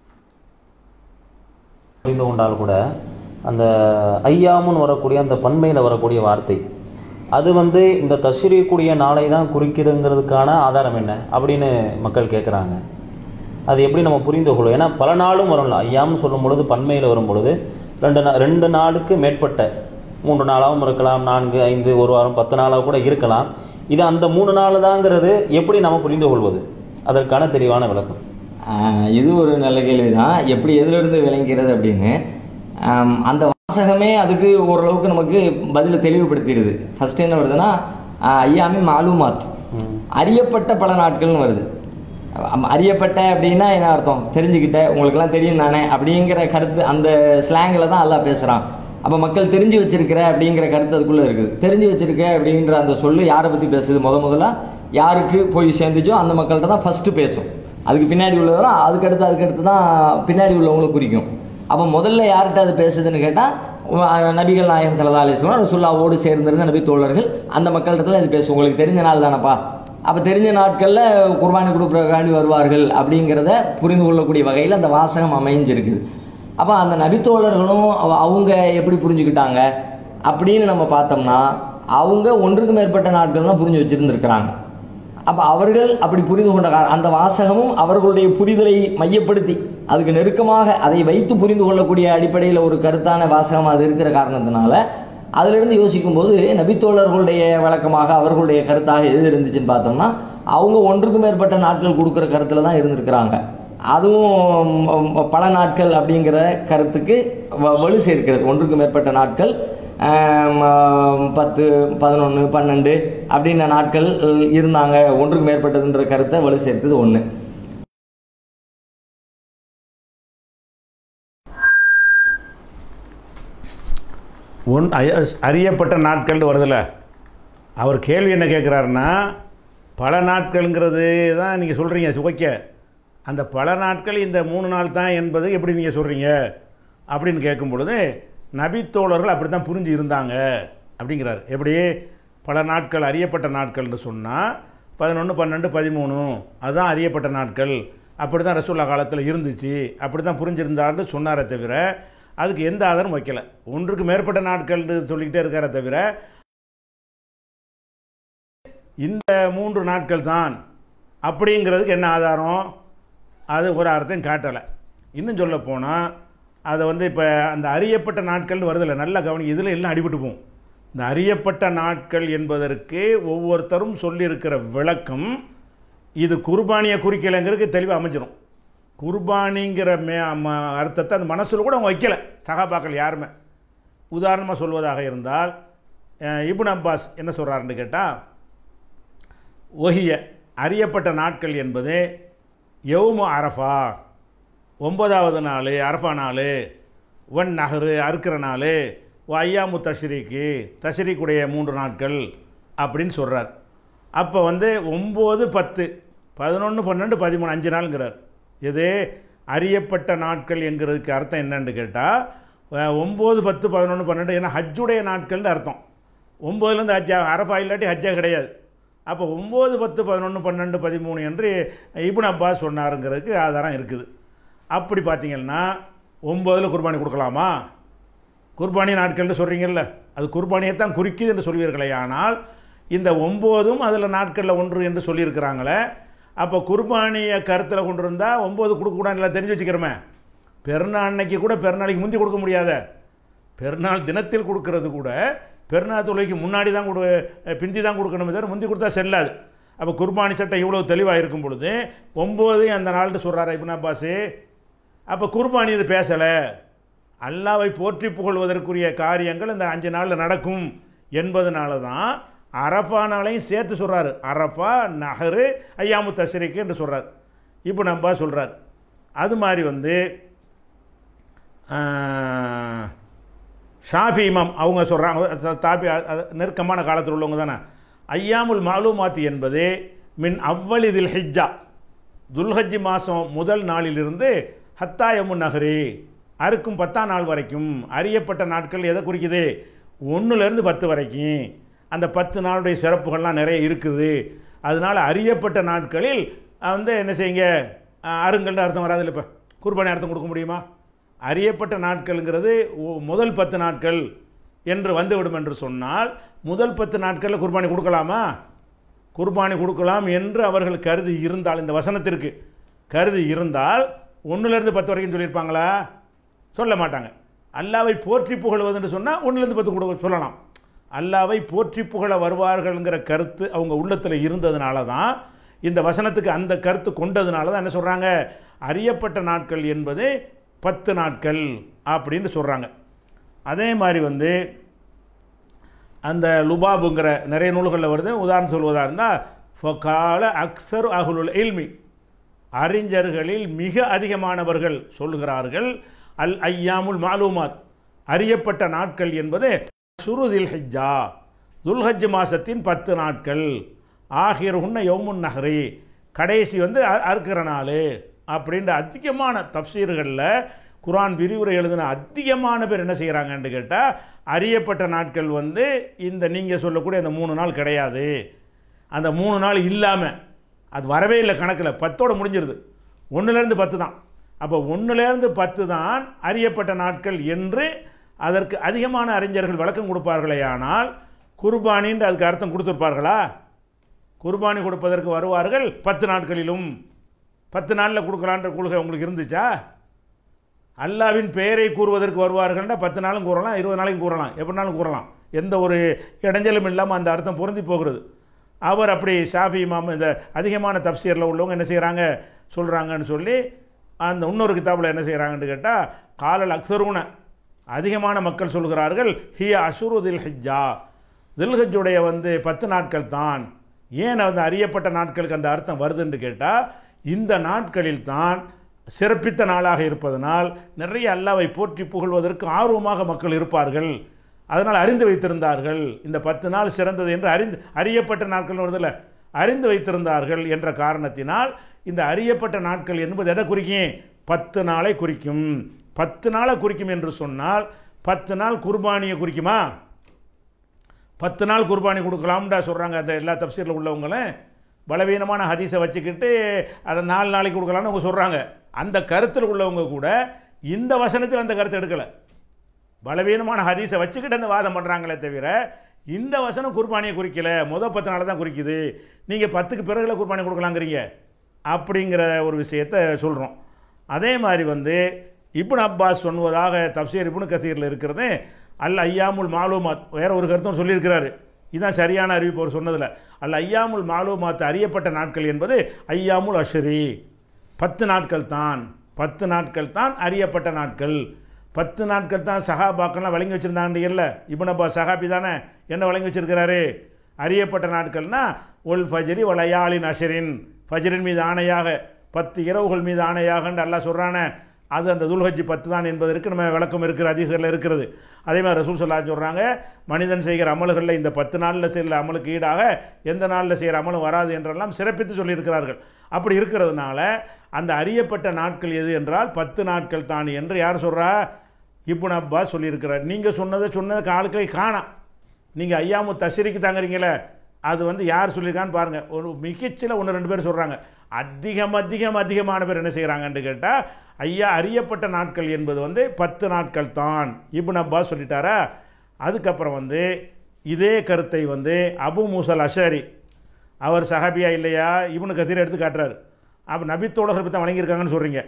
புரிந்து கொண்டால் கூட அந்த ஐயாமுன்னு வரக்கூடிய அந்த பன்மையில் வரக்கூடிய வார்த்தை அது வந்து இந்த தஸ்ரீக்குடைய நாளை தான் குறிக்கிறதுங்கிறதுக்கான ஆதாரம் என்ன அப்படின்னு மக்கள் கேட்குறாங்க அது எப்படி நம்ம புரிந்து கொள்ளும் ஏன்னா பல நாளும் வரும்ல ஐயாம்னு சொல்லும் பொழுது பன்மையில் வரும் பொழுது ரெண்டு நா ரெண்டு நாளுக்கு மேற்பட்ட மூன்று நாளாகவும் இருக்கலாம் நான்கு ஐந்து ஒரு வாரம் பத்து நாளாக கூட இருக்கலாம் இது அந்த மூணு நாள் தாங்கிறது எப்படி நம்ம புரிந்து கொள்வது அதற்கான தெளிவான விளக்கம் ஆஹ் இது ஒரு நல்ல கேள்வி தான் எப்படி எதிலிருந்து விளங்கிறது அப்படின்னு ஆம், அந்த வாசகமே அதுக்கு ஓரளவுக்கு நமக்கு பதிலை தெளிவுபடுத்திடுது ஃபர்ஸ்ட் என்ன வருதுன்னா ஆஹ், ஐயாமி மாலுமாத் அறியப்பட்ட பல நாட்கள்னு வருது அம், அறியப்பட்ட அப்படின்னா என்ன அர்த்தம் தெரிஞ்சுக்கிட்ட உங்களுக்கெல்லாம் தெரியும் தானே அப்படிங்கிற கருத்து அந்த ஸ்லாங்கில் தான் எல்லாம் பேசுகிறான் அப்போ மக்கள் தெரிஞ்சு வச்சிருக்கிற அப்படிங்கிற கருத்து அதுக்குள்ளே இருக்குது தெரிஞ்சு வச்சிருக்க அப்படின்ற அந்த சொல்லு யாரை பற்றி பேசுது முத முதல்ல யாருக்கு போய் சேர்ந்துச்சோ அந்த மக்கள்கிட்ட தான் ஃபஸ்ட்டு பேசும் அதுக்கு பின்னாடி உள்ளவரும் அதுக்கடுத்து அதுக்கடுத்து தான் பின்னாடி உள்ளவங்களை குறிக்கும் அப்போ முதல்ல யார்கிட்ட அது பேசுதுன்னு கேட்டால் நபிகள் நாயகம் சல்லா அலிஸ்லாம் ரசுல்லாவோடு சேர்ந்திருந்த நபி தோழர்கள் அந்த மக்களிடத்துல இது பேசும் உங்களுக்கு தெரிஞ்ச நாள் தானப்பா அப்போ தெரிஞ்ச நாட்களில் குர்பானி கொடுக்குறக்காண்டி வருவார்கள் அப்படிங்கிறத புரிந்து கொள்ளக்கூடிய வகையில் அந்த வாசகம் அமைஞ்சிருக்குது அப்போ அந்த நபித்தோழர்களும் அவ- அவங்க எப்படி புரிஞ்சுக்கிட்டாங்க அப்படின்னு நம்ம பார்த்தோம்னா அவங்க ஒன்றுக்கு மேற்பட்ட நாட்கள் தான் புரிஞ்சு வச்சுருந்துருக்கிறாங்க அப்போ அவர்கள் அப்படி புரிந்து கொண்ட கா- அந்த வாசகமும் அவர்களுடைய புரிதலை மையப்படுத்தி அதுக்கு நெருக்கமாக அதை வைத்து புரிந்து கொள்ளக்கூடிய அடிப்படையில் ஒரு கருத்தான வாசகம் அது இருக்கிற காரணத்தினால அதிலிருந்து யோசிக்கும்போது நபித்தோழர்களுடைய வழக்கமாக அவர்களுடைய கருத்தாக எது இருந்துச்சுன்னு பார்த்தோம்னா அவங்க ஒன்றுக்கு மேற்பட்ட நாட்கள் கொடுக்குற கருத்தில் தான் இருந்திருக்கிறாங்க அதுவும் ம், பல நாட்கள் அப்படிங்கிற கருத்துக்கு வ- வலு சேர்க்கிறது ஒன்றுக்கு மேற்பட்ட நாட்கள் ஆம், ஆம், பத்து பதினொன்று பன்னெண்டு அப்படின்ன நாட்கள் இருந்தாங்க ஒன்றுக்கு மேற்பட்டதுன்ற கருத்தை வலு சேர்க்குது ஒன்று ஒன் அய- அறியப்பட்ட நாட்கள்னு வருதுல்ல அவர் கேள்வி என்ன கேட்குறாருன்னா பல நாட்கள்ங்கிறது தான் நீங்கள் சொல்கிறீங்க சுவைக்க அந்த பல நாட்கள் இந்த மூணு நாள் தான் என்பது எப்படி நீங்கள் சொல்கிறீங்க அப்படின்னு கேட்கும் பொழுது நபித்தோழர்கள் அப்படி தான் புரிஞ்சு இருந்தாங்க அப்படிங்கிறார் எப்படி பல நாட்கள் அறியப்பட்ட நாட்கள்னு சொன்னால் பதினொன்று பன்னெண்டு பதிமூணு அதுதான் அறியப்பட்ட நாட்கள் அப்படி தான் ரசூல்லா காலத்தில் இருந்துச்சு அப்படி தான் புரிஞ்சிருந்தான்னு சொன்னாரே தவிர அதுக்கு எந்த ஆதாரம் வைக்கல ஒன்றுக்கு மேற்பட்ட நாட்கள்னு சொல்லிக்கிட்டே இருக்காரே தவிர இந்த மூன்று நாட்கள் தான் அப்படிங்கிறதுக்கு என்ன ஆதாரம் அது ஒரு அர்த்தம் காட்டலை இன்னும் சொல்ல போனால் அதை வந்து இப்போ அந்த அறியப்பட்ட நாட்கள்னு வருதில்ல நல்லா கவனி இதில் எல்லாம் அடிபட்டு போகும் இந்த அறியப்பட்ட நாட்கள் என்பதற்கு ஒவ்வொருத்தரும் சொல்லியிருக்கிற விளக்கம் இது குர்பானியை குறிக்கலைங்கிறதுக்கு தெளிவாக அமைஞ்சிடும் குர்பானிங்கிற மே ம- அர்த்தத்தை அந்த மனசில் கூட அவங்க வைக்கல சகாபாக்கள் யாருமே உதாரணமாக சொல்வதாக இருந்தால் அஹ், இப்னு அப்பாஸ் என்ன சொல்கிறாருன்னு கேட்டால் ஒஹிய அறியப்பட்ட நாட்கள் என்பது யவுமு அரஃபா ஒன்பதாவது நாள் அரஃபா நாள் ஒன் நகரு அறுக்கிற நாள் ஐயாமு தஷ்ரீக்கு தஷ்ரீக்குடைய மூன்று நாட்கள் அப்படின்னு சொல்கிறார் அப்போ வந்து ஒம்பது பத்து பதினொன்று பன்னெண்டு பதிமூணு அஞ்சு நாளுங்கிறார் இது அறியப்பட்ட நாட்கள் என்கிறதுக்கு அர்த்தம் என்னன்னு கேட்டால் ஒம்பது பத்து பதினொன்று பன்னெண்டு ஏன்னா ஹஜ்ஜுடைய நாட்கள்னு அர்த்தம் ஒம்போதுலேருந்து ஹஜ்ஜா அரஃபா இல்லாட்டி ஹஜ்ஜா கிடையாது அப்போ ஒம்பது பத்து பதினொன்று பன்னெண்டு பதிமூணு என்று இப்னு அப்பாஸ் சொன்னாருங்கிறதுக்கு ஆதாரம் இருக்குது அப்படி பார்த்தீங்கன்னா ஒம்போதில் குர்பானி கொடுக்கலாமா குர்பானி நாட்கள்னு சொல்கிறீங்கல்ல அது குர்பானியை தான் குறிக்குது என்று சொல்வீர்களே ஆனால் இந்த ஒம்போதும் அதில் நாட்களில் ஒன்று என்று சொல்லியிருக்கிறாங்களே அப்போ குர்பானியை கருத்தில் கொண்டு இருந்தால் ஒம்பது கொடுக்கக்கூடாதுல தெரிஞ்சு வச்சுக்கிறோமே பெருநாள் அன்னைக்கு கூட பெருநாளைக்கு முந்தி கொடுக்க முடியாத பெருநாள் தினத்தில் கொடுக்கறது கூட பெருநாள் தொழுகைக்கு முன்னாடி தான் கொடு பிந்தி தான் கொடுக்கணுமே தவிர முந்தி கொடுத்தா செல்லாது அப்போ குர்பானி சட்டம் இவ்வளோ தெளிவாக இருக்கும் பொழுது ஒம்பது அந்த நாள்ட்டு சொல்கிறாரா இப்னு அப்பாஸு அப்போ குர்பானி இது பேசலை அல்லாவை போற்றி புகழ்வதற்குரிய காரியங்கள் இந்த அஞ்சு நாளில் நடக்கும் என்பதனால தான் அரஃபா நாளையும் சேர்த்து சொல்கிறாரு அரஃபா நஹரு ஐயாமு தஷ்ரீக்கு என்று சொல்கிறார் இப்போ நம்பா சொல்கிறார் அது மாதிரி வந்து ஆஹ், ஷாஃபி இமாம் அவங்க சொல்கிறாங்க தாபி அது நெருக்கமான காலத்தில் உள்ளவங்க தானே ஐயாமுல் மாலூமாத்தி என்பது மின் அவ்வளிதில் ஹிஜ்ஜா துல்ஹஜ்ஜி மாதம் முதல் நாளிலிருந்து ஹத்தாயமு நகரி அறுக்கும் பத்தாம் நாள் வரைக்கும் அறியப்பட்ட நாட்கள் எதை குறிக்குது ஒன்றுலேருந்து பத்து வரைக்கும் அந்த பத்து நாளுடைய சிறப்புகள்லாம் நிறைய இருக்குது அதனால் அறியப்பட்ட நாட்களில் அஹ், வந்து என்ன செய்யுங்க அஹ், அருங்கல்னு அர்த்தம் வராதுல்ல இப்போ குர்பானி அர்த்தம் கொடுக்க முடியுமா அறியப்பட்ட நாட்கள்ங்கிறது ஒ- முதல் பத்து நாட்கள் என்று வந்துவிடும் என்று சொன்னால் முதல் பத்து நாட்களில் குர்பானி கொடுக்கலாமா குர்பானி கொடுக்கலாம் என்று அவர்கள் கருதி இருந்தால் இந்த வசனத்திற்கு கருதி இருந்தால் ஒன்றுலேருந்து பத்து வரைக்கும் சொல்லியிருப்பாங்களா சொல்ல மாட்டாங்க அல்லாவை போற்றி புகழ்வதுன்னு சொன்னால் ஒன்றுலேருந்து பத்து கொடுக்க சொல்லலாம் அல்லாவை போற்றி புகழ வருவார்கள்ங்கிற கருத்து அவங்க உள்ளத்தில் இருந்ததுனால தான் இந்த வசனத்துக்கு அந்த கருத்து கொண்டதுனால தான் என்ன சொல்கிறாங்க அறியப்பட்ட நாட்கள் என்பது பத்து நாட்கள் அப்படின்னு சொல்கிறாங்க அதே மாதிரி வந்து அந்த லுபாபுங்கிற நிறைய நூல்களில் வருது உதாரணம் சொல்வதாக இருந்தால் ஃபகால அக்சர் அகுலுல் இல்மி அறிஞர்களில் மிக அதிகமானவர்கள் சொல்கிறார்கள் அல் ஐயாமுல் மாலூமாத் அறியப்பட்ட நாட்கள் என்பது சுருதில் ஹிஜ்ஜா துல்ஹஜ் மாசத்தின் பத்து நாட்கள் ஆகிர் உன்ன யௌமுன் நகரி கடைசி வந்து அ- அறுக்கிற நாள் அப்படின்ற அதிகமான தப்சீர்களில் குர்ஆன் விரிவுரை எழுதின அதிகமான பேர் என்ன செய்கிறாங்கன்னு கேட்டால் அறியப்பட்ட நாட்கள் வந்து இந்த நீங்கள் சொல்லக்கூடிய அந்த மூணு நாள் கிடையாது அந்த மூணு நாள் இல்லாமல் அது வரவே இல்லை கணக்கில் பத்தோட முடிஞ்சிருது ஒன்றுலேருந்து பத்து தான் அப்போ ஒன்றுலேருந்து பத்து தான் அறியப்பட்ட நாட்கள் என்று அதற்கு அதிகமான அறிஞர்கள் விளக்கம் கொடுப்பார்களே ஆனால் குர்பானின்னு அதுக்கு அர்த்தம் கொடுத்துருப்பார்களா குர்பானி கொடுப்பதற்கு வருவார்கள் பத்து நாட்களிலும் பத்து நாளில் கொடுக்கலான்ற கொள்கை உங்களுக்கு இருந்துச்சா அல்லாவின் பெயரை கூறுவதற்கு வருவார்கள்னா பத்து நாளும் கூறலாம் இருபது நாளைக்கும் கூறலாம் எப்படினாலும் கூறலாம் எந்த ஒரு இடைஞ்சலும் இல்லாமல் அந்த அர்த்தம் பொருந்தி போகிறது அவர் அப்படி ஷாஃபி இமாம் இந்த அதிகமான தப்சீரில் உள்ளவங்க என்ன செய்கிறாங்க சொல்கிறாங்கன்னு சொல்லி அந்த இன்னொரு கிதாபில் என்ன செய்கிறாங்கன்னு கேட்டால் காலல் அக்சரூன அதிகமான மக்கள் சொல்கிறார்கள் ஹிய அசுருதில் ஹிஜ்ஜா தில்ஹஜ்ஜுடைய வந்து பத்து நாட்கள் தான் ஏன் அந்த அறியப்பட்ட நாட்களுக்கு அந்த அர்த்தம் வருதுன்னு கேட்டால் இந்த நாட்களில் தான் சிறப்பித்த நாளாக இருப்பதனால் நிறைய அல்லாவை போற்றி புகழ்வதற்கு ஆர்வமாக மக்கள் இருப்பார்கள் அதனால் அறிந்து வைத்திருந்தார்கள் இந்த பத்து நாள் சிறந்தது என்று அறிந்து அறியப்பட்ட நாட்கள் வருதில்ல அறிந்து வைத்திருந்தார்கள் என்ற காரணத்தினால் இந்த அறியப்பட்ட நாட்கள் என்பது எதை குறிக்கும் பத்து நாளை குறிக்கும் பத்து நாளை குறிக்கும் என்று சொன்னால் பத்து நாள் குர்பானியை குறிக்குமா பத்து நாள் குர்பானி கொடுக்கலாம்டா சொல்கிறாங்க அந்த எல்லா தப்சீரில் உள்ளவங்களும் பலவீனமான ஹதீஸை வச்சுக்கிட்டு அதை நாலு நாளைக்கு கொடுக்கலாம்னு அவங்க சொல்கிறாங்க அந்த கருத்தில் உள்ளவங்க கூட இந்த வசனத்தில் அந்த கருத்தை எடுக்கலை பலவீனமான ஹதீஸை வச்சுக்கிட்டு அந்த வாதம் பண்ணுறாங்களே தவிர இந்த வசனம் குர்பானியை குறிக்கல முத பத்து நாள் தான் குறிக்குது நீங்கள் பத்துக்கு பிறகுல குர்பானி கொடுக்கலாங்கிறீங்க அப்படிங்கிற ஒரு விஷயத்தை சொல்கிறோம் அதே மாதிரி வந்து இப்னு அப்பாஸ் சொன்னதாக தப்சீர் இப்னு கசீரில் இருக்கிறது அல் ஐயாமுல் மாலூமாத் வேற ஒரு கருத்தும் சொல்லியிருக்கிறாரு இதுதான் சரியான அறிவிப்பு அவர் சொன்னதில் அல் ஐயாமுல் மாலூமாத் அறியப்பட்ட நாட்கள் என்பது ஐயாமுல் அஷ்ரி பத்து நாட்கள் தான் பத்து நாட்கள் தான் அறியப்பட்ட நாட்கள் பத்து நாட்கள் தான் சஹாபாக்கள்லாம் வழங்கி வச்சுருந்தாங்க இல்லை இப்னு அப்பாஸ் சஹாபி தானே என்ன வழங்கி வச்சிருக்கிறாரு அறியப்பட்ட நாட்கள்னா ஒல் ஃபஜ்ரி ஒலையாளின் அஷரின் ஃபஜ்ரின் மீது ஆணையாக பத்து இரவுகள் மீது ஆணையாகன்னு அல்லாஹ் சொல்கிறானே அது அந்த துல்ஹஜ்ஜி பத்து தான் என்பதற்கு நம்ம விளக்கம் இருக்கிற அதிசரில் இருக்கிறது அதே மாதிரி ரசூல் சொல்லா சொல்கிறாங்க மனிதன் செய்கிற அமல்களில் இந்த பத்து நாளில் செய்கிற அமலுக்கு ஈடாக எந்த நாளில் செய்கிற அமலும் வராது என்றெல்லாம் சிறப்பித்து சொல்லியிருக்கிறார்கள் அப்படி இருக்கிறதுனால அந்த அறியப்பட்ட நாட்கள் எது என்றால் பத்து நாட்கள் தான் என்று யார் சொல்கிறா இப்னு அப்பாஸ் சொல்லியிருக்கிறார் நீங்கள் சொன்னதை சொன்னதுக்கு ஆட்களை காணாம் நீங்கள் ஐயாமு தஷரிக்கு தாங்குறீங்களே அது வந்து யார் சொல்லியிருக்கான்னு பாருங்கள் ஒரு மிகச்சில ஒன்று ரெண்டு பேர் சொல்கிறாங்க அதிகம் அதிகம் அதிகமான பேர் என்ன செய்கிறாங்கன்னு கேட்டால் ஐயா அறியப்பட்ட நாட்கள் என்பது வந்து பத்து நாட்கள் தான் இப்னு அப்பாஸ் சொல்லிட்டாரா அதுக்கப்புறம் வந்து இதே கருத்தை வந்து அபு மூசல் அஷரி அவர் சஹாபியா இல்லையா இப்னு கதீர் எடுத்து காட்டுறாரு அப்போ நபித்தோழர்கள் பற்றி தான் வழங்கியிருக்காங்கன்னு சொல்கிறீங்க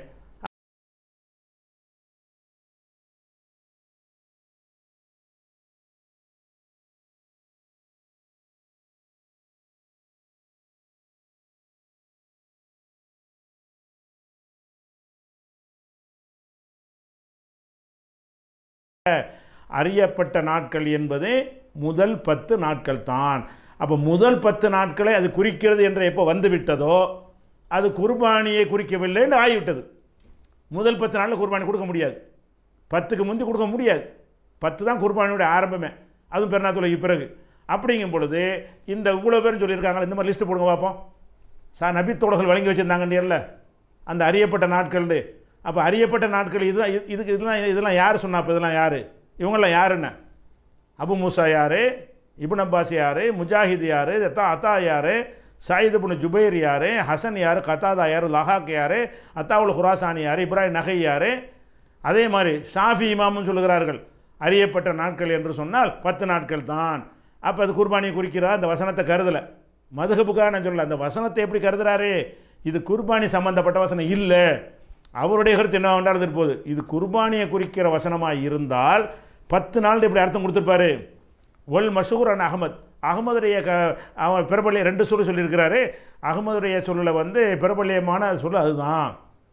அறியப்பட்ட நாட்கள் என்பது முதல் பத்து நாட்கள் தான் அப்போ முதல் பத்து நாட்களை அது குறிக்கிறது என்று எப்போ வந்து விட்டதோ அது குர்பானியை குறிக்கவில்லை என்று ஆகிவிட்டது முதல் பத்து நாளில் குர்பானி கொடுக்க முடியாது பத்துக்கு முந்தி கொடுக்க முடியாது பத்து தான் குர்பானியோட ஆரம்பமே அதுவும் பெருநாத்துலைக்கு பிறகு அப்படிங்கும் பொழுது இந்த இவ்வளோ பேரும் சொல்லியிருக்காங்க இந்த மாதிரி லிஸ்ட்டு போடுங்க பார்ப்போம் சா நபித்தோழர்கள் வழங்கி வச்சுருந்தாங்கன்றியல்ல அந்த அறியப்பட்ட நாட்கள்னு அப்போ அறியப்பட்ட நாட்கள் இதுதான் இது- இதுக்கு இதெல்லாம் இதெல்லாம் யார் சொன்னா அப்போ இதெல்லாம் யார் இவங்கெல்லாம் யாருன்னு அபு மூசா யார் இப்னு அப்பாஸ் யார் முஜாஹித் யார் அத்தா அத்தா யார் சாயித் இப்னு ஜுபைர் யார் ஹசன் யார் கத்தாதா யார் லஹாக் யார் அத்தாவுல் ஹுராசானி யார் இப்ராஹிம் நகை யார் அதே மாதிரி ஷாஃபி இமாமும் சொல்லுகிறார்கள் அறியப்பட்ட நாட்கள் என்று சொன்னால் பத்து நாட்கள் தான் அப்போ அது குர்பானியை குறிக்கிறதா அந்த வசனத்தை கருதலை மதுகப்புக்காக நான் சொல்லல அந்த வசனத்தை எப்படி கருதுறாரு இது குர்பானி சம்பந்தப்பட்ட வசனம் இல்லை அவருடைய கருத்து என்ன கொண்டாடுறது போகுது இது குர்பானியை குறிக்கிற வசனமாக இருந்தால் பத்து நாள் இப்படி அர்த்தம் கொடுத்துருப்பாரு ஒல் மஷூர் அன் அகமத் அகமதுடைய க அவன் பிறப்பள்ளிய ரெண்டு சொல்லு சொல்லியிருக்கிறாரு அகமதுடைய சொல்லில் வந்து பிறப்பள்ளியமான சொல்லு அதுதான்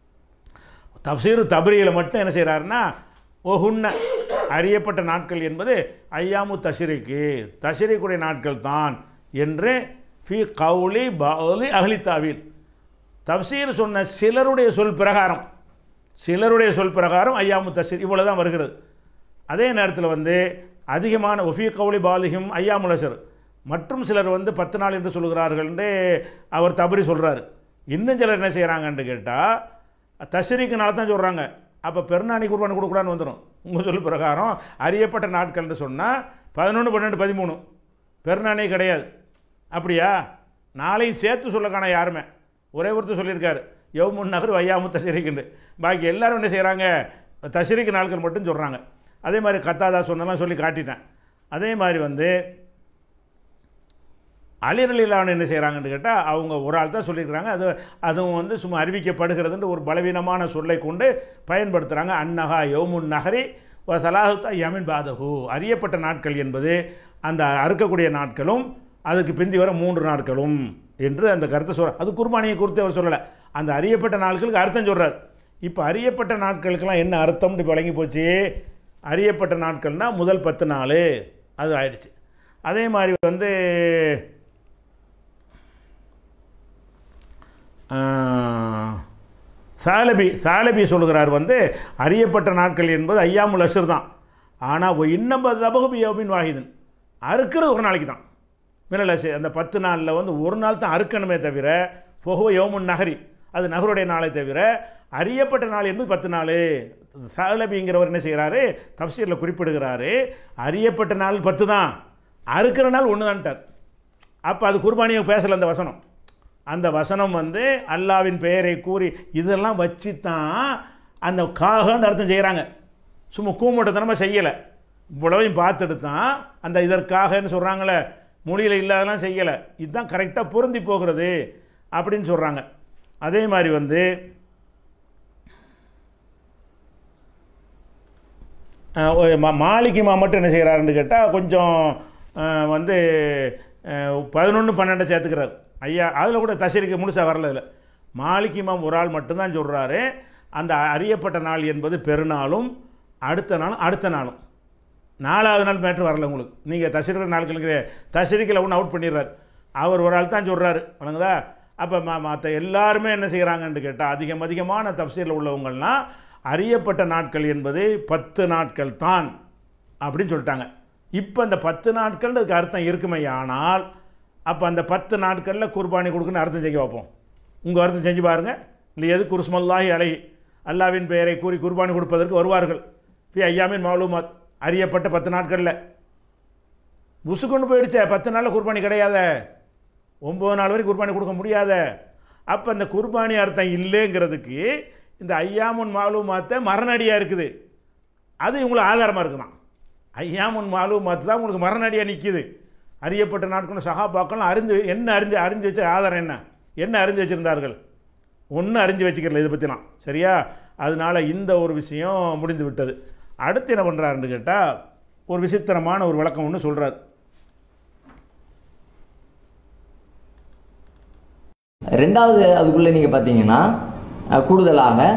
தப்சீர் தபரியில் மட்டும் என்ன செய்கிறாருன்னா ஒஹுன்ன அறியப்பட்ட நாட்கள் என்பது ஐயாமு தஷரிக்கு தஷரிக்குடைய நாட்கள் தான் என்று ஃபி கவுலி பவுலி அகலித்தாவில் தப்சீர் சொன்ன சிலருடைய சொல் பிரகாரம் சிலருடைய சொல் பிரகாரம் ஐயாமு தஷீர் இவ்வளோ தான் வருகிறது அதே நேரத்தில் வந்து அதிகமான ஒஃபி கவுலி பாலிகம் ஐயாமுலசர் மற்றும் சிலர் வந்து பத்து நாள் என்று சொல்கிறார்கள் என்று அவர் தபரி சொல்கிறாரு இன்னும் சிலர் என்ன செய்கிறாங்கன்னு கேட்டால் தஷரிக்குனால தான் சொல்கிறாங்க அப்போ பெருநாணி குர்பானி கொடுக்கூடான்னு வந்துடும் உங்கள் சொல் பிரகாரம் அறியப்பட்ட நாட்கள்னு சொன்னால் பதினொன்று பன்னெண்டு பதிமூணு பெருநாணி கிடையாது அப்படியா நாளையும் சேர்த்து சொல்ல காண யாருமே ஒரே ஒருத்தர் சொல்லியிருக்காரு யவுமுன் நகர் வையாமு தஷரிக்குன்னு பாக்கி எல்லாரும் என்ன செய்கிறாங்க தஷரிக்கு நாட்கள் மட்டும் சொல்கிறாங்க அதே மாதிரி கத்தாதா சொன்னலாம் சொல்லி காட்டிட்டேன் அதே மாதிரி வந்து அலிரலிலான என்ன செய்கிறாங்கன்னு கேட்டால் அவங்க ஒரு ஆள் தான் சொல்லியிருக்கிறாங்க அது அதுவும் வந்து சும்மா அறிவிக்கப்படுகிறதுன்ற ஒரு பலவீனமான சொல்லை கொண்டு பயன்படுத்துகிறாங்க அன்னஹா யோமுன் நகரி சலாஹுத்தா யமின் பாதகு அறியப்பட்ட நாட்கள் என்பது அந்த அறுக்கக்கூடிய நாட்களும் அதுக்கு பிந்தி வர மூன்று நாட்களும் என்று அந்த கருத்தை சொல்ற அது குர்பானியை குறித்து அவர் சொல்லலை அந்த அறியப்பட்ட நாட்களுக்கு அர்த்தம் சொல்கிறார் இப்போ அறியப்பட்ட நாட்களுக்கெல்லாம் என்ன அர்த்தம்னு இப்போ வழங்கி போச்சு அறியப்பட்ட நாட்கள்னால் முதல் பத்து நாள் அது ஆயிடுச்சு அதே மாதிரி வந்து ஆஹ், சாலபி சாலபி சொல்கிறார் வந்து அறியப்பட்ட நாட்கள் என்பது ஐயாமுல் அஷர் தான் ஆனால் இன்னும் தபகுபி யோபின் வாஹிதன் அறுக்கிறது ஒரு நாளைக்கு தான் மினல் அஷர் அந்த பத்து நாளில் வந்து ஒரு நாள் தான் அறுக்கணுமே தவிர பொகுவ யோமுன் நகரி அது நகருடைய நாளை தவிர அறியப்பட்ட நாள் என்பது பத்து நாள் சாலபிங்கிறவர் என்ன செய்கிறாரு தப்சீரில் குறிப்பிடுகிறாரு அறியப்பட்ட நாள் பத்து தான் அறுக்கிற நாள் ஒன்று தான்ட்டார் அப்போ அது குர்பானியை பேசலை அந்த வசனம் அந்த வசனம் வந்து அல்லாவின் பெயரை கூறி இதெல்லாம் வச்சு தான் அந்த காகன்னு அர்த்தம் செய்கிறாங்க சும்மா கூமட்டத்தனமாக செய்யலை இவ்வளவையும் பார்த்துட்டு தான் அந்த இதற்காகன்னு சொல்கிறாங்களே மொழியில் இல்லாதெல்லாம் செய்யலை இதுதான் கரெக்டாக பொருந்தி போகிறது அப்படின்னு சொல்கிறாங்க அதே மாதிரி வந்து அஹ், ஒரு மா மாலிகிமா மட்டும் என்ன செய்கிறாருன்னு கேட்டால் கொஞ்சம் அஹ், வந்து பதினொன்று பன்னெண்டை சேர்த்துக்கிறார் ஐயா அதில் கூட தசரிக்கு முழுசாக வரல இதில் மாலிகிமாம் ஒரு ஆள் மட்டும்தான் சொல்கிறாரு அந்த அறியப்பட்ட நாள் என்பது பெருநாளும் அடுத்த நாளும் அடுத்த நாளும் நாலாவது நாள் மேட்ரு வரல உங்களுக்கு நீங்கள் தசரிக்கிற நாட்களுக்கு தசரிக்கில் ஒன்று அவுட் பண்ணிடுறார் அவர் ஒரு ஆள் தான் சொல்கிறாரு வணங்குதா அப்போ மற்ற எல்லாருமே என்ன செய்கிறாங்கன்னு கேட்டால் அதிகம் அதிகமான தப்சீரில் உள்ளவங்கள்லாம் அறியப்பட்ட நாட்கள் என்பது பத்து நாட்கள் தான் அப்படின்னு சொல்லிட்டாங்க இப்போ அந்த பத்து நாட்கள்ன்றதுக்கு அர்த்தம் இருக்குமே ஆனால் அப்போ அந்த பத்து நாட்களில் குர்பானி கொடுக்குன்னு அர்த்தம் செய்ய வைப்போம் உங்கள் அர்த்தம் செஞ்சு பாருங்கள் இல்லை எது குருஸ்மல்லாஹி அலை அல்லாவின் பெயரை கூறி குர்பானி கொடுப்பதற்கு வருவார்கள் ஃபி ஐயாமின் மாலூமாத் அறியப்பட்ட பத்து நாட்களில் புசுக்குன்னு போயிடுச்சே பத்து நாளில் குர்பானி கிடையாத ஒம்பது நாள் வரைக்கும் குர்பானி கொடுக்க முடியாத அப்போ இந்த குர்பானி அர்த்தம் இல்லைங்கிறதுக்கு இந்த ஐயாமுன் மாலூமாத்தை மரணடியாக இருக்குது அது இவங்களுக்கு ஆதாரமாக இருக்குதான் ஐயாமுன் மாலூமாத்து தான் உங்களுக்கு மரணடியாக நிற்கிது அறியப்பட்ட நாட்கள் சகாபாக்கள்லாம் அறிந்து என்ன அறிஞ்சு அறிஞ்சு வச்ச ஆதாரம் என்ன என்ன அறிஞ்சு வச்சுருந்தார்கள் ஒன்றும் அறிஞ்சு வச்சுக்கிறல இதை பற்றிலாம் சரியா அதனால இந்த ஒரு விஷயம் முடிந்து விட்டது அடுத்து என்ன பண்ணுறாருன்னு கேட்டால் ஒரு விசித்திரமான ஒரு விளக்கம் ஒன்று சொல்கிறார் ரெண்டாவது அதுக்குள்ளே நீங்கள் பார்த்தீங்கன்னா அஹ், கூடுதலாக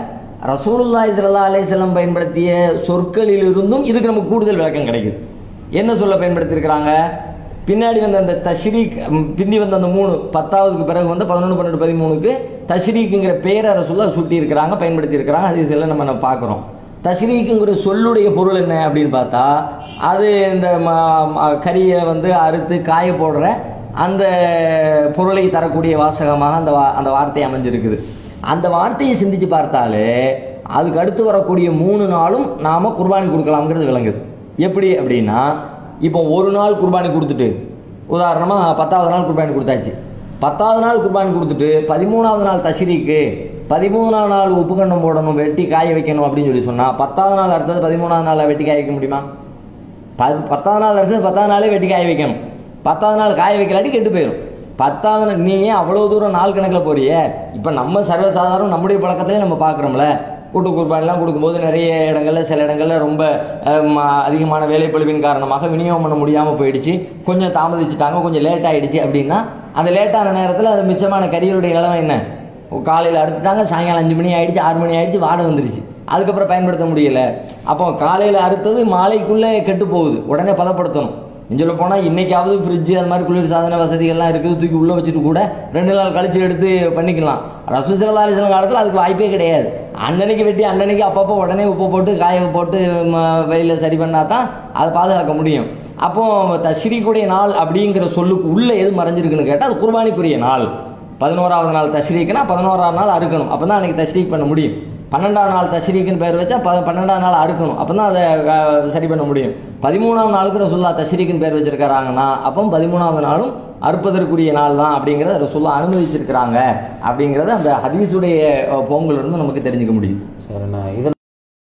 ரசூலுல்லாஹி ஸல்லல்லாஹு அலைஹி வஸல்லம் பயன்படுத்திய சொற்களிலிருந்தும் இதுக்கு நமக்கு கூடுதல் விளக்கம் கிடைக்குது என்ன சொல்ல பயன்படுத்தியிருக்கிறாங்க பின்னாடி வந்த அந்த தஷ்ரீக் ம், பிந்தி வந்த அந்த மூணு பத்தாவதுக்கு பிறகு வந்து பதினொன்று பன்னெண்டு பதிமூணுக்கு தஷ்ரீக்குங்கிற பேரை ரசூல்லா சுட்டி இருக்கிறாங்க பயன்படுத்தி இருக்கிறாங்க அது இதெல்லாம் நம்ம நம்ம பார்க்குறோம் தஷ்ரீக்குங்கிற சொல்லுடைய பொருள் என்ன அப்படின்னு பார்த்தா அது இந்த ம- ம- கறியை வந்து அறுத்து காய போடுற அந்த பொருளை தரக்கூடிய வாசகமாக அந்த வா அந்த வார்த்தை அமைஞ்சிருக்குது அந்த வார்த்தையை சிந்திச்சு பார்த்தாலே அதுக்கு அடுத்து வரக்கூடிய மூணு நாளும் நாம் குர்பானி கொடுக்கலாம்ங்கிறது விளங்குது எப்படி அப்படின்னா இப்போ ஒரு நாள் குர்பானி கொடுத்துட்டு உதாரணமாக பத்தாவது நாள் குர்பானி கொடுத்தாச்சு பத்தாவது நாள் குர்பானி கொடுத்துட்டு பதிமூணாவது நாள் தஷ்ரீக்கு பதிமூணாவது நாள் உப்புக்கண்டம் போடணும் வெட்டி காய வைக்கணும் அப்படின்னு சொல்லி சொன்னால் பத்தாவது நாள் அடுத்தது பதிமூணாவது நாளில் வெட்டி காய வைக்க முடியுமா பத்து பத்தாவது நாள் அடுத்தது பத்தாவது நாளே வெட்டி காய வைக்கணும் பத்தாவது நாள் காய வைக்கலாட்டி கெட்டு போயிடும் பத்தாவது நாள் நீ ஏன் அவ்வளோ தூரம் நாள் கணக்கில் போறியே இப்போ நம்ம சர்வசாதாரணம் நம்முடைய பழக்கத்திலே நம்ம பார்க்குறோம்ல கூட்டு குர்பானிலாம் கொடுக்கும்போது நிறைய இடங்கள்ல சில இடங்கள்ல ரொம்ப அஹ், அதிகமான வேலைப்பழுவின் காரணமாக விநியோகம் பண்ண முடியாமல் போயிடுச்சு கொஞ்சம் தாமதிச்சுட்டாங்க கொஞ்சம் லேட் ஆயிடுச்சு அப்படின்னா அந்த லேட்டான நேரத்தில் அது மிச்சமான கறிகளுடைய நிலைமை என்ன காலையில் அறுத்துட்டாங்க சாயங்காலம் அஞ்சு மணி ஆயிடுச்சு ஆறு மணி ஆயிடுச்சு வாடை வந்துருச்சு அதுக்கப்புறம் பயன்படுத்த முடியல அப்போ காலையில் அறுத்தது மாலைக்குள்ளே கெட்டு போகுது உடனே பதப்படுத்தணும் சொல்ல போனால் இன்னைக்காவது ஃப்ரிட்ஜு அது மாதிரி குளிர் சாதன வசதிகள்லாம் இருக்குது தூக்கி உள்ளே வச்சுட்டு கூட ரெண்டு நாள் கழிச்சு எடுத்து பண்ணிக்கலாம் ரசூசல்லா அலிஸ்லாம் காலத்தில் அதுக்கு வாய்ப்பே கிடையாது அன்னன்னைக்கு வெட்டி அன்னன்னைக்கு அப்பப்போ உடனே உப்பு போட்டு காய போட்டு வெயிலில் சரி பண்ணால் தான் அதை பாதுகாக்க முடியும் அப்போ தஸ்ரீக்குடைய நாள் அப்படிங்கிற சொல்லுக்கு உள்ளே எது மறைஞ்சிருக்குன்னு கேட்டால் அது குர்பானிக்குரிய நாள் பதினோராவது நாள் தஷ்ரீக்குனா பதினோராவது நாள் அறுக்கணும் அப்போ தான் அன்றைக்கி தஷ்ரீக் பண்ண முடியும் பன்னெண்டாவது நாள் தஷ்ரீக்குன்னு பேர் வச்சா ப பன்னெண்டாவது நாள் அறுக்கணும் அப்போ தான் அதை அஹ், சரி பண்ண முடியும் பதிமூணாவது நாளுக்கு ரசுல்லா தஷ்ரீக்குன்னு பேர் வச்சிருக்கிறாங்கன்னா அப்போ பதிமூணாவது நாளும் அறுப்பதற்குரிய நாள் தான் அப்படிங்கிறத ரசுல்லா அனுமதிச்சிருக்கிறாங்க அப்படிங்கிறத அந்த ஹதீஸுடைய அஹ், பொங்கல் இருந்து நமக்கு தெரிஞ்சுக்க முடியுது சரிண்ணா இதில்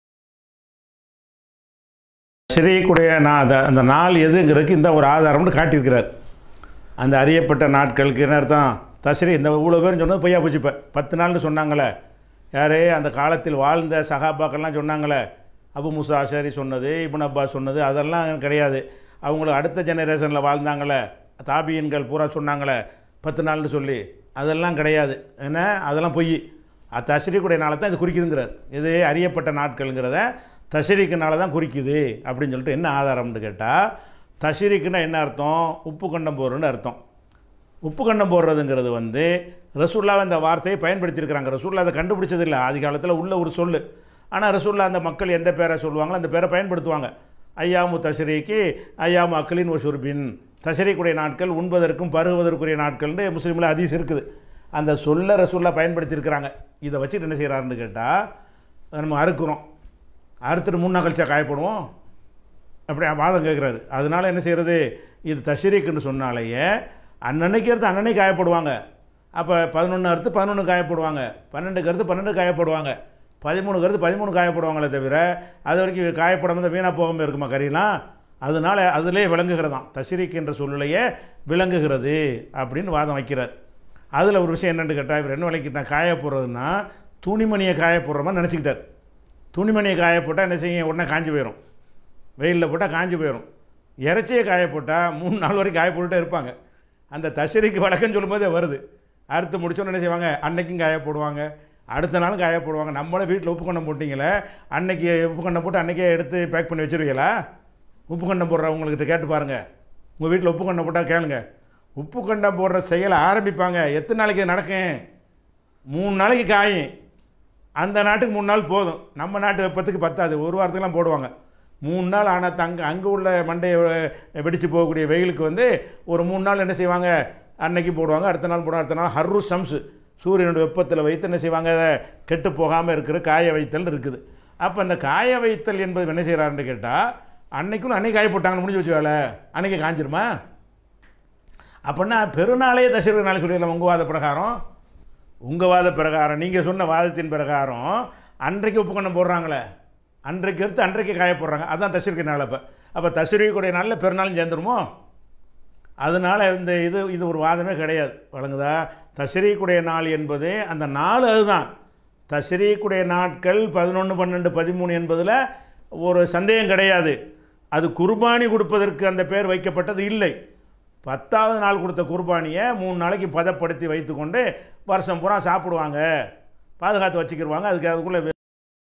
ஷரீக்குடைய நான் அந்த அந்த நாள் எதுங்கிறதுக்கு இந்த ஒரு ஆதாரம்னு காட்டியிருக்கிறார் அந்த அறியப்பட்ட நாட்களுக்கு என்ன அர்த்தம் தஸ்ரீ இந்த இவ்வளோ பேரும் சொன்னது பொய்யா போச்சு இப்போ பத்து நாள்னு சொன்னாங்களே யாரே அந்த காலத்தில் வாழ்ந்த சகாபாக்கள்லாம் சொன்னாங்களே அபு முசா ஆஷாரி சொன்னது இப்னு அப்பாஸ் சொன்னது அதெல்லாம் கிடையாது அவங்களுக்கு அடுத்த ஜெனரேஷனில் வாழ்ந்தாங்களே தாபியன்கள் பூரா சொன்னாங்களே பத்து நாள்னு சொல்லி அதெல்லாம் கிடையாது ஏன்னா அதெல்லாம் பொய் தஸ்ரீக்குடைய நாளை தான் இது குறிக்குதுங்கிறார் இது அறியப்பட்ட நாட்கள்ங்கிறத தஷரீக்குனால தான் குறிக்குது அப்படின்னு சொல்லிட்டு என்ன ஆதாரம்னு கேட்டால் தஷரீக்குன்னா என்ன அர்த்தம் உப்பு கண்டம் போடுறன்னு அர்த்தம் உப்பு கண்டம் போடுறதுங்கிறது வந்து ரசூல்லாவை அந்த வார்த்தையை பயன்படுத்தியிருக்கிறாங்க ரசூல்லா அதை கண்டுபிடிச்சதில்லை ஆதி காலத்தில் உள்ள ஒரு சொல்லு ஆனால் ரசூல்லா அந்த மக்கள் எந்த பேரை சொல்லுவாங்களோ அந்த பேரை பயன்படுத்துவாங்க ஐயாமு தஷரீக்கு ஐயாமு அக்லின் ஒஷுர்பின் தஷரீக்குடைய நாட்கள் உண்பதற்கும் பருகுவதற்குரிய நாட்கள்னு முஸ்லீமில் அதீஸ் இருக்குது அந்த சொல்ல ரசூல்லா பயன்படுத்தியிருக்கிறாங்க இதை வச்சுட்டு என்ன செய்கிறாருன்னு கேட்டால் நம்ம அறுக்கிறோம் அறுத்துட்டு மூணு நாள் கழிச்சா காயப்படுவோம் அப்படி வாதம் கேட்குறாரு அதனால என்ன செய்கிறது இது தஷ்ரீக்குன்னு சொன்னாலேயே அன்னன்னைக்கு அறுத்து அன்னன்னைக்கு காயப்படுவாங்க அப்போ பதினொன்று அறுத்து பதினொன்று காயப்படுவாங்க பன்னெண்டுக்கு அறுத்து பன்னெண்டு காயப்படுவாங்க பதிமூணுக்கு அறுத்து பதிமூணு காயப்படுவாங்களே தவிர அது வரைக்கும் காயப்படாமல் இந்த வீணாக போகாமல் இருக்குமா கறியெல்லாம் அதனால அதிலே விளங்குகிறதாம் தஷ்ரீக் என்ற சொல்லையே விளங்குகிறது அப்படின்னு வாதம் வைக்கிறார் அதில் ஒரு விஷயம் என்னென்னு கேட்டால் இவர் என்ன விளக்கிட்டான் காய போடுறதுன்னா துணிமணியை காய போடுற மாதிரி நினச்சிக்கிட்டார் துணிமணியை காய போட்டால் என்ன செய்யும் உடனே காஞ்சி போயிடும் வெயிலில் போட்டால் காஞ்சி போயிடும் இறைச்சியை காய போட்டால் மூணு நாள் வரைக்கும் காய போட்டுட்டே இருப்பாங்க அந்த தஷரிக்கு வழக்கம்னு சொல்லும்போதே வருது அறுத்து முடிச்சோன்னு என்ன செய்வாங்க அன்னைக்கும் காய போடுவாங்க அடுத்த நாளும் காய போடுவாங்க நம்மளும் வீட்டில் உப்பு கண்டம் போட்டிங்களே அன்னைக்கு உப்பு கண்டம் போட்டு அன்னைக்கே எடுத்து பேக் பண்ணி வச்சிருவீங்களா உப்பு கண்டம் போடுறவங்கக்கிட்ட கேட்டு பாருங்கள் உங்கள் வீட்டில் உப்பு கண்டம் போட்டால் கேளுங்க உப்பு கண்டம் போடுற செயலை ஆரம்பிப்பாங்க எத்தனை நாளைக்கு இது நடக்கும் மூணு நாளைக்கு காயும் அந்த நாட்டுக்கு மூணு நாள் போதும் நம்ம நாட்டு வெப்பத்துக்கு பத்தாது ஒரு வாரத்துக்குலாம் போடுவாங்க மூணு நாள் ஆனால் தங்க அங்கே உள்ள மண்டையை வெடித்து போகக்கூடிய வெயிலுக்கு வந்து ஒரு மூணு நாள் என்ன செய்வாங்க அன்னைக்கு போடுவாங்க அடுத்த நாள் போடுவாங்க அடுத்த நாள் ஹர்ரு சம்ஸு சூரியனுடைய வெப்பத்தில் வைத்து என்ன செய்வாங்க அதை கெட்டு போகாமல் இருக்கிற காய வைத்தல் இருக்குது அப்போ அந்த காய வைத்தல் என்பது என்ன செய்கிறாருன்னு கேட்டால் அன்னைக்குள்ள அன்னைக்கு காய போட்டாங்கன்னு முடிஞ்சு வச்சு வேலை அன்னைக்கு காஞ்சிருமா அப்படின்னா பெருநாளே தசரக நாளை சொல்லிடலாம் உங்கள் வாத பிரகாரம் உங்கள் வாத பிரகாரம் நீங்கள் சொன்ன வாதத்தின் பிரகாரம் அன்றைக்கு உப்புக்கண்ணம் போடுறாங்களே அன்றைக்கு எடுத்து அன்றைக்கு காய போடுறாங்க அதுதான் தசரிக்கு நாள் அப்போ அப்போ தசரிக்குடைய நாளில் பெருநாளும் சேர்ந்துருமோ அதனால் இந்த இது இது ஒரு வாதமே கிடையாது வழங்குதா தசரீக்குடைய நாள் என்பது அந்த நாள் அதுதான் தசரீக்குடைய நாட்கள் பதினொன்று பன்னெண்டு பதிமூணு என்பதில் ஒரு சந்தேகம் கிடையாது அது குர்பானி கொடுப்பதற்கு அந்த பேர் வைக்கப்பட்டது இல்லை பத்தாவது நாள் கொடுத்த குர்பானியை மூணு நாளைக்கு பதப்படுத்தி வைத்துக்கொண்டு வருஷம் பூரா சாப்பிடுவாங்க பாதுகாத்து வச்சுக்கிடுவாங்க அதுக்கு அதுக்குள்ளே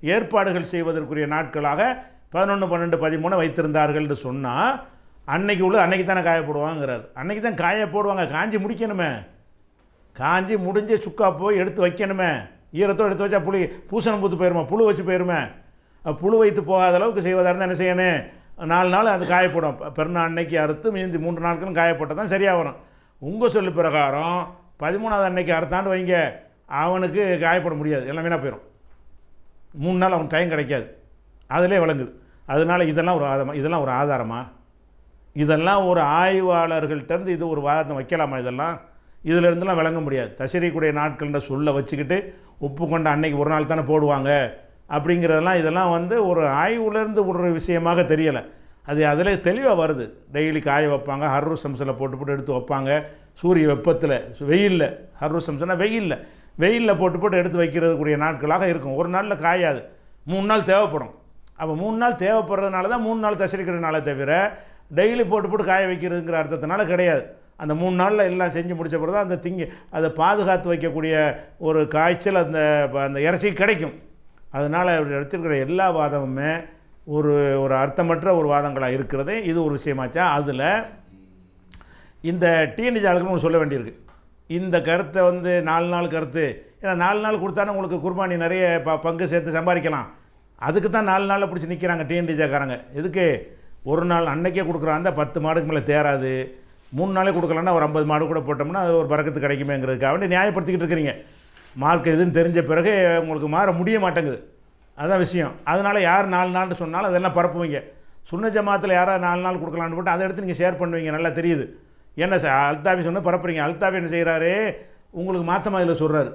ஏற்பாடுகள் செய்வதற்குரிய நாட்களாக பதினொன்று பன்னெண்டு பதிமூணு வைத்திருந்தார்கள்னு சொன்னால் அன்னைக்கு உள்ள அன்னைக்கு தானே காய போடுவாங்கிறார் அன்னைக்கு தான் காய போடுவாங்க காஞ்சி முடிக்கணுமே காஞ்சி முடிஞ்சு சுக்கா போய் எடுத்து வைக்கணுமே ஈரத்தோடு எடுத்து வச்சா புளி பூசணம் பூத்து போயிருமா புழு வச்சு போயிருமே அப்ப புழு வைத்து போகாத அளவுக்கு செய்வதாக இருந்தால் என்ன செய்யணும் நாலு நாள் அது காயப்படும் பெ- பெருநாள் அன்னைக்கு அறுத்து மீந்தி மூன்று நாட்களும் காயப்பட்டால் தான் சரியாக வரும் உங்கள் சொல்லு பிரகாரம் பதிமூணாவது அன்னைக்கு அறுத்தாண்டு வைங்க அவனுக்கு காயப்பட முடியாது எல்லாம் வீணாக போயிடும் மூணு நாள் அவனுக்கு டைம் கிடைக்காது அதிலே விளங்குது அதனால இதெல்லாம் ஒரு ஆதாரமா இதெல்லாம் ஒரு ஆதாரமா இதெல்லாம் ஒரு ஆய்வாளர்கள்ட்ட இருந்து இது ஒரு வாதத்தை வைக்கலாமா இதெல்லாம் இதுல இருந்தெல்லாம் விளங்க முடியாது தசரிக்குடைய நாட்கள்ன்ற சொல்ல வச்சுக்கிட்டு உப்பு கொண்ட அன்னைக்கு ஒரு நாள் தானே போடுவாங்க அப்படிங்கிறதெல்லாம் இதெல்லாம் வந்து ஒரு ஆய்வுலேருந்து ஒரு விஷயமாக தெரியலை அது அதில் தெளிவாக வருது டெய்லி காய வைப்பாங்க ஹர்ரு சம்சில் போட்டு போட்டு எடுத்து வைப்பாங்க சூரிய வெப்பத்தில் வெயிலில் ஹர்ரு சம்சனா வெயிலில் வெயிலில் போட்டு போட்டு எடுத்து வைக்கிறதுக்குரிய நாட்களாக இருக்கும் ஒரு நாளில் காயாது மூணு நாள் தேவைப்படும் அப்போ மூணு நாள் தேவைப்படுறதுனால தான் மூணு நாள் தசரிக்கிறதுனால தவிர டெய்லி போட்டு போட்டு காய வைக்கிறதுங்கிற அர்த்தத்தினால கிடையாது அந்த மூணு நாளில் எல்லாம் செஞ்சு முடிச்ச பிறகு தான் அந்த திங்கி அதை பாதுகாத்து வைக்கக்கூடிய ஒரு காய்ச்சல் அந்த அந்த இறைச்சி கிடைக்கும் அதனால் அவர் எடுத்திருக்கிற எல்லா வாதமுமே ஒரு ஒரு அர்த்தமற்ற ஒரு வாதங்களாக இருக்கிறது இது ஒரு விஷயமாச்சா அதில் இந்த டீனேஜ் ஆளுக்கு சொல்ல வேண்டியிருக்கு இந்த கருத்தை வந்து நாலு நாள் கருத்து ஏன்னா நாலு நாள் கொடுத்தானே உங்களுக்கு குர்பானி நிறைய ப பங்கு சேர்த்து சம்பாதிக்கலாம் அதுக்கு தான் நாலு நாளில் பிடிச்சி நிற்கிறாங்க டீனேஜாக்காரங்க எதுக்கு ஒரு நாள் அன்னைக்கே கொடுக்குறாங்க பத்து மாடுக்கு மேலே தேராது மூணு நாளே கொடுக்கலன்னா ஒரு ஐம்பது மாடு கூட போட்டோம்னா அது ஒரு பறக்கத்து கிடைக்குமேங்கிறதுக்காக வேண்டி நியாயப்படுத்திக்கிட்டு இருக்கிறீங்க மார்க் எதுன்னு தெரிஞ்ச பிறகு உங்களுக்கு மாற முடிய மாட்டேங்குது அதான் விஷயம் அதனால் யார் நாலு நாள்னு சொன்னாலும் அதெல்லாம் பரப்புவீங்க சுன்ன ஜமாத்தில் யாராவது நாலு நாள் கொடுக்கலான்னு போட்டு அதை எடுத்து நீங்கள் ஷேர் பண்ணுவீங்க நல்லா தெரியுது என்ன சார் அல்தாபி சொன்ன பரப்புறீங்க அல்தாபி என்ன செய்கிறாரு உங்களுக்கு மாத்தமா இதில் சொல்கிறாரு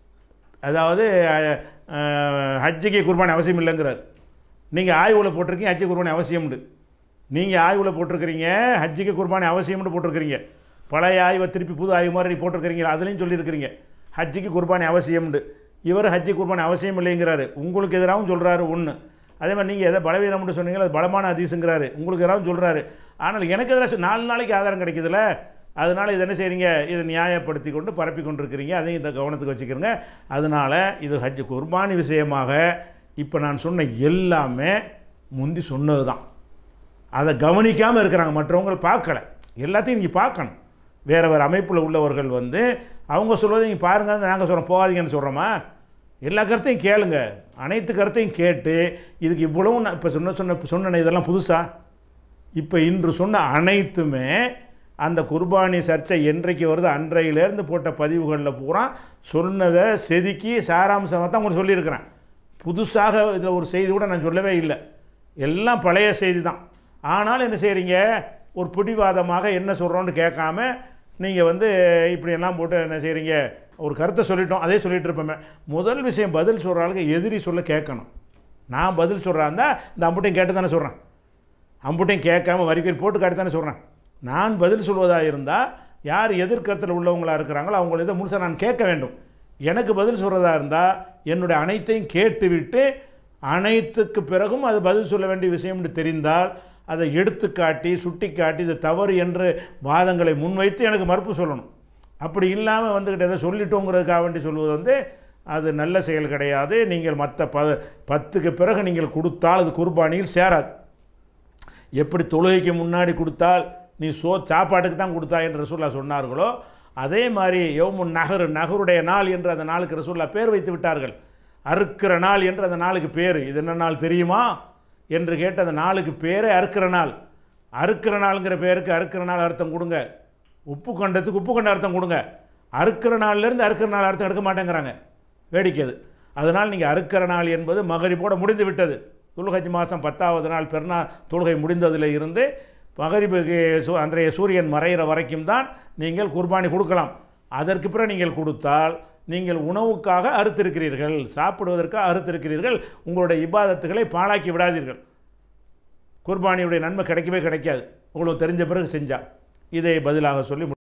அதாவது அஹ், அஹ், ஹஜ்ஜுக்கு குர்பானி அவசியம் இல்லைங்கிறார் நீங்கள் ஆய்வுல போட்டிருக்கீங்க ஹஜ்ஜு குர்பானி அவசியம்னு நீங்கள் ஆய்வுல போட்டிருக்கிறீங்க ஹஜ்ஜுக்கு குர்பானி அவசியம்னு போட்டிருக்கிறீங்க பழைய ஆய்வை திருப்பி புது ஆய்வு மாதிரி போட்டிருக்கிறீங்க அதுலேயும் சொல்லியிருக்கிறீங்க ஹஜ்ஜுக்கு குர்பானி அவசியம்னு இவர் ஹஜ்ஜு குர்பானி அவசியம் இல்லைங்கிறாரு உங்களுக்கு எதிராகவும் சொல்கிறாரு ஒன்று அதே மாதிரி நீங்கள் எதை பலவீனம்னு சொன்னீங்களோ அது பலமான அதிசுங்கிறாரு உங்களுக்கு எதிராகவும் சொல்கிறாரு ஆனால் எனக்கு எதிராக சொ- நாலு நாளைக்கு ஆதாரம் கிடைக்குதுல்ல அதனால் இது என்ன செய்றீங்க இதை நியாயப்படுத்தி கொண்டு பரப்பி கொண்டிருக்கிறீங்க அதையும் இந்த கவனத்துக்கு வச்சுக்கிறங்க அதனால் இது ஹஜ் குர்பானி விஷயமாக இப்போ நான் சொன்ன எல்லாமே முந்தி சொன்னது தான் அதை கவனிக்காமல் இருக்கிறாங்க மற்றவங்க பார்க்கல எல்லாத்தையும் நீங்கள் பார்க்கணும் வேறு வேறு அமைப்பில் உள்ளவர்கள் வந்து அவங்க சொல்வதை நீங்கள் பாருங்க நாங்கள் சொல்கிறோம் போகாதீங்கன்னு சொல்கிறோமா எல்லா கருத்தையும் கேளுங்க அனைத்து கருத்தையும் கேட்டு இதுக்கு இவ்வளவும் நான் இப்போ சொன்ன சொன்ன சொன்ன இதெல்லாம் புதுசா இப்போ இன்று சொன்ன அனைத்துமே அந்த குர்பானி சர்ச்சை என்றைக்கு வருது அன்றையிலேருந்து போட்ட பதிவுகளில் பூரா சொன்னதை செதுக்கி சாராம்சமாக தான் உங்களுக்கு சொல்லியிருக்கிறேன் புதுசாக இதில் ஒரு செய்தி கூட நான் சொல்லவே இல்லை எல்லாம் பழைய செய்தி தான் ஆனாலும் என்ன செய்கிறீங்க ஒரு பிடிவாதமாக என்ன சொல்கிறோன்னு கேட்காம நீங்கள் வந்து இப்படியெல்லாம் போட்டு என்ன செய்கிறீங்க ஒரு கருத்தை சொல்லிட்டோம் அதே சொல்லிட்டு இருப்போமே முதல் விஷயம் பதில் சொல்கிற ஆளுக்கு எதிரி சொல்ல கேட்கணும் நான் பதில் சொல்கிறாந்தா இந்த அம்புட்டையும் கேட்டு தானே சொல்கிறேன் அம்புட்டையும் கேட்காம வரிக்கையில் போட்டு காட்டி தானே சொல்கிறேன் நான் பதில் சொல்வதாக இருந்தால் யார் எதிர்கருத்தில் உள்ளவங்களாக இருக்கிறாங்களோ அவங்கள இதை முழுசாக நான் கேட்க வேண்டும் எனக்கு பதில் சொல்கிறதா இருந்தால் என்னுடைய அனைத்தையும் கேட்டுவிட்டு அனைத்துக்கு பிறகும் அது பதில் சொல்ல வேண்டிய விஷயம்னு தெரிந்தால் அதை எடுத்துக்காட்டி சுட்டிக்காட்டி இது தவறு என்று வாதங்களை முன்வைத்து எனக்கு மறுப்பு சொல்லணும் அப்படி இல்லாமல் வந்துக்கிட்டு எதை சொல்லிட்டோங்கிறதுக்காக வேண்டி சொல்வது வந்து அது நல்ல செயல் கிடையாது நீங்கள் மற்ற ப பத்துக்கு பிறகு நீங்கள் கொடுத்தால் அது குர்பானியில் சேராது எப்படி தொழுகைக்கு முன்னாடி கொடுத்தால் நீ சோ சாப்பாட்டுக்கு தான் கொடுத்தா என்று ரசூல்லா சொன்னார்களோ அதே மாதிரி யோமுன் நகர் நகருடைய நாள் என்று அந்த நாளுக்கு ரசூல்லா பேர் வைத்து விட்டார்கள் அறுக்கிற நாள் என்று அந்த நாளுக்கு பேர் இது என்ன நாள் தெரியுமா என்று கேட்ட அந்த நாளுக்கு பேரே அறுக்கிற நாள் அறுக்கிற நாளுங்கிற பேருக்கு அறுக்கிற நாள் அர்த்தம் கொடுங்க உப்பு கண்டத்துக்கு உப்பு கண்ட அர்த்தம் கொடுங்க அறுக்கிற நாள்லேருந்து அறுக்கிற நாள் அர்த்தம் எடுக்க மாட்டேங்கிறாங்க வேடிக்கை அது அதனால் நீங்கள் அறுக்கிற நாள் என்பது மகரிபோட முடிந்து விட்டது துல்ஹஜ் மாதம் பத்தாவது நாள் பெருநா தொழுகை முடிந்ததில் இருந்து மகரிபுக்கு சு- அன்றைய சூரியன் மறைகிற வரைக்கும் தான் நீங்கள் குர்பானி கொடுக்கலாம் அதற்கு பிறகு நீங்கள் கொடுத்தால் நீங்கள் உணவுக்காக அறுத்திருக்கிறீர்கள் சாப்பிடுவதற்காக அறுத்திருக்கிறீர்கள் உங்களுடைய இபாதத்துகளை பாழாக்கி விடாதீர்கள் குர்பானியுடைய நன்மை கிடைக்கவே கிடைக்காது உங்களுக்கு தெரிஞ்ச பிறகு செஞ்சா இதை பதிலாக சொல்லி